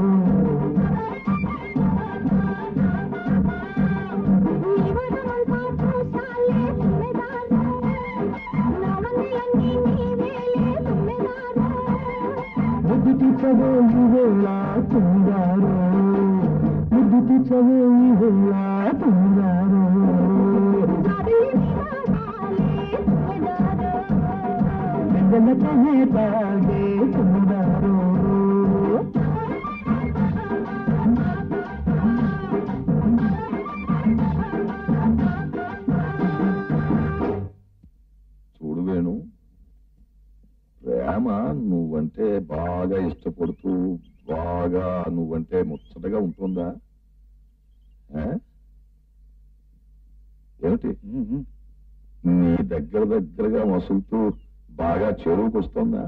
నీవరమంతా చూసాలే తుమ్మెదారు నవన్నీలన్నీ నీవేలే తుమ్మెదారు ముద్దు తీర్చవో ఇవేళ తుంగారు ముద్దు తీర్చవో ఇవేళ తుంగారు జాబిలి మీద వాలే తుమ్మెదారు వెంగళతోనే తాగే తుంగారు చూడు వేణు ప్రేమ నువ్వంటే బాగా ఇష్టపడుతూ బాగా నువ్వంటే ముచ్చటగా ఉంటుందా ఆ? ఏమిటి నీ దగ్గర దగ్గరగా మసులుతూ బాగా చెరువుకు వస్తుందా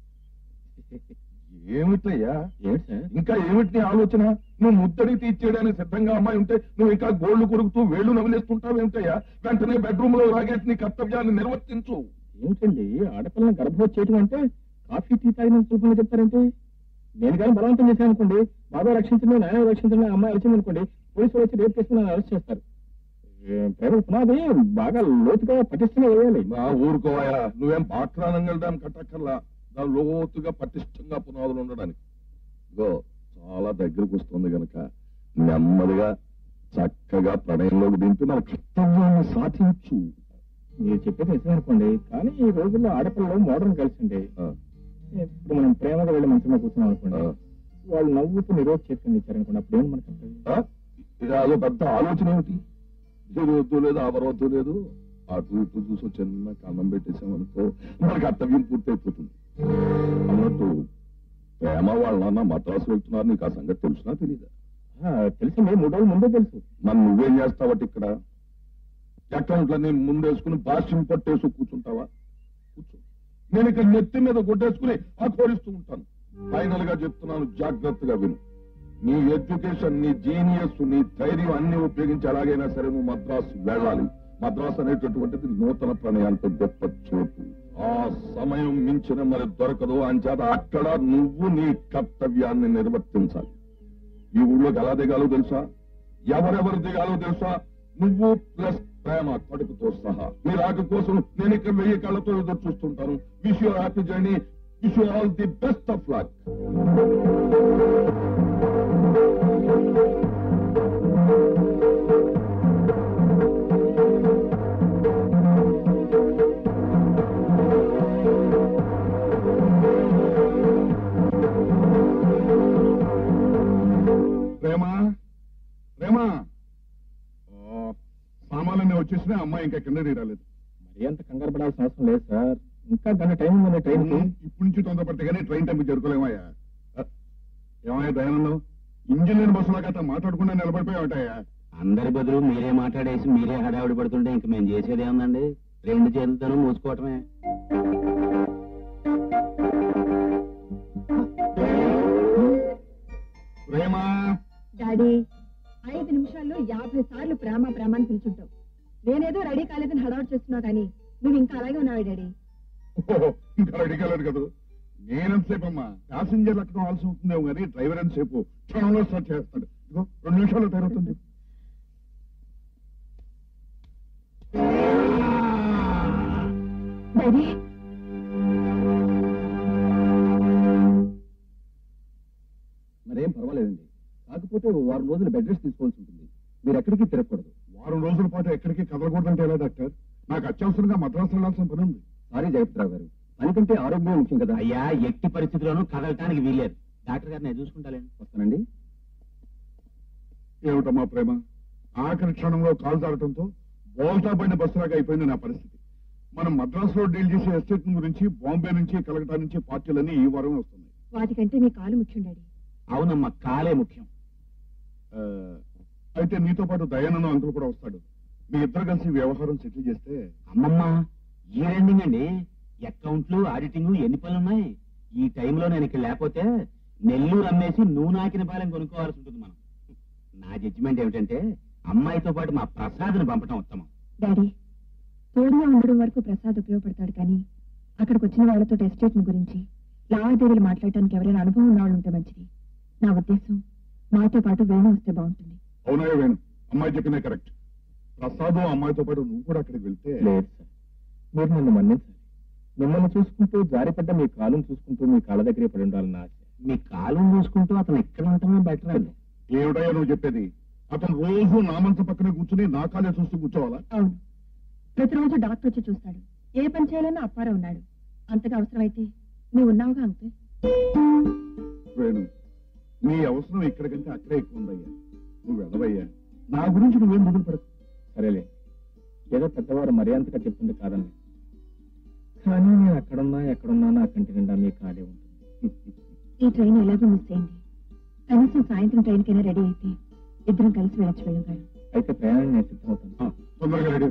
ఏమిటయ్యా ఏమిటి సార్ ఇంకా ఏమిటి నీ ఆలోచన నువ్వు ముద్దడి తీర్చేయడానికి సిద్ధంగా అమ్మాయి ఉంటే నువ్వు ఇంకా గోళ్లు కొరుకుతూ వేళ్లు నవిలేస్తుంటావు ఏమిటయ్యా వెంటనే బెడ్రూమ్ లో రాగేసి నీ కర్తవ్యాన్ని నిర్వర్తించు ఏమిటండి ఆడపిల్లని గర్భవతి చేయటం అంటే కాఫీ టీ తాగిన చూపుగా చెప్తారంటే నేను కానీ బలవంతం చేశాను అనుకోండి బాబాయ్ రక్షించండి నాయన రక్షించండి అమ్మాయి వచ్చింది అనుకోండి పోలీసులు వచ్చి రేపు చేసుకుని నన్ను అరెస్ట్ చేస్తారు ఏ, ప్రేమ పునాది బాగా లోతుగా పటిష్టంగా వేయాలి నా ఊరుకోవాయా నువ్వేం పాత్రానం వెళ్ళడానికి కట్టక్కర్లా దాని లోతుగా పటిష్టంగా పునాదులు ఉండడానికి ఇగో చాలా దగ్గరకు వస్తుంది గనక నెమ్మదిగా చక్కగా ప్రణయంలోకి దింపి మన కర్తవ్యాన్ని సాధించు మీరు చెప్పేది నిజమే అనుకోండి కానీ ఈ రోజుల్లో ఆడపిల్లలు మోడర్న్ కలిసిండి ఆ, ఇప్పుడు మనం ప్రేమగా వెళ్ళి మంచంలో కూర్చున్నాం అనుకోండి ఆ. వాళ్ళు నవ్వుతూ నిరోధ చేసుకుని ఇచ్చారనుకోండి అప్పుడు ఏం మనకు కర్తవ్యం? ఆ? ఇది అదో పెద్ద ఆలోచన ఏమిటి వద్దు లేదు అవరవద్దు లేదు అటు ఇటు చూసి చిన్న కన్నం పెట్టేసామనుకో మన కర్తవ్యం పూర్తయిపోతుంది అన్నట్టు ప్రేమ వాళ్ళ నాన్న మద్రాసు వెళ్తున్నారు నీకు ఆ సంగతి తెలుసునా తెలీదా ఆ, తెలుసు మూడు రోజులు ముందే తెలుసు మరి నువ్వేం చేస్తావట ఇక్కడ అకౌంట్లన్నీ ముందేసుకుని భాష్యం పట్టేసి కూర్చుంటావా కూర్చో నేను ఇక్కడ నెత్తి మీద కొట్టేసుకుని ఆకోరిస్తూ ఉంటాను ఫైనల్ గా చెప్తున్నాను జాగ్రత్తగా విను నీ ఎడ్యుకేషన్ నీ జీనియస్ నీ ధైర్యం అన్ని ఉపయోగించి ఎలాగైనా సరే నువ్వు మద్రాసు వెళ్ళాలి మద్రాసు అనేటటువంటిది నూతన ప్రణయానికి గొప్ప చోటు ఆ సమయం మించిన మరి దొరకదు అంచేత అక్కడ నువ్వు నీ కర్తవ్యాన్ని నిర్వర్తించాలి ఈ ఊళ్ళోకి ఎలా దిగాలో తెలుసా ఎవరెవరు దిగాలో తెలుసా నువ్వు ప్లస్ ప్రేమ కడుపుతో సహా మీ రాక కోసం నేను ఇక్కడ వెయ్యి కళ్ళతో ఎదురు చూస్తుంటాను wish you happy journey wish you all the best of luck Prema Prema ఓ, సామాన్లన్నీ వచ్చేసినా అమ్మాయి ఇంకా కింద రాలేదు మరి అంత కంగారు పడాల్సిన అవసరం లేదు సార్ ఇంకా గంట టైం ఉందండి ట్రైన్ కి ఇప్పటి నుంచి తొందరపడితే కానీ ట్రైన్ టైంకి చేరుకోలేమయ్యా అ, ఏమయ్యా దయానందం ఇంజిన్ లేని బస్సులో గట్రా మాట్లాడకుండా నిలబడిపోయావటయ్యా అందరి బదులు మీరే మాట్లాడేసి మీరే హడావిడి పడుతుంటే ఇంక మేము చేసేది ఏముందండి రెండు చేతులతోనూ మూసుకోవటమే ప్రేమ డాడీ ఐదు నిమిషాల్లో యాభై సార్లు ప్రేమ ప్రేమ అని పిలుచుంటావు నేనేదో రెడీ కాలేదని హడావుడు చేస్తున్నావు కానీ నువ్వు ఇంకా అలాగే ఉన్నావు డాడీ ఓహో, ఇంకా రెడీ కాలేదు కదా నేనంతసేపు అమ్మా ప్యాసింజర్లు అక్కడ ఆల్సి అవుతుందేమో కానీ డ్రైవర్ ఎంతసేపు క్షణంలో స్టార్ట్ చేస్తాడు ఇదిగో రెండు నిమిషాలు టైం అవుతుంది డాడీ మరేం పర్వాలేదండి కాకపోతే ఓ వారం రోజులు బెడ్ రెస్ట్ తీసుకోవాల్సి ఉంటుంది మీరు ఎక్కడికి తిరగకూడదు వారం రోజుల పాటు ఎక్కడికి కదలకూడదంటే ఎలా డాక్టర్ నాకు అత్యవసరంగా మద్రాసు వెళ్ళాల్సిన పని ఉంది సారీ జగత్రావు గారు పని కంటే ఆరోగ్యం ముఖ్యం కదా అయ్యా ఎట్టి పరిస్థితుల్లోనూ కదలటానికి వీల్లేదు డాక్టర్ గారు నేను చూసుకుంటాలేండి వస్తానండి ఏమిటమ్మా ప్రేమ ఆఖరి క్షణంలో కాలు జారటంతో బోల్తా పడిన బస్సులాగా అయిపోయింది నా పరిస్థితి మనం మద్రాసులో డీల్ చేసే ఎస్టేట్ గురించి బాంబే నుంచి కలకటా నుంచి పార్టీలన్నీ ఈ వారం వస్తున్నాయి వాటికంటే మీ కాలు ముఖ్యం డాడీ అవునమ్మా కాలే ముఖ్యం ఆ, అయితే నీతో పాటు దయానందం అంకుల్ కూడా వస్తాడు మీ ఇద్దరు కలిసి వ్యవహారం సెటిల్ చేస్తే అమ్మమ్మ ఈ రెండింగ్ అండి అకౌంట్లు ఆడిటింగ్ ఎన్ని పనులు ఉన్నాయి ఈ టైంలో నేను ఇక్కడ లేకపోతే నెల్లూరు అమ్మేసి నువ్వు నాకిన పాలెం కొనుక్కోవాల్సి ఉంటుంది మనం నా జడ్జిమెంట్ ఏమిటంటే అమ్మాయితో పాటు మా ప్రసాద్ని పంపటం ఉత్తమం డాడీ తోడుగా ఉండడం వరకు ప్రసాద్ ఉపయోగపడతాడు కానీ అక్కడికి వచ్చిన వాళ్ళతో ఎస్టేట్ గురించి లావాదేవీలు మాట్లాడటానికి ఎవరైనా అనుభవం ఉన్న వాళ్ళు ఉంటే మంచిది నా ఉద్దేశం మాతో పాటు వేణు వస్తే బాగుంటుంది అవునాయో వేణు అమ్మాయి చెప్పిందే కరెక్ట్ ప్రసాద్ అమ్మాయితో పాటు నువ్వు కూడా అక్కడికి వెళ్తే లేదు సార్ మీరు నన్ను మన్నించాలి మిమ్మల్ని చూసుకుంటూ జారిపడ్డ మీ కాలును చూసుకుంటూ మీ కాళ్ళ దగ్గరే పడి ఉండాలన్న ఆశ మీ కాలం చూసుకుంటూ అతను ఎక్కడ ఉండటమే బెటర్ అండి ఏమిటయ్యా నువ్వు చెప్పేది అతను రోజు నా మనసు పక్కనే కూర్చుని నా కాలే చూస్తూ కూర్చోవాలా అవును ప్రతిరోజు డాక్టర్ వచ్చి చూస్తాడు ఏ పని చేయాలన్నా అప్పారా ఉన్నాడు అంతగా అవసరమైతే నువ్వు ఉన్నావుగా అంతే వేణు నీ అవసరం ఇక్కడికంటే అక్కడే ఎక్కువ ఉందయ్యా నువ్వు వెళ్ళవయ్యా నా గురించి నువ్వేం వదిలిపెడకు సరేలే ఏదో పెద్దవారు మర్యాంతగా చెప్తుంటే కాదండి కానీ నేను అక్కడున్నా ఎక్కడున్నా నా కంటి నిండా మీ కాలే ఉంటుంది ఈ ట్రైన్ ఎలాగో మిస్ అయింది కనీసం సాయంత్రం ట్రైన్ కైనా రెడీ అయితే ఇద్దరం కలిసి వెళ్ళచ్చు వెళ్ళగారు అయితే ప్రయాణం నేను సిద్ధమవుతాను ఆ, తొందరగా ready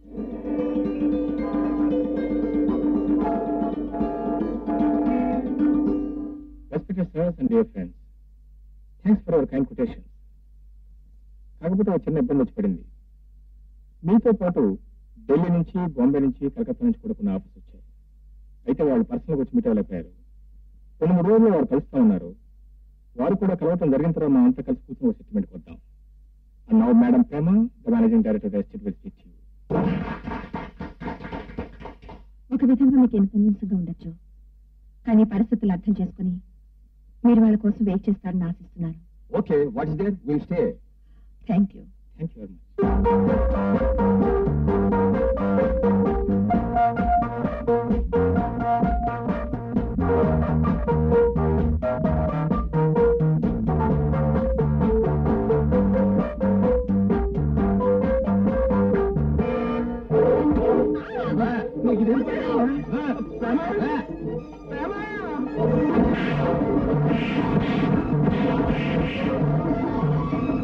respected sirs and dear friends thanks for our kind quotation కాకపోతే ఒక చిన్న ఇబ్బంది వచ్చి పడింది మీతో పాటు ఢిల్లీ నుంచి బాంబే నుంచి కలకత్తా నుంచి కూడా కొన్ని ఆఫర్స్ వచ్చాయి అయితే వాళ్ళు పర్సనల్గా వచ్చి మీట్ అవ్వలేకపోయారు కొన్ని మూడు రోజులు వారు కలుస్తా ఉన్నారు వారు కూడా కలవటం జరిగిన తర్వాత మనం అంతా కలిసి కూర్చొని ఒక సెటిల్మెంట్ కొద్దాం and now madam Prema the managing director estate will speak you ఒక విధంగా మీకు ఇన్కన్వీనియన్స్ గా ఉండొచ్చు కానీ పరిస్థితులు అర్థం చేసుకుని మీరు వాళ్ళ కోసం వెయిట్ చేస్తారని ఆశిస్తున్నాను okay what is there will stay thank you thank you very much ఆ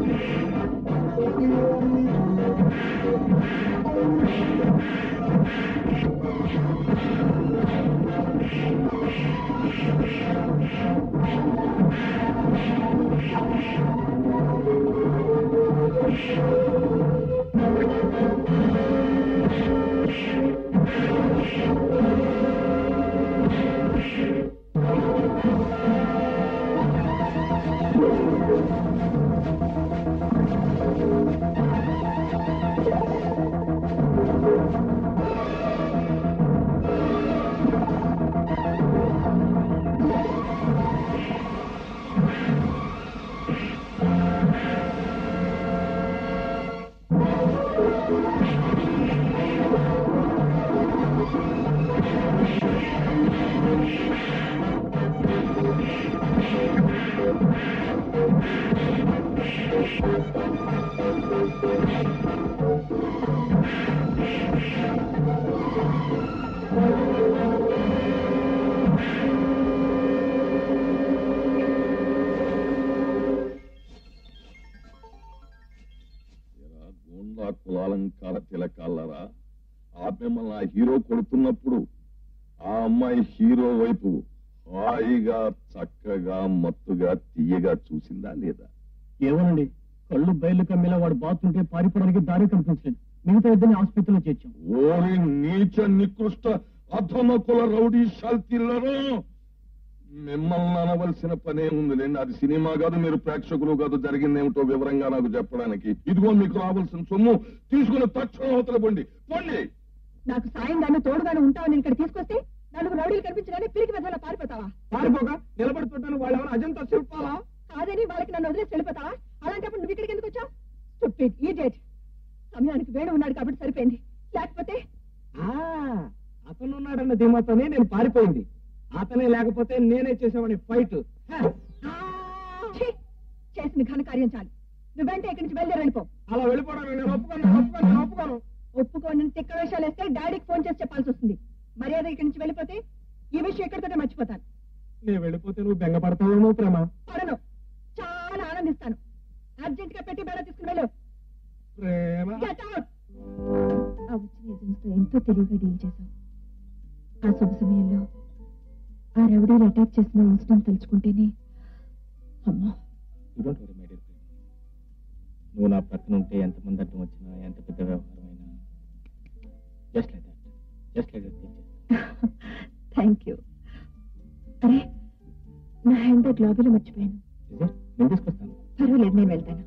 ఎరా గోండా కులాలంకార తిలకాలరా ఆ మిమ్మల్ని ఆ హీరో కొడుతున్నప్పుడు ఆ అమ్మాయి హీరో వైపు హాయిగా చక్కగా మత్తుగా తీయగా చూసిందా లేదా ఏమోనండి కళ్ళు బయలు కమ్మేలా వాడు బాతుంటే పారిపోవడానికి దారి కనిపించలేదు మిగతా ఇద్దరిని ఆసుపత్రిలో చేర్చాం ఓరి నీచ నికృష్ట అధమ కుల రౌడీ శాల్తీలరో మిమ్మల్ని అనవలసిన పనే ఉందిలేండి అది సినిమా కాదు మీరు ప్రేక్షకులు కాదు జరిగిందేమిటో వివరంగా నాకు చెప్పడానికి ఇదిగో మీకు రావాల్సిన సొమ్ము తీసుకుని తక్షణం అవతల పండి పండి నాకు సాయంగాను తోడుగాను ఉంటావని ఇక్కడ తీసుకొస్తే నలుగురు రౌడీలు కనిపించగానే పిరికి వెదలా పారిపోతావా పారిపోక నిలబడుతుంటాను వాళ్ళు ఎవరు అజంతా శిల్పాలా కాదని వాళ్ళకి నన్ను వదిలేసి వెళ్ళిపోతావా అలాంటప్పుడు నువ్వు ఇక్కడికి ఎందుకు వచ్చావు స్టూపిడ్ ఈడియట్ సమయానికి వేణు ఉన్నాడు కాబట్టి సరిపోయింది లేకపోతే అతను ఉన్నాడన్న ధీమాతోనే నేను పారిపోయింది అతనే లేకపోతే నేనే చేసేవాడిని ఫైట్ ఛీ! చేసిన ఘన కార్యం చాలు నువ్వెంటే ఇక్కడి నుంచి బయలుదేరి వెళ్ళిపో అలా వెళ్ళిపోవడానికి నేను ఒప్పుకోను నేను ఒప్పుకోను నేను ఒప్పుకోను ఒప్పుకోని తిక్క వేషాలు వేస్తే డాడీకి ఫోన్ చేసి చెప్పాల్సి వస్తుంది మర్యాద ఇక్కడి నుంచి వెళ్ళిపోతే ఈ విషయం ఎక్కడితోనే మర్చిపోతాను నేను వెళ్ళిపోతే నువ్వు బెంగపడతావేమో ప్రేమ పడను చాలా ఆనందిస్తాను అర్జెంట్ గా పెట్టి బేడ తీసుకుని వెళ్ళు ప్రేమ Get out! ఆ వచ్చిన ఏజెంట్స్ తో ఎంతో తెలివిగా డీల్ చేశావు ఆ శుభ సమయంలో ఆ రౌడీలు అటాక్ చేసిన ఇన్సిడెంట్ తలుచుకుంటేనే అమ్మా you don't worry my dear friend నువ్వు నా పక్కన ఉంటే ఎంతమంది అడ్డం వచ్చినా ఎంత పెద్ద వ్యవహారం అయినా just like that just like that thank you అరే నా హ్యాండ్ బ్యాగ్ లాబీలో మర్చిపోయాను నేను తీసుకొస్తాను పర్వాలేదు నేను వెళ్తాను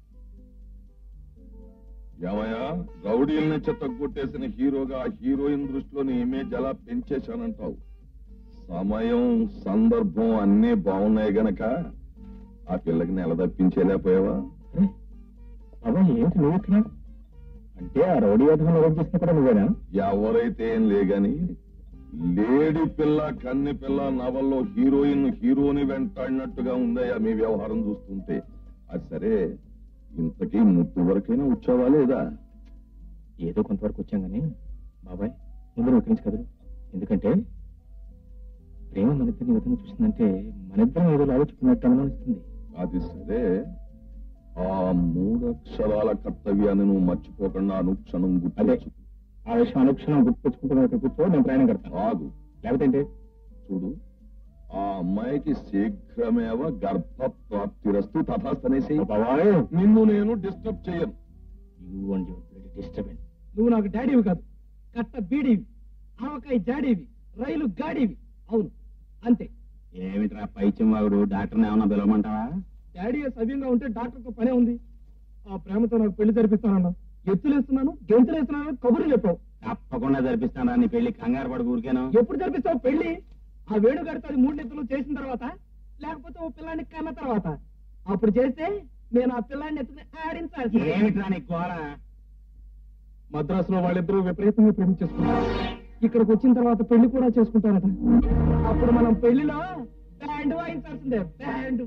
ఏమయ్యా రౌడీల్ని చెత్తగొట్టేసిన హీరోగా ఆ హీరోయిన్ దృష్టిలో నీ ఇమేజ్ ఎలా పెంచేశానంటావు సమయం సందర్భం అన్నీ బాగున్నాయి గనక ఆ పిల్లకి నెల తప్పించేలేకపోయావా అరే బాబాయ్ ఏంటి నువ్వు ఇక్కడ అంటే ఆ రౌడీ అర్థం అరెస్ట్ చేసిన కూడా నువ్వేనా ఎవరైతే ఏం లేగాని లేడి పిల్ల కన్ని పిల్ల నవల్లో హీరోయిన్ హీరోని వెంటాడినట్టుగా ఉందయ్యా మీ వ్యవహారం చూస్తుంటే అది సరే ఇంతకీ ముద్దు వరకైనా వచ్చావా లేదా ఏదో కొంతవరకు వచ్చాం కానీ బాబాయ్ ముందు నువ్వు ఇక్కడి నుంచి కదరు ఎందుకంటే ప్రేమ మన ఇద్దరిని విధంగా చూసిందంటే మన ఇద్దరం ఏదో ఆలోచుకున్నట్టు అనుమానిస్తుంది అది సరే ఆ మూడక్షరాల కర్తవ్యాన్ని నువ్వు మర్చిపోకుండా అనుక్షణం అదే. గుర్తు ఆ విషయం అనుక్షణం గుర్తుపెట్టుకుంటున్న ఇక్కడ కూర్చో నేను ప్రయాణం కడతాను ఆగు లేకపోతే ఏంటి చూడు ఆ అమ్మాయికి శీఘ్రమేవ గర్భ ప్రాప్తిరస్తు తథాస్తనేసి బాబాయ్ నిన్ను నేను డిస్టర్బ్ చేయను you and your blood disturbance నువ్వు నాకు డాడీవి కాదు కట్ట బీడీవి ఆవకాయ జాడీవి రైలు గాడీవి అవును అంతే ఏమిట్రా పైచ్యం వాగుడు డాక్టర్ని ఏమన్నా పిలవమంటావా డాడీ సవ్యంగా ఉంటే డాక్టర్తో పనే ఉంది ఆ ప్రేమతో నాకు పెళ్లి జరిపిస్తానన్నా ఎత్తులేస్తున్నాను గెంతులేస్తున్నాను కబుర్లు చెప్పావు తప్పకుండా జరిపిస్తానా నీ పెళ్లి కంగారు పడు ఊరికేనా ఎప్పుడు జరిపిస్తావు పెళ్లి ఆ వేడు గడితో అది మూడు నెత్తులు చేసిన తర్వాత లేకపోతే ఓ పిల్లాన్ని కన్న తర్వాత అప్పుడు చేస్తే నేను ఆ పిల్లాన్ని ఎత్తుని ఆడించాల్సి ఏమిట్రా నీ గోళ మద్రాసులో వాళ్ళిద్దరూ విపరీతంగా ప్రేమించేసుకున్నారు ఇక్కడికి వచ్చిన తర్వాత పెళ్లి కూడా చేసుకుంటారట అప్పుడు మనం పెళ్లిలో బ్యాండ్ వాయించాల్సిందే బ్యాండ్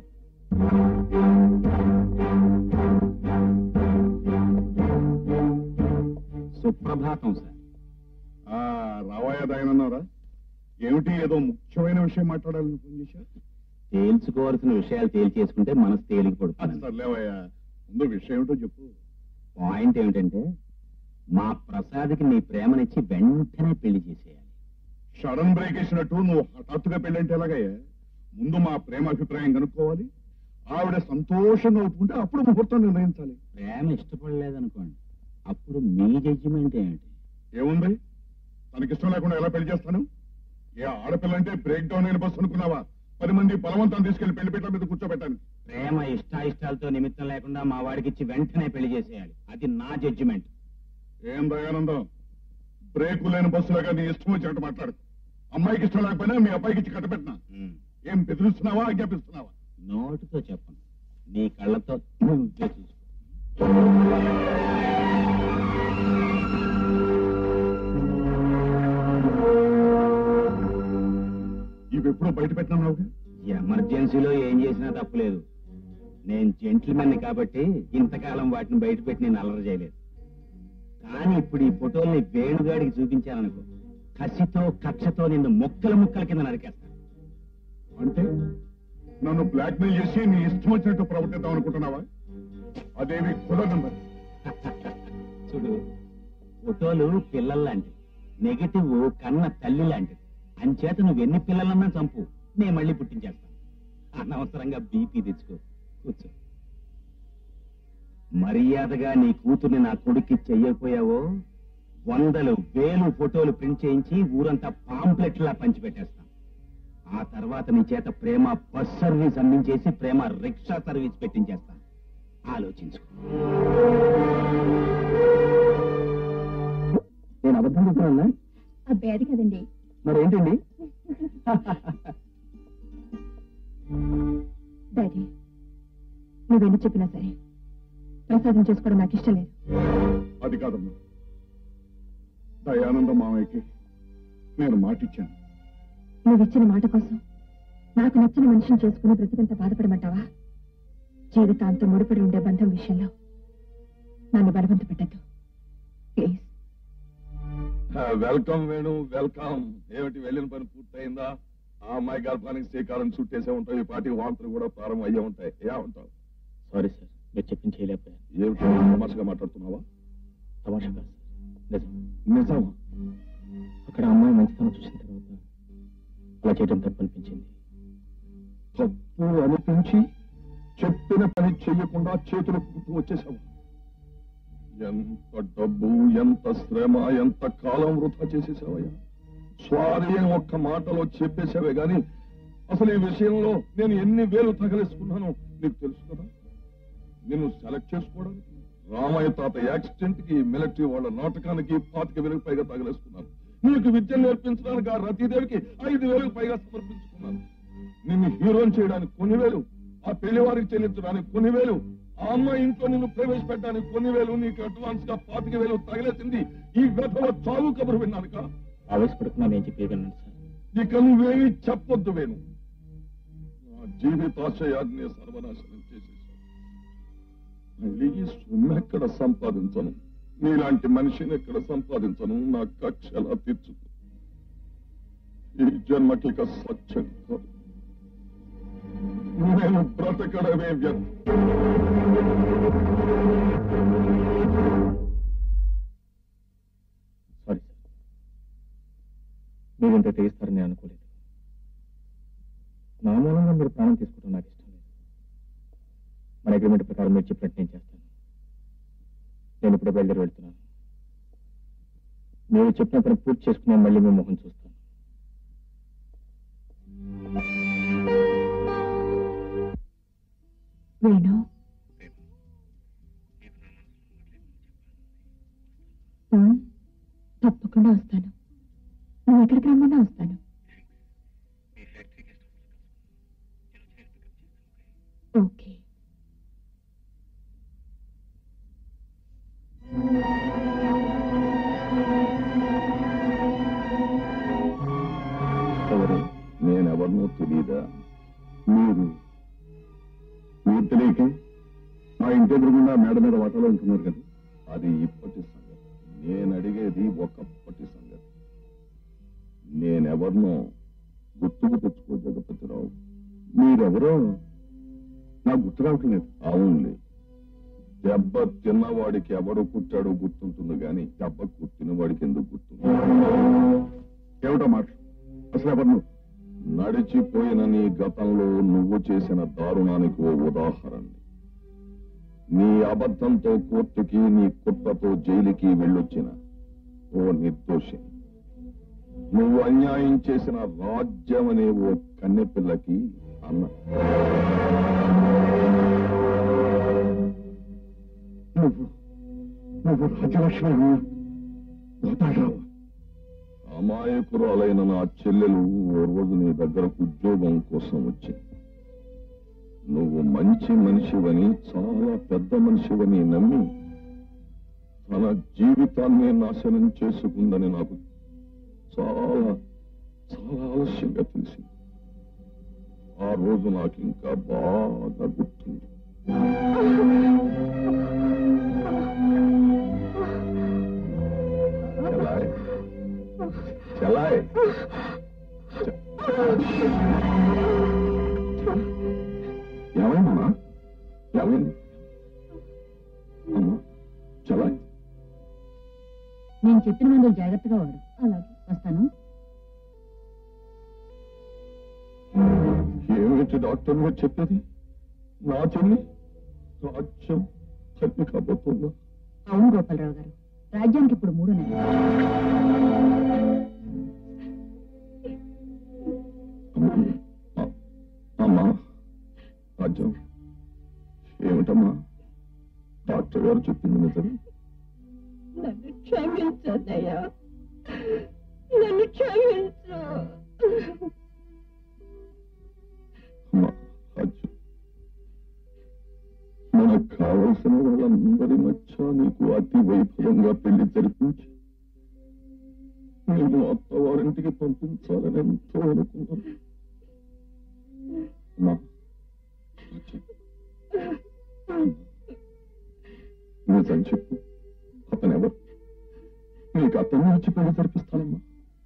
సుప్రభాతం సార్ ఆ రావాయా దాయనన్నారా ఏమిటి ఏదో ముఖ్యమైన విషయం మాట్లాడాలని ఫోన్ చేశా తేల్చుకోవాల్సిన విషయాలు తేల్చేసుకుంటే మనసు తేలిక అది పడుతుంది సర్లేవయ్యా ముందు విషయం ఏమిటో చెప్పు పాయింట్ ఏమిటంటే మా ప్రసాద్కి నీ ప్రేమనిచ్చి వెంటనే పెళ్లి చేసేయాలి సడన్ బ్రేక్ వేసినట్టు నువ్వు హఠాత్తుగా పెళ్ళంటే ఎలాగయ్యా ముందు మా ప్రేమ అభిప్రాయం కనుక్కోవాలి ఆవిడ సంతోషంగా అవుతుంటే అప్పుడు ముహూర్తం నిర్ణయించాలి ప్రేమ ఇష్టపడలేదనుకోండి అప్పుడు మీ జడ్జిమెంట్ ఏమిటి ఏముంది తనకిష్టం లేకుండా ఎలా పెళ్లి చేస్తాను ఏ ఆడపిల్లంటే బ్రేక్ డౌన్ అయిన బస్సు అనుకున్నావా పది మంది బలవంతం తీసుకెళ్లి పెళ్లి పీటల మీద కూర్చోబెట్టాను ప్రేమ ఇష్టాయిష్టాలతో నిమిత్తం లేకుండా మా వాడికి ఇచ్చి వెంటనే పెళ్లి చేసేయాలి అది నా జడ్జిమెంట్ ఏం దయానందం బ్రేకు లేని బస్సులాగా నీ ఇష్టం వచ్చినట్టు మాట్లాడు అమ్మాయికి ఇష్టం లేకపోయినా మీ అబ్బాయికి ఇచ్చి కట్టబెట్టినా ఏం బెదిరిస్తున్నావా ఆజ్ఞాపిస్తున్నావా నోటితో చెప్పను నీ కళ్ళతో నువ్వే చూసుకో ఇవి ఎప్పుడో బయట పెట్టినావుగా ఎమర్జెన్సీలో ఏం చేసినా తప్పులేదు నేను జెంట్లమెన్ కాబట్టి ఇంతకాలం వాటిని బయట పెట్టి నేను అల్లరి చేయలేదు కానీ ఇప్పుడు ఈ ఫోటోల్ని వేణుగాడికి చూపించాననుకో కసితో కక్షతో నిన్ను ముక్కల ముక్కల కింద నరికేస్తాను అంటే నన్ను బ్లాక్ మెయిల్ చేసి నీ ఇష్టం వచ్చినట్టు ప్రవర్తిద్దాం అనుకుంటున్నావా అదేవి కుదరదు చూడు ఫోటోలు పిల్లల లాంటివి నెగటివ్ కన్న తల్లి లాంటిది అంచేత నువ్వు ఎన్ని పిల్లలన్నా చంపు నేను మళ్ళీ పుట్టించేస్తాను అనవసరంగా బీపీ తెచ్చుకో కూర్చో మర్యాదగా నీ కూతుర్ని నా కొడుక్కి చెయ్యకపోయావో వందలు వేలు ఫోటోలు ప్రింట్ చేయించి ఊరంతా పాంప్లెట్లా పంచిపెట్టేస్తాను ఆ తర్వాత నీ చేత ప్రేమ బస్ సర్వీస్ అందించేసి ప్రేమ రిక్షా సర్వీస్ పెట్టించేస్తాను ఆలోచించుకో నేను అబద్ధం చెప్తున్నా అబ్బాయి అది కదండి మరి ఏంటండి డాడీ నువ్వెన్ని చెప్పినా సరే ప్రసాదం చేసుకోవడం నాకు ఇష్టం లేదు అది కాదమ్మా దయానంద మామయ్యకి నేను మాటిచ్చాను నువ్వు ఇచ్చిన మాట కోసం నాకు నచ్చిన మనిషిని చేసుకుని బ్రతికంత బాధపడమంటావా జీవితాంతం ముడిపడి ఉండే బంధం విషయంలో నన్ను బలవంత పెట్టద్దు ప్లీజ్ వెల్కమ్ వేణు వెల్కమ్ ఏమిటి వెళ్ళిన పని పూర్తయిందా ఆ అమ్మాయి గర్భానికి శ్రీకారం చుట్టేసే ఉంటాయి ఈ పాటి వాంతులు కూడా ప్రారంభం అయ్యే ఉంటాయి ఏ ఉంటావు సారీ సార్ మీరు చెప్పింది చేయలేకపోయాను ఏమిటి తమాషగా మాట్లాడుతున్నావా తమాషా కాదు సార్ నిజం నిజమా అక్కడ అమ్మాయి మంచితనం చూసిన తర్వాత అలా చేయడం తప్పు అనిపించింది తప్పు అనిపించి చెప్పిన పని చెయ్యకుండా చేతులు కుట్టు వచ్చేసావు ఎంత డబ్బు ఎంత శ్రమ ఎంత కాలం వృధా చేసేసావయ్యా సారీ అని ఒక్క మాటలో చెప్పేసావే గాని అసలు ఈ విషయంలో నేను ఎన్ని వేలు తగలేసుకున్నానో నీకు తెలుసు కదా నిన్ను సెలెక్ట్ చేసుకోవడానికి రామయ్య తాత యాక్సిడెంట్ కి మిలిటరీ వాళ్ళ నాటకానికి పాతిక వేలకు పైగా తగలేసుకున్నాను నీకు విద్య నేర్పించడానికి ఆ రతీదేవికి ఐదు వేలకు పైగా సమర్పించుకున్నాను నిన్ను హీరోని చేయడానికి కొన్ని వేలు ఆ పెళ్లి వారికి చెల్లించడానికి కొన్ని వేలు ఆ అమ్మాయి ఇంట్లో నిన్ను ప్రవేశపెట్టడానికి కొన్ని వేలు నీకు అడ్వాన్స్ గా పాతిక వేలు తగిలేసింది ఈ వ్యధవ చావు కబురు విన్నానుక ఆవేశపడుతున్నా నేను చెప్పేయగలను సార్ ఇక నువ్వేమీ చెప్పొద్దు వేణు నా జీవితాశయాన్ని సర్వనాశనం చేసేసాను మళ్ళీ ఈ సొమ్ము ఎక్కడ సంపాదించను నీలాంటి మనిషిని ఎక్కడ సంపాదించను నా కక్షలా తీర్చుకో ఈ జన్మకి ఇక సత్యం కాదు నేను బ్రతకడమే వ్యర్థం సారీ సార్ మీరు ఇంత తెగిస్తారని నేను అనుకోలేదు నా మూలంగా మీరు ప్రాణం తీసుకోవడం నాకు ఇష్టం లేదు మన అగ్రిమెంట్ ప్రకారం మీరు చెప్పినట్టు నేను చేస్తాను నేను ఇప్పుడే బయలుదేరి వెళ్తున్నాను మీరు చెప్పిన పని పూర్తి చేసుకుని మళ్ళీ మీ మొహం చూస్తాను వేణు ఉమ్, తప్పకుండా వస్తాను నువ్వు ఎక్కడికి రమ్మన్నా వస్తాను ఓకే ఎవరు నేనెవరినో తెలియదా మీరు మీరు తెలియకే మా ఇంటి ఎదురుగుండా మేడ మీద వాటలో ఉంటున్నారు కదా అది ఇప్పటి సంగతి నేను అడిగేది ఒకప్పటి సంగతి నేనెవరినో గుర్తుకు తెచ్చుకో జగపతిరావు మీరెవరో నాకు గుర్తు రావట్లేదు అవునులే దెబ్బ తిన్నవాడికి ఎవడు కుట్టాడో గుర్తుంటుంది గాని దెబ్బ కుట్టిన వాడికి ఎందుకు గుర్తుంది ఏమిటో మాట అసలు ఎవరు నువ్వు? నడిచిపోయిన నీ గతంలో నువ్వు చేసిన దారుణానికి ఓ ఉదాహరణ నీ అబద్ధంతో కోర్టుకి నీ కుట్రతో జైలుకి వెళ్ళొచ్చిన ఓ నిర్దోషి నువ్వు అన్యాయం చేసిన రాజ్యం అనే ఓ కన్నెపిల్లకి అన్న నువ్వు నువ్వు రాజలక్ష్మి గోపాలరావు అమాయకురాలైన నా చెల్లెలు ఓ రోజు నీ దగ్గరకు ఉద్యోగం కోసం వచ్చింది నువ్వు మంచి మనిషివని చాలా పెద్ద మనిషివని నమ్మి తన జీవితాన్ని నాశనం చేసుకుందని నాకు చాలా చాలా ఆలస్యంగా తెలిసింది ఆ రోజు నాకు ఇంకా బాగా గుర్తుంది చెలాయ్ చెలాయ్ ఏమైందమ్మా ఏమైంది అమ్మా చెలాయ్ నేను చెప్పిన మందులు జాగ్రత్తగా వాడు అలాగే వస్తాను ఏమిటి డాక్టర్ గారు చెప్పేది నా చెల్లి రాజ్యం తప్పి కాబోతుందా అవును గోపాలరావు గారు రాజ్యానికి ఇప్పుడు మూడు నెలలు అమ్మా, అమ్మా రాజ్యం ఏమిటమ్మా డాక్టర్ గారు చెప్పింది నిజమే నన్ను క్షమించదయ్యా నన్ను క్షమించు అమ్మా రాజ్యం మనకు కావలసిన వాళ్ళందరి మధ్య నీకు అతి వైభవంగా పెళ్లి జరిపించి నేను అత్తవారింటికి పంపించాలని ఎంతో అనుకున్నాను అమ్మా రాజ్యం నిజం చెప్పు అతను ఎవరు నీకు అతన్ని వచ్చి పెళ్లి జరిపిస్తానమ్మా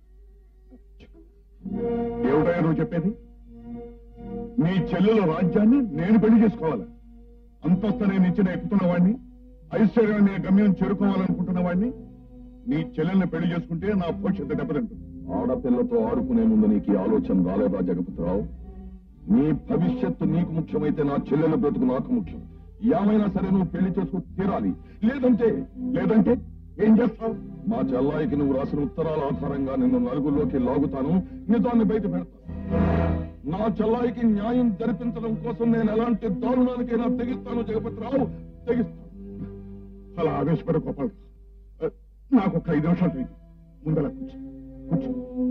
ఏమిటయ్యా నువ్వు చెప్పేది నీ చెల్లెల రాజ్యాన్ని నేను పెళ్లి చేసుకోవాలా అంతస్తు నేను ఇచ్చిన ఎక్కుతున్న వాడిని ఐశ్వర్యాన్ని గమ్యం చేరుకోవాలనుకుంటున్న వాడిని నీ చెల్లెల్ని పెళ్లి చేసుకుంటే నా భవిష్యత్తు దెబ్బతింటుంది ఆడపిల్లతో ఆడుకునే ముందు నీకు ఈ ఆలోచన రాలేదా జగపతిరావు నీ భవిష్యత్తు నీకు ముఖ్యమైతే నా చెల్లెల బ్రతుకు నాకు ముఖ్యం ఏమైనా సరే నువ్వు పెళ్లి చేసుకు తీరాలి లేదంటే లేదంటే ఏం చేస్తావు మా చెల్లాయికి నువ్వు రాసిన ఉత్తరాల ఆధారంగా నిన్ను నలుగురిలోకి లాగుతాను నిజాన్ని బయట పెడతాను నా చెల్లాయికి న్యాయం జరిపించడం కోసం నేను ఎలాంటి దారుణానికైనా తెగిస్తాను జగపతిరావు తెగిస్తాను అలా ఆవేశపడ గోపాల్ నాకు ఒక ఐదు నిమిషాలు టైం. ముందర కూర్చో కూర్చో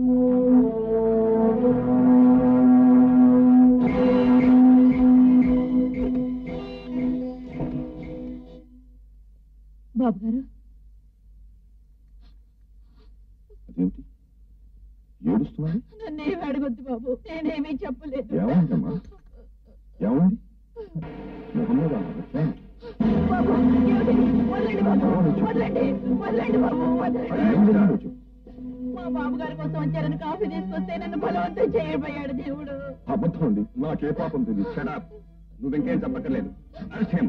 బాబు గారు అదేమిటి ఏడుస్తున్నావు నన్ను ఏమి అడగొద్దు బాబు నేనేమీ చెప్పలేదు ఏమైందమ్మా ఏమైంది మొహం మీద ఏం? బాబు ఏమిటి? వదలండి బాబు వదలండి వదలండి బాబు వదలండి ఏం జరిగిందో చెప్పు మా బాబు గారి కోసం వచ్చారని కాఫీ తీసుకొస్తే నన్ను బలవంతం చేయబోయాడు దేవుడు అబద్ధం అండి నాకే పాపం తెలియదు షడాప్ నువ్వు ఇంకేం చెప్పక్కర్లేదు అరిచేయం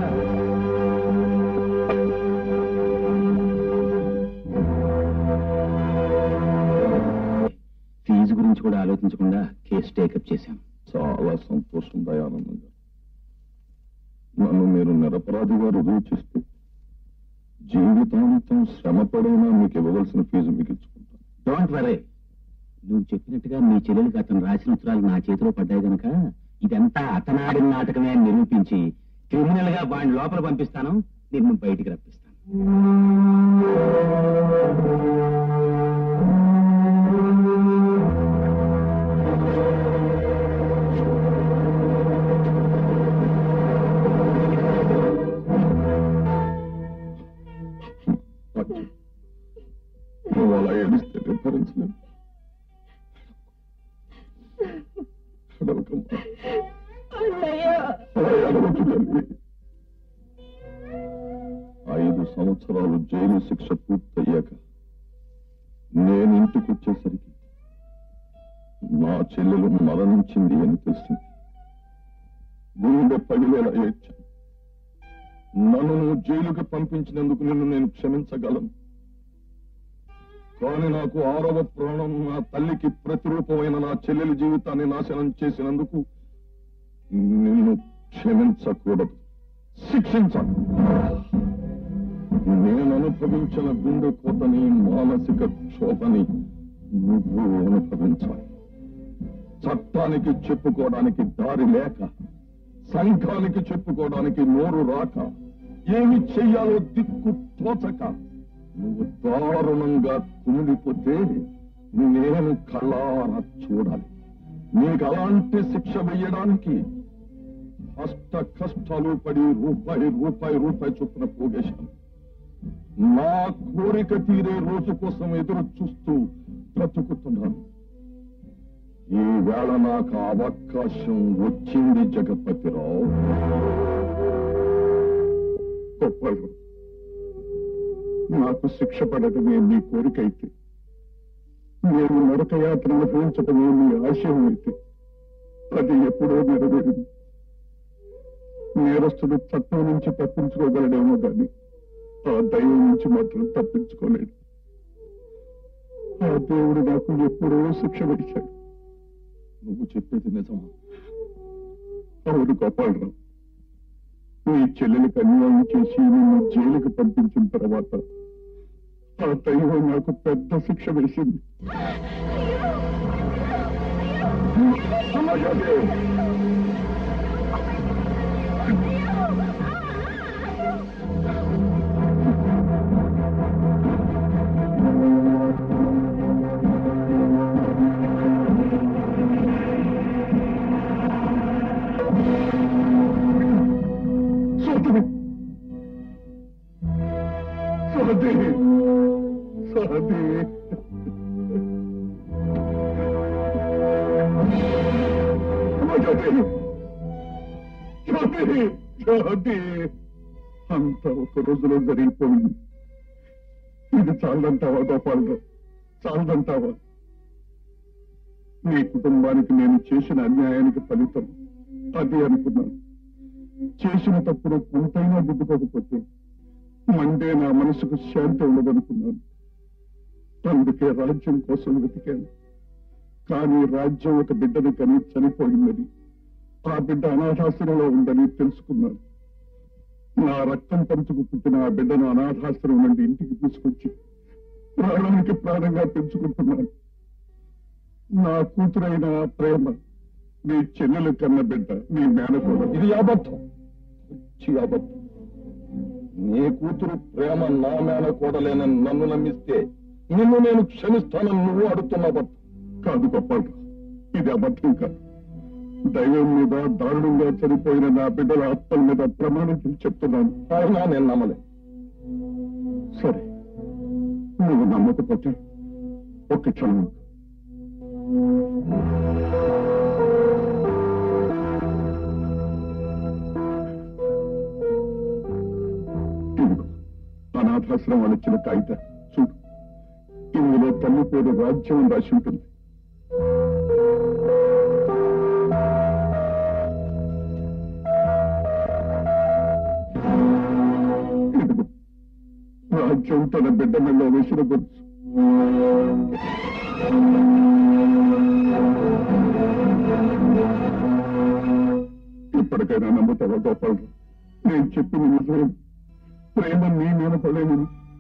ఫీజు గురించి కూడా ఆలోచించకుండా కేసు టేకప్ చేశాను చాలా సంతోషం దయానందంగా నన్ను మీరు నిరపరాధిగా రుజువు చేస్తే జీవితాంతం శ్రమపడైనా మీకు ఇవ్వవలసిన ఫీజు మీకు ఇచ్చుకుంటాను డోంట్ వరే నువ్వు చెప్పినట్టుగా మీ చెల్లెలికి అతను రాసిన ఉత్తరాలు నా చేతిలో పడ్డాయి గనక ఇదంతా అతనాడిన నాటకమే అని నిరూపించి క్రిమినల్ గా వాడిని లోపల పంపిస్తాను నిన్ను బయటికి రప్పిస్తాను అచ్చా. నువ్వు అలా ఏడిస్తే నేను భరించలేను ఏడవకమ్మా. అన్నయ్య అలా ఏడవకు తల్లి. ఐదు సంవత్సరాలు జైలు శిక్ష పూర్తయ్యాక నేను ఇంటికి వచ్చేసరికి నా చెల్లెలు మరణించింది అని తెలిసింది గుండె పగిలేలా ఏడ్చాను నన్ను నువ్వు జైలుకి పంపించినందుకు నిన్ను నేను క్షమించగలను కానీ నాకు ఆరవ ప్రాణం నా తల్లికి ప్రతిరూపమైన నా చెల్లెలి జీవితాన్ని నాశనం చేసినందుకు నిన్ను క్షమించకూడదు శిక్షించాలి నేను అనుభవించిన గుండె కోతని మానసిక క్షోభని నువ్వు అనుభవించాలి చట్టానికి చెప్పుకోవడానికి దారి లేక సంఘానికి చెప్పుకోవడానికి నోరు రాక ఏమి చెయ్యాలో దిక్కు తోచక నువ్వు దారుణంగా కుమిలిపోతే నేను కళ్ళారా చూడాలి నీకు అలాంటి శిక్ష వెయ్యడానికి అష్ట కష్టాలు పడి రూపాయి రూపాయి రూపాయి చొప్పున పోగేశాను నా కోరిక తీరే రోజు కోసం ఎదురు చూస్తూ బ్రతుకుతున్నాను ఈ వేళ నాకు ఆ అవకాశం వచ్చింది జగపతిరావు గొప్పలు నాకు శిక్ష పడటమే నీ కోరిక అయితే నేను నరకయాత్ర అనుభవించటమే నీ ఆశయం అయితే అది ఎప్పుడో నెరవేరింది నేరస్తుడు చట్టం నుంచి తప్పించుకోగలడేమో కానీ ఆ దైవం నుంచి మాత్రం తప్పించుకోలేడు ఆ దేవుడు నాకు ఎప్పుడో శిక్ష వేశాడు నువ్వు చెప్పేది నిజమా అవును గోపాలరావు నీ చెల్లెలికి అన్యాయం చేసి నిన్ను జైలుకి పంపించిన తర్వాత ఆ దైవం నాకు పెద్ద శిక్ష వేసింది అలాగే సోదరి సోదరి సోదరి జ్యోతి జ్యోతి జ్యోతి అంత ఒక రోజులో జరిగిపోయింది ఇది చాలదంటావా గోపాలరావు చాలదంటావా నీ కుటుంబానికి నేను చేసిన అన్యాయానికి ఫలితం అది అనుకున్నాను చేసిన తప్పుడు కొంతైనా దిద్దుకోకపోతే మండే నా మనసుకు శాంతి ఉండదనుకున్నాను అందుకే రాజ్యం కోసం వెతికాను కానీ రాజ్యం ఒక బిడ్డని కని చనిపోయిందని ఆ బిడ్డ అనాథాశ్రమంలో ఉందని తెలుసుకున్నాను నా రక్తం పంచుకు పుట్టిన ఆ బిడ్డను అనాథాశ్రమం నుండి ఇంటికి తీసుకొచ్చి ప్రాణానికి ప్రాణంగా పెంచుకుంటున్నాను నా కూతురైన ఆ ప్రేమ నీ చెల్లెలు కన్న బిడ్డ నీ మేనకోడ ఇది అబద్ధం వచ్చి అబద్ధం నీ కూతురు ప్రేమ నా మేనకోడలేనని నన్ను నమ్మిస్తే నిన్ను నేను క్షమిస్తానని నువ్వు అడుగుతున్న అబద్ధం కాదు గొప్పలు ఇది అబద్ధం కాదు దైవం మీద దారుణంగా చనిపోయిన నా బిడ్డల ఆత్మల మీద ప్రమాణం చేసి చెప్తున్నాను అయినా నేను నమ్మలే సరే నువ్వు నమ్మకపోతే ఒక్క క్షణం ఆగు. ఇదిగో అనాథాశ్రమం వాళ్ళు ఇచ్చిన కాగిత చూడు ఇందులో తల్లి పేరు రాజ్యం అని రాసి ఉంటుంది ఇదిగో రాజ్యం తన బిడ్డ మెల్ల వేసిన గొలుసు ఇప్పటికైనా నమ్ముతావా గోపాలరావు నేను చెప్పిన నిజం ప్రేమ నీ మేనపడలేను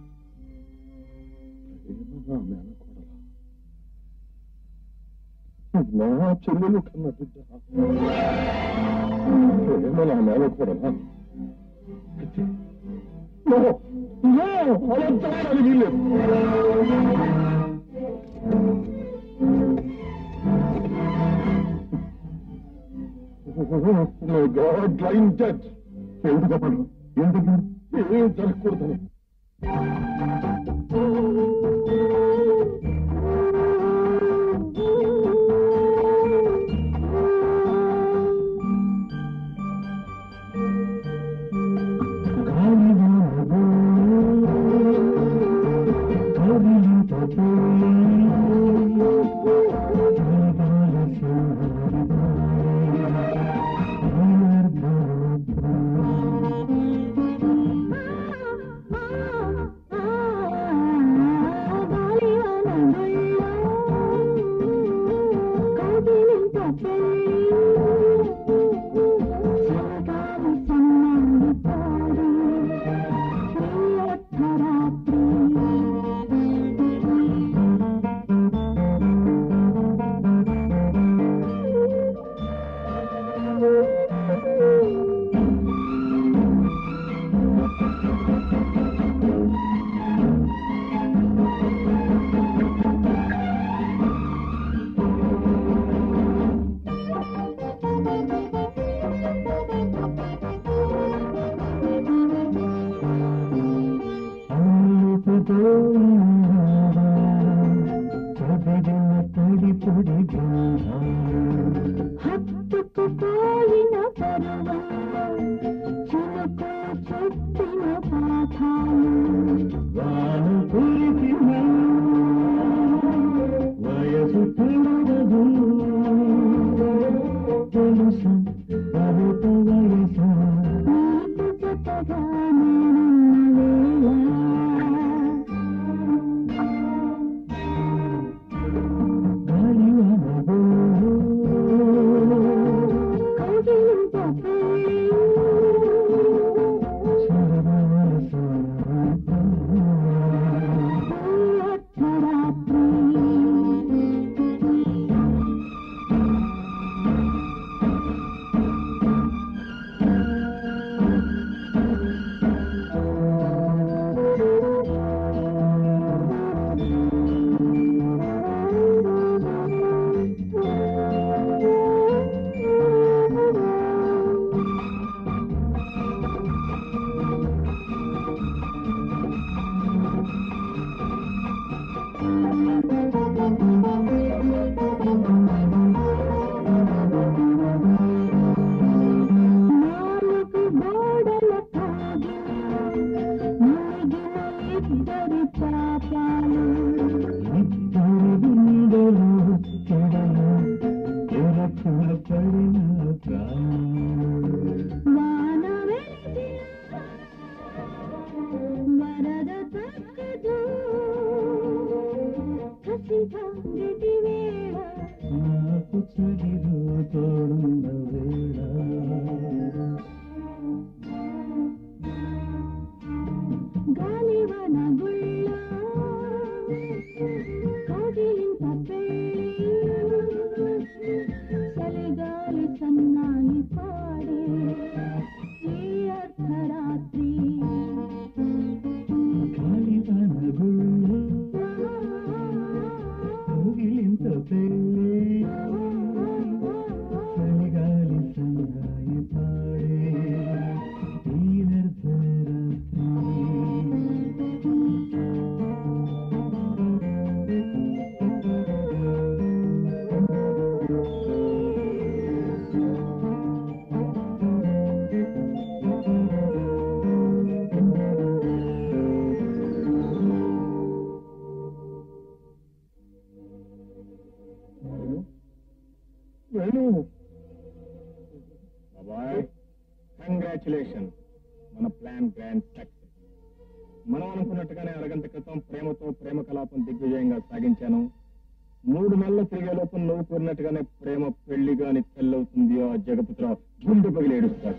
నా చెల్లెలు కన్న బిడ్డ ప్రేమ నా మేనకూడదా నో, నో, అలా జరగడానికి వీల్లేదు. మై గాడ్ లైన్ డెడ్ ఎందుకు చెప్పండి ఎందుకు ఏం జరగకూడదని Thank you. హత్తుకుపోయిన పరువంలో చినుకులు చెప్పిన పాఠాలు వాన కురిసిన వయసు తడగదు తెలుసా అమృత వయసా నీకు జతగా నేనున్న వేళ గాలి వనదు కౌగిలింత పెళ్ళి ఈ అర్ధరాత్రి నాలుగు గోడల కాగి మునిగిన ఇద్దరి పాపాలు ఇద్దరి గుండెలు చెడలు ఎరకుల పడిన ప్రాణాలు వాన వెలిసిన వరద తక్కదు కసిగా గటి వేళ నాకు చడిలో తోడున్న వేళ గాలివన గుళ్ళ కౌగిలింత పెళ్ళి చలిగాలి సన్నాయి పాడే ఈ అర్ధరాత్రి గాలివాన గుళ్ళు కోగిలింత పెళ్ళి చలిగాలి సన్నాయి పాడే ఈ అర్ధరాత్రి వేణు బాబాయ్ కంగ్రాచులేషన్ మన ప్లాన్ గ్రాండ్ సక్సెస్ మనం అనుకున్నట్టుగానే అరగంట క్రితం ప్రేమతో ప్రేమ కలాపం దిగ్విజయంగా సాగించాను మూడు నెలలు తిరిగే లోపు నువ్వు కోరినట్టుగానే ప్రేమ పెళ్లిగాని తెల్లవుతుంది ఆ జగపతిరావు గుండె పగిలి ఏడుస్తాడు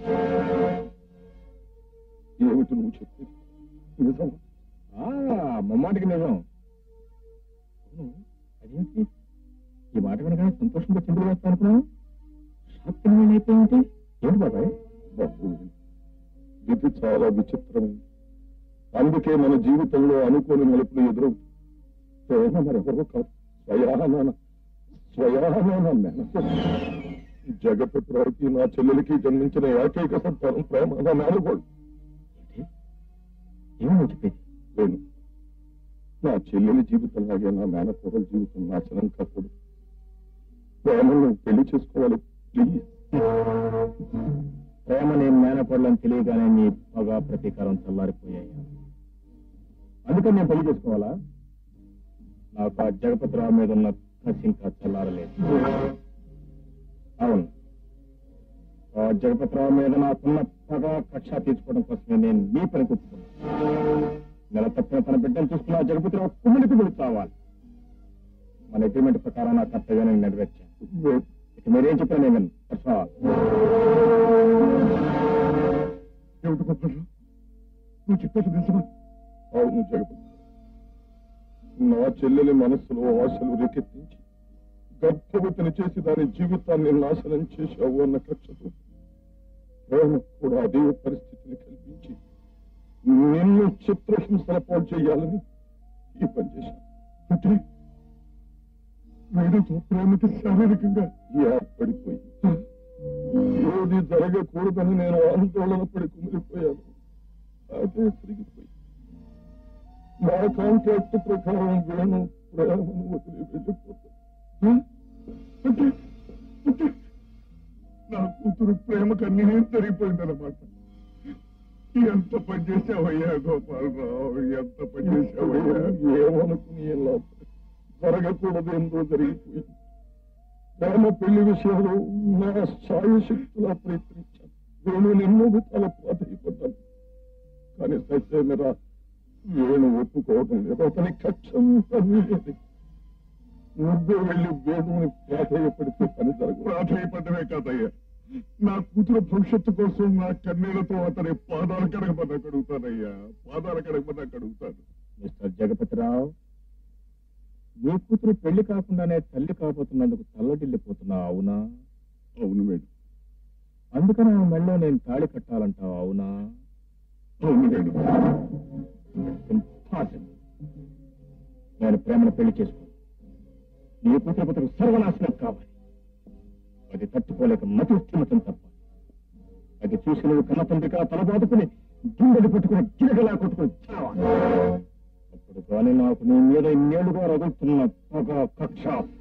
ఏమిటి నువ్వు చెప్పేది నిజం ఆ, ముమ్మాటికి నిజం అవును, అదేంటి ఈ మాట వినగానే సంతోషంగా చింతలు వేస్తా అనుకున్నాను షాక్ తిని అయిపోయింది ఏంటి బాబాయ్ బాబు ఇది చాలా విచిత్రమైంది అందుకే మన జీవితంలో అనుకోని మలుపులు ఎదురవుతాయి ప్రేమ మరెవరో కాదు స్వయాన స్వయాన మేనకు జగపతిరావుకి నా చెల్లెలికి జన్మించిన ఏకైక సంతానం ప్రేమ నా మేనగోడు ఏమో నువ్వు చెప్పేది లేను నా చెల్లెలి జీవితంలాగే నా మేనకోడల జీవితం నాశనం కాకూడదు ప్రేమను పెళ్లి చేసుకోవాలి ప్లీజ్ ప్రేమ నేను మేనపడలని తెలియగానే నీ పగ ప్రతీకారం చల్లారిపోయాయి అందుకని నేను పెళ్లి చేసుకోవాలా నాకు ఆ జగపతిరావు మీద ఉన్న కసి ఇంకా చల్లారలేదు అవును ఆ జగపతిరావు మీద నాకున్న పగ కక్ష తీర్చుకోవడం కోసమే నేను నీ పని కూర్చుకున్నాను నెల తప్పిన తన బిడ్డను చూసుకున్న ఆ జగపతిరావు కుమ్మిడికి గురి కావాలి మన అగ్రిమెంట్ ప్రకారం నా కర్తవ్యాన్ని నేను నెరవేర్చాను ఇక మీరేం చెప్పినా నేను విన్ను. That's all. ఏమిటి గొప్పలు నువ్వు చెప్పేది నిజమా అవును జగపతి నా చెల్లెలి మనస్సులో ఆశలు రేకెత్తించి గర్భవతిని చేసి దాని జీవితాన్ని నాశనం చేశావు అన్న కక్షతో ప్రేమ కూడా అదే పరిస్థితిని కల్పించి నిన్ను చిత్రహింసల పాలు చేయాలని ఈ పని చేశాను అంటే వేడుతో ప్రేమకి శారీరకంగా ఏర్పడిపోయి ఏది జరగకూడదని నేను ఆందోళన పడి కుమిలిపోయాను అదే తిరిగిపోయి నా కాంట్రాక్ట్ ప్రకారం వేణు ప్రేమను వదిలి వెళ్ళిపోతాను కూతురు ప్రేమకు అన్యాయం జరిగిపోయిందన్నమాట ఎంత పని చేసావయ్యా గోపాలరావు ఎంత పని చేసావయ్యా ఏమనుకుని ఎలా జరగకూడదు ఎంతో జరిగిపోయింది ప్రేమ పెళ్లి విషయంలో నా సాయశక్తులా ప్రయత్నించాను వేణు ఎన్నో విధాల ప్రాధాయపడ్డాను కానీ సత్యమేరా వేణు ఒప్పుకోవడం లేదు అతని కక్షం లేదు నువ్వే వెళ్ళి వేణువుని ప్రాధాయపడితే పని జరగదు ప్రాధాయపడమే కాదయ్యా నా కూతురు భవిష్యత్తు కోసం నా కన్నీళ్లతో అతని పాదాలు కడగమని అడుగుతానయ్యా పాదాలు కడగమని అడుగుతాను మిస్టర్ జగపతిరావు నీ కూతురు పెళ్లి కాకుండానే తల్లి కాబోతున్నందుకు తల్లడిల్లిపోతున్నావు అవునా అవును వేణు అందుకని ఆమె మెళ్ళో నేను తాళి కట్టాలంటావు అవునా అవును వేణు Impossible. నేను ప్రేమను పెళ్లి చేసుకో నీ కూతురు కూతురు సర్వనాశనం కావాలి అది తట్టుకోలేక మతి స్థిమతం తప్ప అది చూసి నువ్వు కన్న తండ్రిగా తలబాదుకుని గిండెలు పట్టుకుని గిరగలా కొట్టుకుని చావాలి అప్పుడు కానీ నాకు నీ మీద ఇన్నేళ్లుగా రగులుతున్న పగ కక్ష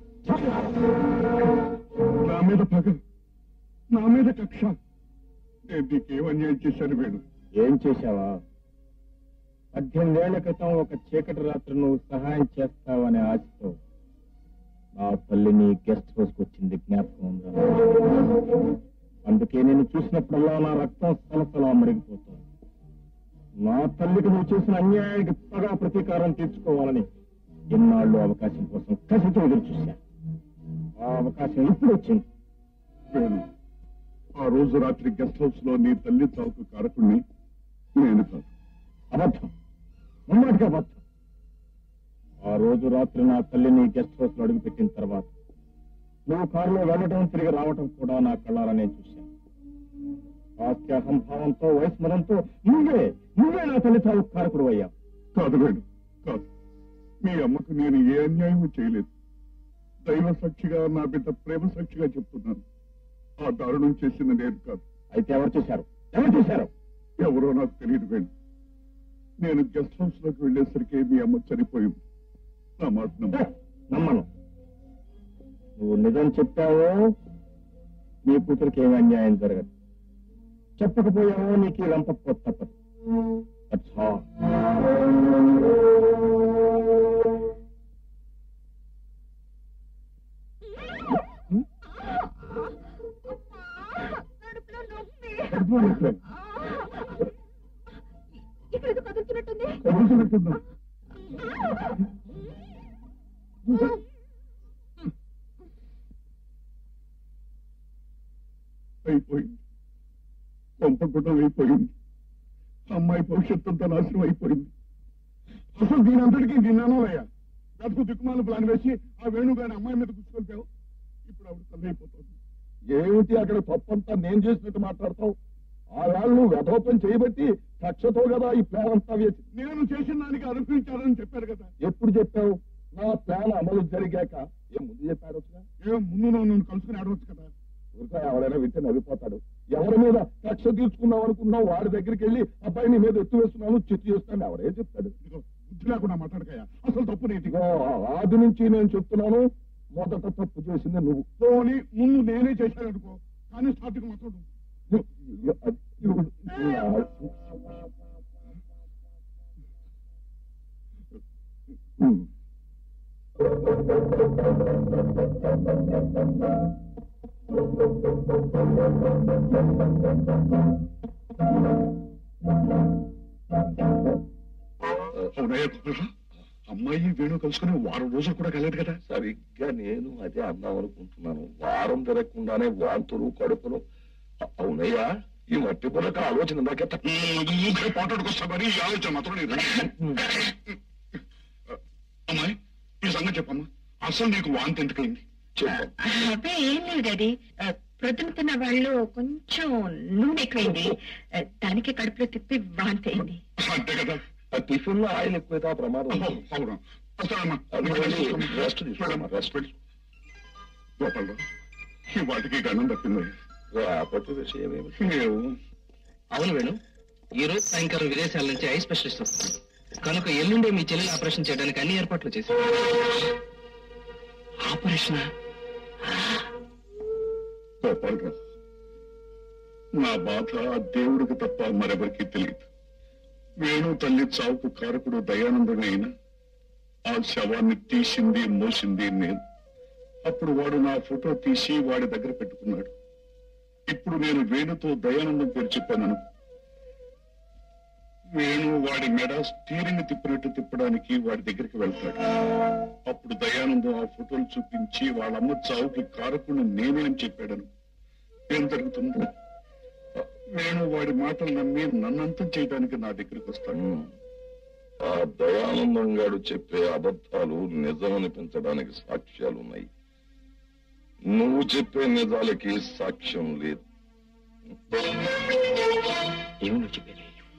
నా మీద పగ నా మీద కక్ష నేను నీకేం అన్యాయం చేశాను వేణు ఏం చేశావా పద్దెనిమిదేళ్ల క్రితం ఒక చీకటి రాత్రి నువ్వు సహాయం చేస్తావనే ఆశతో నా తల్లిని గెస్ట్ హౌస్కి వచ్చింది జ్ఞాపకం ఉందా అందుకే నేను చూసినప్పుడల్లా నా రక్తం సలసలా మరిగిపోతుంది నా తల్లికి నువ్వు చేసిన అన్యాయానికి పగా ప్రతీకారం తీర్చుకోవాలని ఎన్నాళ్ళు అవకాశం కోసం కసితో ఎదురు చూశా ఆ అవకాశం ఇప్పుడు వచ్చింది వేణు ఆ రోజు రాత్రి గెస్ట్ హౌస్ లో నీ తల్లి చావుకు కారకుణ్ణి నేను కాదు అబద్ధం ముమ్మాటికి అబద్ధం ఆ రోజు రాత్రి నా తల్లిని గెస్ట్ హౌస్ లో అడుగుపెట్టిన తర్వాత నువ్వు కారులో వెళ్ళటం తిరిగి రావటం కూడా నా కళ్ళారనే చూశాను ఆస్తి అహంభావంతో వయస్మరంతో నువ్వే నువ్వే నా తల్లి చావు కారకుడు అయ్యా కాదు వేణు కాదు మీ అమ్మకు నేను ఏ అన్యాయము చేయలేదు దైవ సాక్షిగా నా బిడ్డ ప్రేమ సాక్షిగా చెప్తున్నాను ఆ దారుణం చేసింది నేను కాదు అయితే ఎవరు చేశారు ఎవరు చేశారు ఎవరో నాకు తెలియదు వేణు నేను గెస్ట్ హౌస్ లోకి వెళ్ళేసరికి మీ అమ్మ చనిపోయింది నా మాట నమ్ము. నమ్మను నువ్వు నిజం చెప్పావో నీ కూతురికి ఏమి అన్యాయం జరగదు చెప్పకపోయావో నీకు ఈ రంప తప్పదు That's all. కడుపులో నొప్పి కడుపులో నొప్పి. ఇక్కడ ఏదో కదులుతున్నట్టుంది కదులుతున్నట్టుందా? అయిపోయింది పంపకుండా అయిపోయింది అమ్మాయి భవిష్యత్తు అంతా నాశనం అయిపోయింది అసలు దీని అంతటికీ నిన్నానోలయ్యా బ్రతుకు దిక్కుమాల ప్లాన్ వేసి ఆ వేణుగాని అమ్మాయి మీద కూర్చుకొల్పావు ఇప్పుడు ఆవిడ తల్లి అయిపోతుంది ఏమిటి అక్కడ తప్పంతా నేను చేసినట్టు మాట్లాడతావు ఆ వాళ్ళు వ్యధోపం చేయబట్టి కక్షతో కదా ఈ ప్లాన్ అంతా వేసి నేను చేసిన దానికి అనుభవించాలని చెప్పారు కదా ఎప్పుడు చెప్పావు నా ప్లాన్ అమలు జరిగాక ఏం ముందు చెప్పాడు ఏం ముందు నన్ను కలుసుకుని ఆడవచ్చు కదా ఊరికా ఎవడైనా వింటే నవ్విపోతాడు ఎవరి మీద కక్ష తీర్చుకున్నావు అనుకున్నావు వాడి దగ్గరికి వెళ్ళి అబ్బాయి నీ మీద ఎత్తు వేస్తున్నాను చిత్తు చేస్తాను ఎవడే చెప్తాడు బుద్ధి లేకుండా మాట్లాడకయ్యా అసలు తప్పు నీటి ఆది నుంచి నేను చెప్తున్నాను మొదట తప్పు చేసింది నువ్వు పోని ముందు నేనే చేశాను అనుకో కానీ స్టార్టింగ్ మాత్రం నువ్వు. అవునయ్య గోపాలరావు అమ్మాయి వేణు కలుసుకుని వారం రోజులు కూడా కలదు కదా సరిగ్గా నేను అదే అందాం అనుకుంటున్నాను వారం తిరగకుండానే వాంతులు కడుపులు అ- అవునయ్యా ఈ మట్టి బుర్రకు ఆలోచన నాకే తప్ప- ఊరికే పోటాడుకొస్తా మరి ఈ ఆలోచన మాత్రం నీకు రాదు. అమ్మాయి ఈ సంగతి చెప్పమ్మా అసలు నీకు వాంతి ఎందుకైంది చెప్పు అబ్బే ఏం లేదు డాడీ ఆ, ప్రొద్దున తిన్న వాళ్ళు కొంచెం నూనె ఎక్కువైంది ఆ, దానికే కడుపులో తిప్పి వాంతి అయింది అంతే కదా ఆ టిఫిన్ లో ఆయిల్ ఎక్కువైతే ఆ ప్రమాదం అబ్బో, ఉంది. అవును వస్తానమ్మా అది వెళ్ళి రెస్ట్ తీసుకోమ్మా, వెళ్ళమ్మా, రెస్ట్. వెళ్ళు. గోపాలరావు ఈ వాటికి గణం తప్పింది రేపటి విషయం ఏమిటి మేము అవును వేణు ఈ రోజు సాయంకాలం విదేశాల నుంచి ఐ స్పెషలిస్ట్ వస్తుంది కనుక ఎల్లుండే మీ చెల్లెలు ఆపరేషన్ చేయడానికి అన్ని ఏర్పాట్లు చేశారు ఆపరేషన్ గోపాలరావు నా బాధ ఆ దేవుడికి తప్ప మరెవరికీ తెలియదు వేణు తల్లి చావుకు కారకుడు దయానందమే అయినా ఆ శవాన్ని తీసింది మోసింది నేను అప్పుడు వాడు నా ఫోటో తీసి వాడి దగ్గర పెట్టుకున్నాడు ఇప్పుడు నేను వేణుతో దయానందం పేరు చెప్పాను అనుకో. వేణు వాడి మెడ స్టీరింగ్ తిప్పినట్టు తిప్పడానికి వాడి దగ్గరికి వెళ్తాడు అప్పుడు దయానందం ఆ ఫోటోలు చూపించి వాళ్ళమ్మ చావుకి కారకుడు నేనే అని చెప్పాడను ఏం జరుగుతుంది నేను వాడి మాటలు నమ్మి నన్నంతం చేయడానికి నా దగ్గరికి వస్తాడు ఉమ్. ఆ దయానందం గారు చెప్పే అబద్ధాలు నిజమనిపించడానికి సాక్ష్యాలున్నాయి నువ్వు చెప్పే నిజాలకి సాక్ష్యం లేదు ఏమి నువ్వు చెప్పేది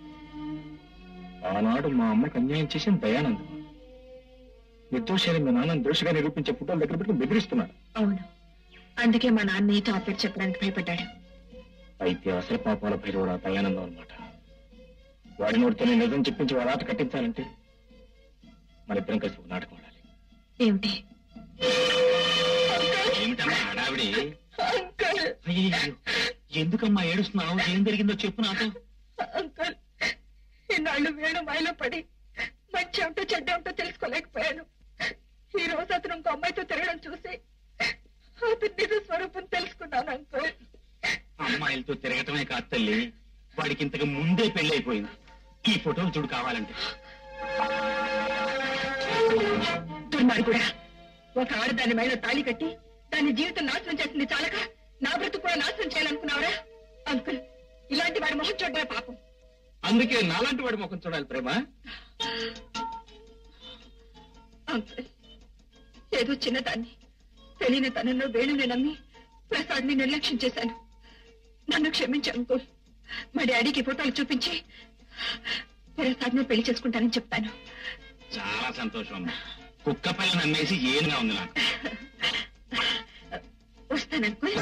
ఆనాడు మా అమ్మకి అన్యాయం చేసిన దయానందం నిర్దోషాన్ని మా నాన్న దోషిగా నిరూపించే ఫోటోల దగ్గర పెట్టుకుని బెదిరిస్తున్నాడు అవును అందుకే మా నాన్న నీతో ఆ పేరు చెప్పడానికి భయపడ్డాడు అయితే అసలు పాపాల భైరవుడు ఆ దయానందం అనమాట వాడి నోటితోనే నిజం చెప్పించి వాడి ఆట కట్టించాలంటే మన ఇద్దరం కలిసి ఒక నాటకం ఆడాలి ఏమిటి ఏమిటమ్మా హడావిడి అయ్యయ్యో, ఎందుకమ్మా ఏడుస్తున్నావు ఏం జరిగిందో చెప్పు నాతో అంకుల్ ఇన్నాళ్ళు వేణు మాయలో పడి మంచి ఏమిటో చెడ్డ ఏమిటో తెలుసుకోలేకపోయాను ఈ రోజు అతను ఇంకో అమ్మాయితో తిరగడం చూసి అతని నిజ స్వరూపం తెలుసుకున్నాను అంకుల్ అమ్మాయిలతో తిరగటమే కాదు తల్లి వాడికి ఇంతకు ముందే పెళ్ళైపోయింది ఈ ఫోటోలు చూడు కావాలంటే దుర్మార్గుడా ఒక ఆడదాని మేడ తాళి కట్టి దాని జీవితం నాశనం చేసింది చాలక నా బ్రతుకు కూడా నాశనం చేయాలనుకున్నావురా అంకుల్ ఇలాంటి వాడి మొహం చూడడమే పాపం అందుకే నాలాంటి వాడి ముఖం చూడాలి ప్రేమ అంకుల్ ఏదో చిన్నదాన్ని తెలియని తనంలో వేణుని నమ్మి ప్రసాద్ని నిర్లక్ష్యం చేశాను నన్ను క్షమించు అంకుల్ మా డాడీకి ఫోటోలు చూపించి ప్రసాద్ని పెళ్లి చేసుకుంటానని చెప్తాను చాలా సంతోషం అమ్మా కుక్క పిల్ల నమ్మేసి ఏనుగా ఉంది నాకు వస్తాను అంకుల్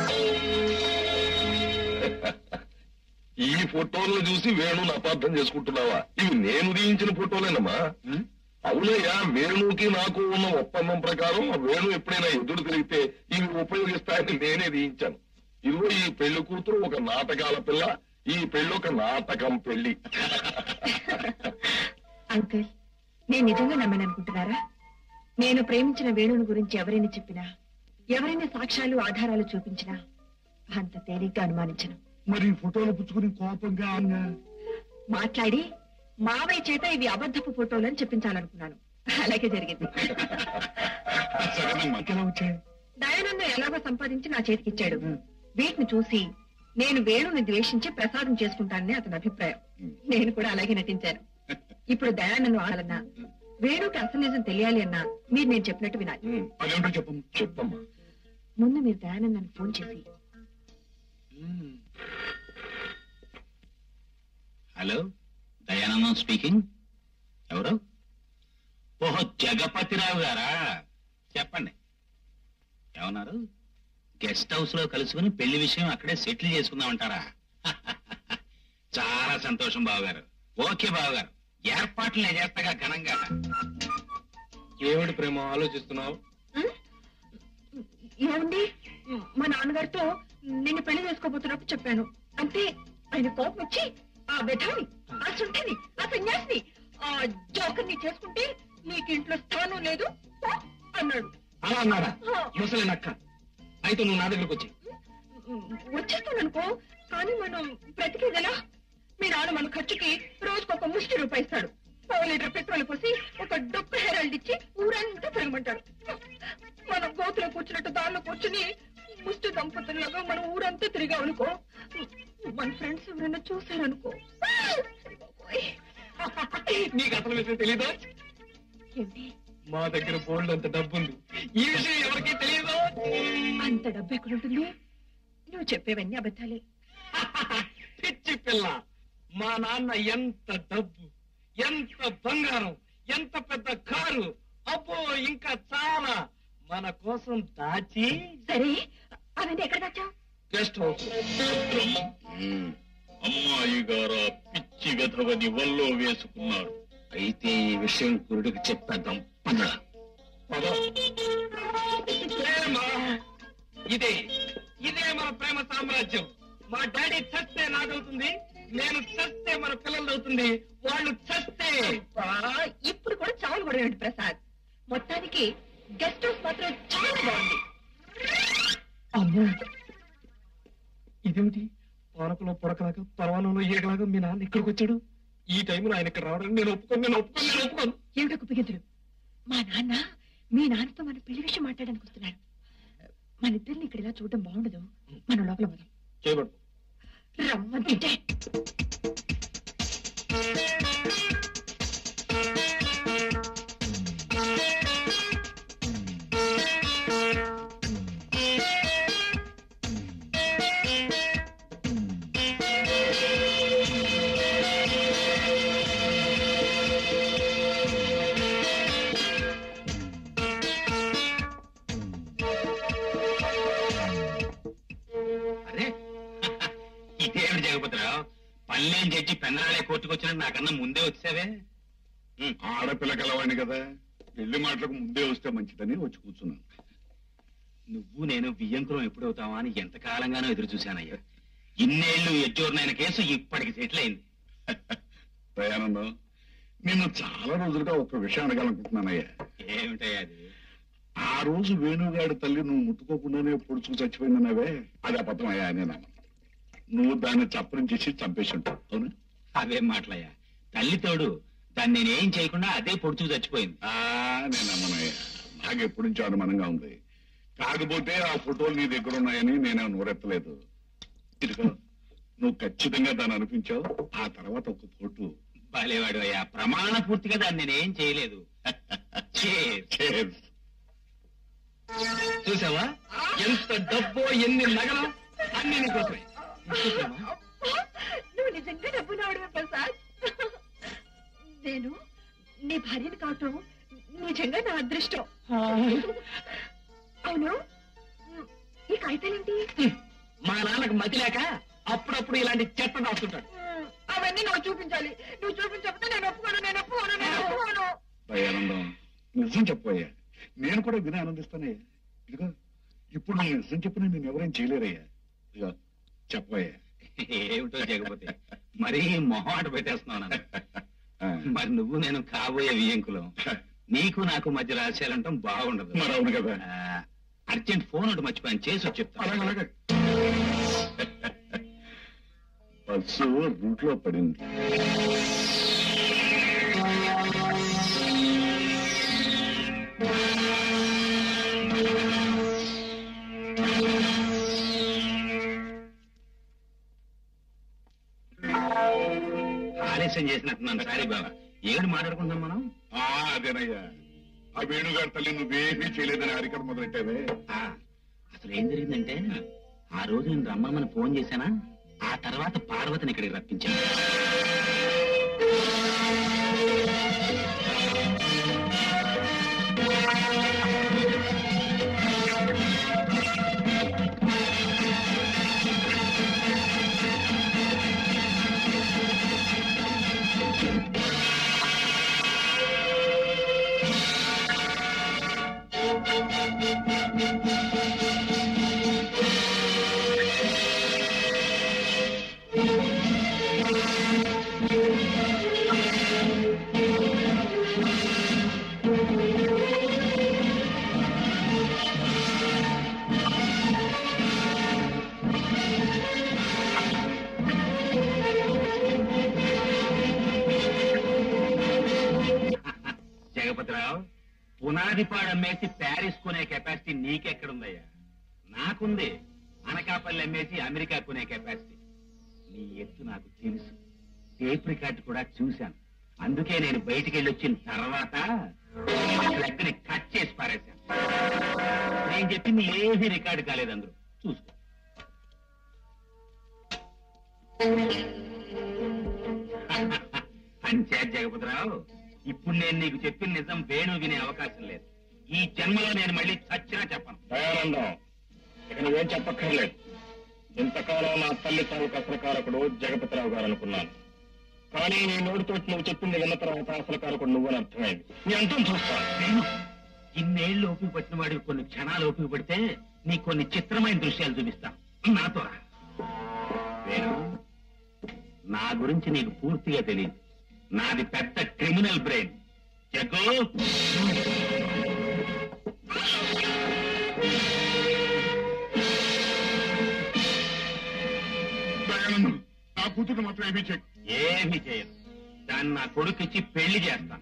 ఈ ఫోటోలను చూసి వేణుని అపార్థం చేసుకుంటున్నావా ఇవి నేను తీయించిన ఫోటోలేనమ్మా ఉం? అవునయ్యా వేణుకి నాకు ఉన్న ఒప్పందం ప్రకారం వేణు ఎప్పుడైనా ఎదురు తిరిగితే ఇవి ఉపయోగిస్తాయని నేనే తీయించాను ఇదిగో ఈ పెళ్లి కూతురు ఒక నాటకాల పిల్ల ఈ పెళ్లి ఒక నాటకం పెళ్లి అంకుల్ నేను నిజంగా నమ్మను అనుకుంటున్నారా నేను ప్రేమించిన వేణుని గురించి ఎవరైనా చెప్పినా ఎవరైనా సాక్ష్యాలు ఆధారాలు చూపించినా అంత తేలిగ్గా అనుమానించను మరి ఫోటోలు పుచ్చుకుని కోపంగా అన్నా మాట్లాడి మావయ్య చేత ఇవి అబద్ధపు ఫోటోలు అని చెప్పించాలనుకున్నాను అలాగే జరిగింది సరే మధ్యలో వచ్చాయి దయానందం ఎలాగో సంపాదించి నా చేతికిచ్చాడు వీటిని చూసి నేను వేణుని ద్వేషించి ప్రసాదం చేసుకుంటానని అతని అభిప్రాయం నేను కూడా అలాగే నటించాను ఇప్పుడు దయానందం ఆడాలన్నా వేణుకి అసలు నిజం తెలియాలి అన్నా మీరు నేను చెప్పినట్టు వినాలి ఉం, అదేంటో చెప్పు చెప్పమ్మా ముందు మీరు దయానందాన్ని ఫోన్ చేసి హలో దయానందం స్పీకింగ్ ఎవరు ఓహో జగపతిరావు గారా చెప్పండి ఏమన్నారు గెస్ట్ హౌస్ లో కలుసుకుని పెళ్లి విషయం అక్కడే సెటిల్ చేసుకుందామంటారా చాలా సంతోషం బావగారు ఓకే బావగారు ఏర్పాట్లు నేను చేస్తాగా ఘనంగా ఏమిటి ప్రేమ ఆలోచిస్తున్నావు ఏమండి మా నాన్నగారితో నిన్ను పెళ్లి చేసుకోబోతున్నప్పుడు చెప్పాను అంటే ఆయన కోపం వచ్చి ఆ విధాని ఆ సుంఠని ఆ సన్యాసిని ఆ జోకర్ని చేసుకుంటే నీకు ఇంట్లో స్థానం లేదు పో అన్నాడు అలా అన్నారా ముసలి నక్క అయితే నువ్వు నా దగ్గరకు వచ్చి వచ్చేస్తాననుకో కానీ మనం బ్రతికేదెలా మీ నాన్న మన ఖర్చుకి రోజుకు ఒక ముష్టి రూపాయి ఇస్తాడు పావు లీటర్ పెట్రోల్ పోసి ఒక డొక్కు హెరాల్డ్ ఇచ్చి ఊరంతా తిరగమంటాడు మనం గోతులో కూర్చున్నట్టు దారిలో కూర్చుని ముష్టి దంపతుల్లాగా మనం ఊరంతా తిరిగామనుకో మన ఫ్రెండ్స్ ఎవరైనా చూసారనుకో నీకు అసలు విషయం తెలీదా ఏంటి మా దగ్గర బోల్డ్ అంత డబ్బు ఉంది ఈ విషయం ఎవరికీ తెలియదు అంత డబ్బు ఎక్కడుంటుంది నువ్వు చెప్పేవన్నీ అబద్ధాలే పిచ్చి పిల్ల మా నాన్న ఎంత డబ్బు ఎంత బంగారం ఎంత పెద్ద కారు అబ్బో ఇంకా చాలా మన కోసం దాచి సరే అవన్నీ ఎక్కడ దాచావు గెస్ట్ హౌస్ ఉమ్, అమ్మాయి గారా పిచ్చి వెధవని వల్లో వేసుకున్నాడు అయితే ఈ విషయం గురుడికి చెప్పేద్దాం పద పద. ప్రేమ ఇదే ఇదే మన ప్రేమ సామ్రాజ్యం మా డాడీ చస్తే నాదవుతుంది నేను చస్తే మన పిల్లలు అవుతుంది వాళ్ళు చస్తే ఇప్పుడు కూడా చావులు కూడా ఏంటి ప్రసాద్ మొత్తానికి గెస్ట్ హౌస్ మాత్రం చాలా బాగుంది అమ్మో ఇదేమిటి పానకలో పొడకలాగా పర్వాణంలో ఈగలాగా మీ నాన్న ఇక్కడికి వచ్చాడు ఈ టైంలో ఆయన ఇక్కడ రావడానికి నేను ఒప్పుకోను నేను ఒప్పుకోను నేను ఒప్పుకోను ఏమిటో కుప్పిగెంతుడు మా నాన్న మీ నాన్నతో మన పెళ్లి విషయం మాట్లాడడానికి వస్తున్నారు మన ఇద్దరిని ఇక్కడ ఇలా చూడడం బాగుండదు మన లోపల పోదాం చేయబడు రమ్మంటే అరే ఇదేమిటి జగపతిరావు పల్లెం చేసి పెన్నాలే కొట్టుకొచ్చినట్టు నాకన్నా ముందే వచ్చావే ఆడపిల్ల కలవాణి కదా పెళ్లి మాటలకు ముందే వస్తే మంచిదని వచ్చి కూర్చున్నాను నువ్వు నేను బియ్యంకురం ఎప్పుడవుతావా అని ఎంతకాలంగానో ఎదురు చూశానయ్యా ఇన్నేళ్లు ఎజ్జోర్నైన కేసు ఇప్పటికి సెటిల్ అయింది దయానందం నిన్ను చాలా రోజులుగా ఒక విషయం అడగాలనుకుంటున్నానయ్యా ఏమిటయ్యా అది ఆ రోజు వేణుగాడి తల్లి నువ్వు ముట్టుకోకుండానే పొడుచుకు చచ్చిపోయిందన్నావే అది అబద్ధం అయ్యా అని నమ్మను నువ్వు దాన్ని చప్పరం చేసి చంపేసి ఉంటావు అవునా అవేం మాటలయ్యా తల్లి తోడు దాన్ని నేనేం చేయకుండా అదే పొడుచుకు చచ్చిపోయింది ఆ, నేను నమ్మనయ్యా నాకు ఎప్పటి నుంచో అనుమానంగా ఉంది కాకపోతే ఆ ఫోటోలు నీ దగ్గర ఉన్నాయని నేనే నోరెత్తలేదు ఇదిగో నువ్వు ఖచ్చితంగా దాన్ని అనిపించావు ఆ తర్వాత ఒక ఫోటో బాలేవాడు అయ్యా ప్రమాణ పూర్తిగా దాన్ని నేనేం చేయలేదు Cheers. Cheers. చూసావా ఎంత డబ్బో ఎన్ని నగలు అన్ని నీకోసమే నువ్వు నిజంగా డబ్బునవాడివే ప్రసాద్ నేను నీ భార్యను కావటం నిజంగా నా అదృష్టం అవును ఈ కాగితాలేంటి మా నాన్నకు మతి లేక అప్పుడప్పుడు ఇలాంటి చెత్త రాస్తుంటాడు అవన్నీ నువ్వు చూపించాలి నువ్వు చూపించకపోతే నేను ఒప్పుకోను నేను ఒప్పుకోను నేను ఒప్పుకోను దయానందం నిజం చెప్పయ్యా నేను కూడా విని ఆనందిస్తానయ్యా ఇదిగో ఇప్పుడు నేను నిజం చెప్పినా నేను ఎవరేం చేయలేరయ్యా ఇదిగో చెప్పయ్యా ఏమిటో జగపతి మరీ మొహమాట పెట్టేస్తున్నావు నన్ను. ఆ, మరి నువ్వు నేను కాబోయే వియంకులం నీకు నాకు మధ్య రహస్యాలంటాం బాగుండదు మరి అవును కదా ఆ, అర్జెంట్ ఫోన్ ఒకటి మర్చిపోయాను చేసి వచ్చి అలాగే చెప్తాను అలాగే బస్సు రూట్ లో పడింది ఆలస్యం చేసినట్టున్నాను సారీ బాబా ఏమిటి మాట్లాడుకుంటున్నాం మనం ఆ అదేనయ్యా ఆ వేణుగారి తల్లి నువ్వేమీ చేయలేదని అరికడ మొదలెట్టావే ఆ, అసలు ఏం జరిగిందంటే ఆ రోజు నేను రమ్మని ఫోన్ చేశానా ఆ తర్వాత పార్వతిని ఇక్కడికి రప్పించాను జగపతిరావు పునాది అమ్మేసి ప్యారిస్ కొనే కెపాసిటీ నీకెక్కడుందయ్యా నాకుంది అనకాపల్లి అమ్మేసి అమెరికా కొనే కెపాసిటీ నీ ఎత్తు నాకు తెలుసు టేప్ రికార్డు కూడా చూశాను అందుకే నేను బయటికి వెళ్ళి వచ్చిన తర్వాత లెక్కని కట్ చేసి పారేశాను నేను చెప్పింది ఏమీ రికార్డు కాలేదు అందరూ చూసుకో అంచే జగపతిరావు ఇప్పుడు నేను నీకు చెప్పిన నిజం వేణు వినే అవకాశం లేదు ఈ జన్మలో నేను మళ్ళీ చచ్చినా చెప్పను దయానందం ఇక నువ్వేం చెప్పక్కర్లేదు ఇంతకాలం నా తల్లి తాలూకు అసలు కారకుడు జగపతిరావు గారు అనుకున్నాను కానీ నీ నోటితో నువ్వు చెప్పింది విన్న తర్వాత అసలు కారకుడు నువ్వని అర్థమైంది నీ అంతం చూస్తాను వేణు ఇన్నేళ్లు ఓపిక పట్టిన వాడికి కొన్ని క్షణాలు ఓపిక పడితే నీకు కొన్ని చిత్రమైన దృశ్యాలు చూపిస్తా నాతో రా వేణు నా గురించి నీకు పూర్తిగా తెలియదు నాది పెద్ద క్రిమినల్ బ్రెయిన్ జగ్గు దయానందం నా కూతురు మాత్రం ఏమీ చెక్ ఏమీ చేయదు దాన్ని నా కొడుకిచ్చి పెళ్లి చేస్తాను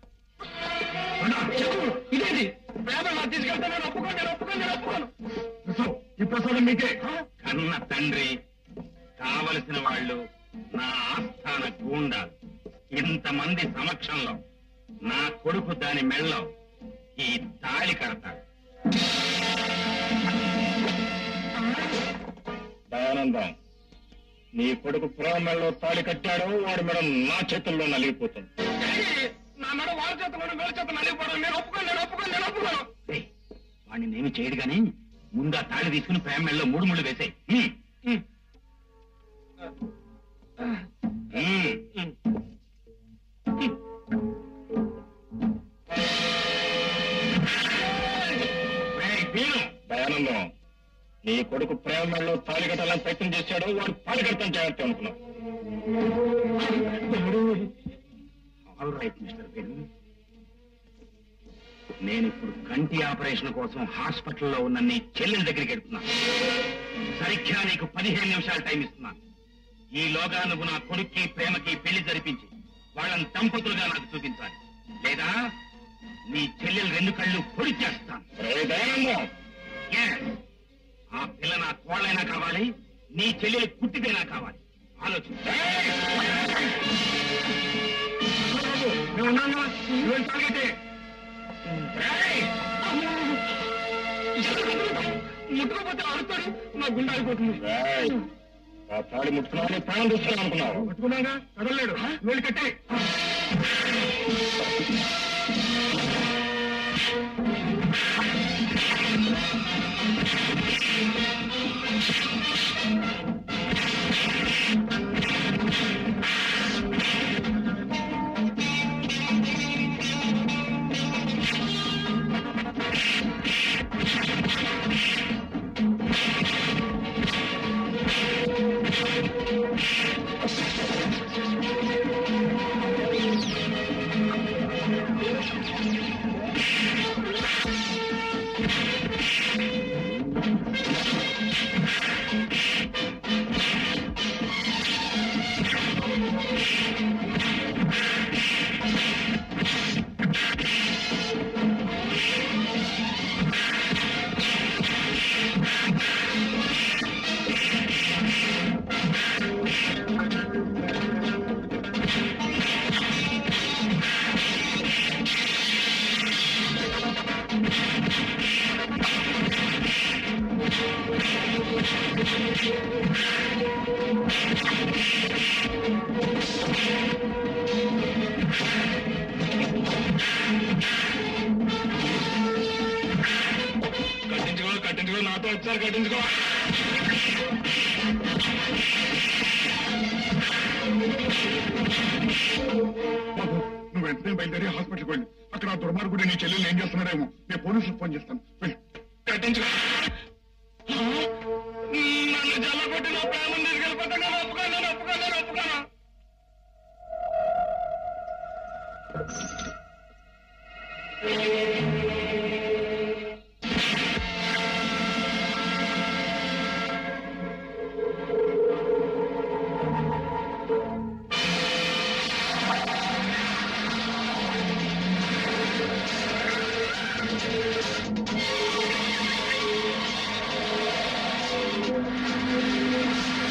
ఇదేంటి ప్రేమ నా తీసుకెళ్తే నేను ఒప్పుకోను నేను ఒప్పుకోను నేను ఒప్పుకోను ఈ ప్రసాదం మీకే కన్న తండ్రి కావలసిన వాళ్ళు నా ఆస్థాన గూండాలు ఇంతమంది సమక్షంలో నా కొడుకు దాని మెళ్ళలో ఈ తాళి కడతాడు దయానందం నీ కొడుకు ప్రేమ మెడలో తాళి కట్టాడు వాడి మెడ నా చేతుల్లో నలిగిపోతుంది ఏయ్, నా మెడ వాళ్ళ చేత కూడా వీళ్ళ చేత నలిగిపోవడం నేను ఒప్పుకోను నేను ఒప్పుకోను నేను ఒప్పుకోను ఏయ్, వాడిని నేమి చేయడు గాని ముందు ఆ తాళి తీసుకుని ప్రేమ మెళ్ళలో మూడు ముళ్ళు వేసాయి దయానందం నీ కొడుకు ప్రేమ మెడలో తాళి కట్టాలని ప్రయత్నం చేశాడు వాడు తాళి కడతాను జాగ్రత్త అనుకున్నావు ఆల్ రైట్ మిస్టర్ వేణు నేను ఇప్పుడు కంటి ఆపరేషన్ కోసం హాస్పిటల్లో ఉన్న నీ చెల్లెల దగ్గరికి వెళ్తున్నాను సరిగ్గా నీకు పదిహేను నిమిషాలు టైం ఇస్తున్నాను ఈలోగా నువ్వు నా కొడుక్కి ప్రేమకి పెళ్లి జరిపించి వాళ్ళని దంపతులుగా నాకు చూపించాలి లేదా నీ చెల్లెలు రెండు కళ్ళు పొడి చేస్తాను రే దయానందం Yes. ఆ పిల్ల నా కోళ్ళైనా కావాలి నీ చెల్లెలు కుట్టిదైనా కావాలి ఆలోచించు ముట్టుకోపోతే ఆడుతాడు నా గుండె ఆగిపోతుంది రేయ్, ఆ తాళి ముట్టుకున్నావు ప్రాణం చూస్తున్నావు అనుకున్నావు పట్టుకున్నాగా కదలలేడు వెళ్ళి కట్టే కట్టించుకో కట్టించుకో నాతో వచ్చారు కట్టించుకో బాబు నువ్వు వెంటనే బయలుదేరి హాస్పిటల్కి వెళ్ళి అక్కడ ఆ దుర్మార్గుడు నీ చెల్లెలు ఏం చేస్తున్నాడేమో నేను పోలీసులకు ఫోన్ చేస్తాను వెళ్ళి కట్టించుకో నన్ను జల్లగొట్టి నా ప్రేమను తీసుకెళ్ళిపోతా నేను ఒప్పుకోను నేను ఒప్పుకోను నేను ఒప్పుకోను ఆ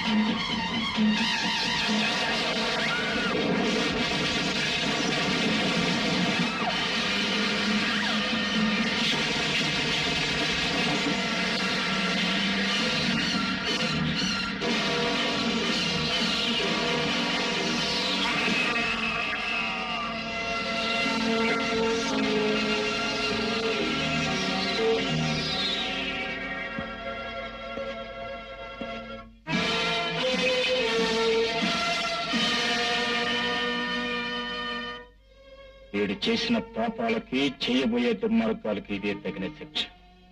వీడు చేసిన పాపాలకి చేయబోయే దుర్మార్గాలకి ఇదే తగిన శిక్ష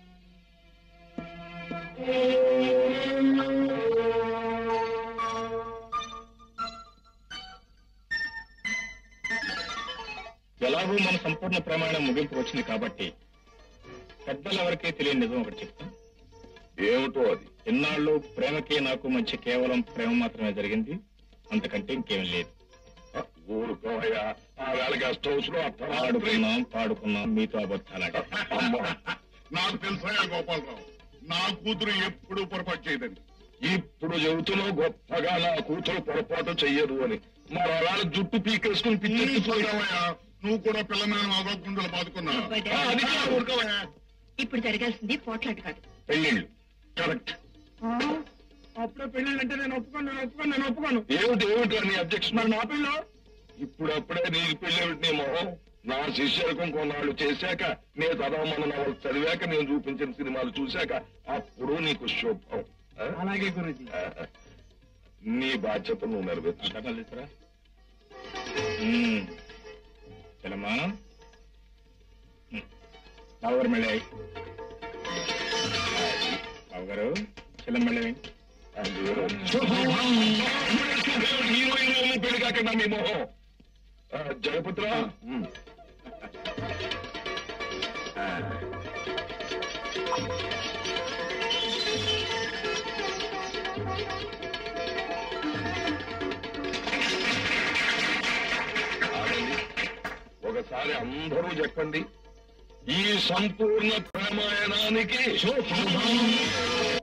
ఎలాగూ మన సంపూర్ణ ప్రమాణం ముగింపు వచ్చింది కాబట్టి పెద్దలు ఎవరికీ తెలియని నిజం ఒకటి చెప్తాం ఏమిటో అది ఇన్నాళ్ళు ప్రేమకి నాకు మధ్య కేవలం ప్రేమ మాత్రమే జరిగింది అంతకంటే ఇంకేం లేదు ఆ, ఊరుకోవయ్యా ఆ వేళ గెస్ట్ హౌస్ లో అర్ధరాత్రి ఆడుకున్నాం పాడుకున్నాం మీతో అబద్ధాలాగా అమ్మా నాకు తెలుసా గోపాలరావు నా కూతురు ఎప్పుడు పొరపాటు చేయదని ఇప్పుడు చెబుతున్నావు గొప్పగా నా కూతురు పొరపాటు చెయ్యదు అని మరి అలా జుట్టు పీకేసుకుని పిచ్చి చూడవయ్యా, నువ్వు కూడా పిల్ల మీద అవకుండా బాదుకున్నావు ఊరుకోవయ్యా ఇప్పుడు జరగాల్సింది పోట్లాట కాదు పెళ్ళిళ్ళు కరెక్ట్ అప్పుడే పెళ్ళంటే నేను ఒప్పుకోను నేను ఒప్పుకోను నేను ఒప్పుకోను ఏమిటి ఏమిటి నీ అబ్జెక్షన్ మరి నా పెళ్ళి ఇప్పుడప్పుడే నీకు పెళ్ళేమిటి నీ మొహం నా శిష్యరకం కొన్నాళ్ళు చేశాక నేను చదవమన్న నవలు చదివాక నేను చూపించిన సినిమాలు చూశాక అప్పుడు నీకు శుభం ఆ? అలాగే గురుజీ ఆ, నీ బాధ్యత నువ్వు నెరవేర్చు కథలు తీసురా చలమా బావగారు మళ్ళీ బావగారు చిల్లం మళ్ళీ హీరోయిన్ పెళ్లి కాకుండా మీ మొహం ఆ, జగపతిరా ఉమ్. ఆగండి. ఒకసారి అందరూ చెప్పండి ఈ సంపూర్ణ ప్రమాణానికి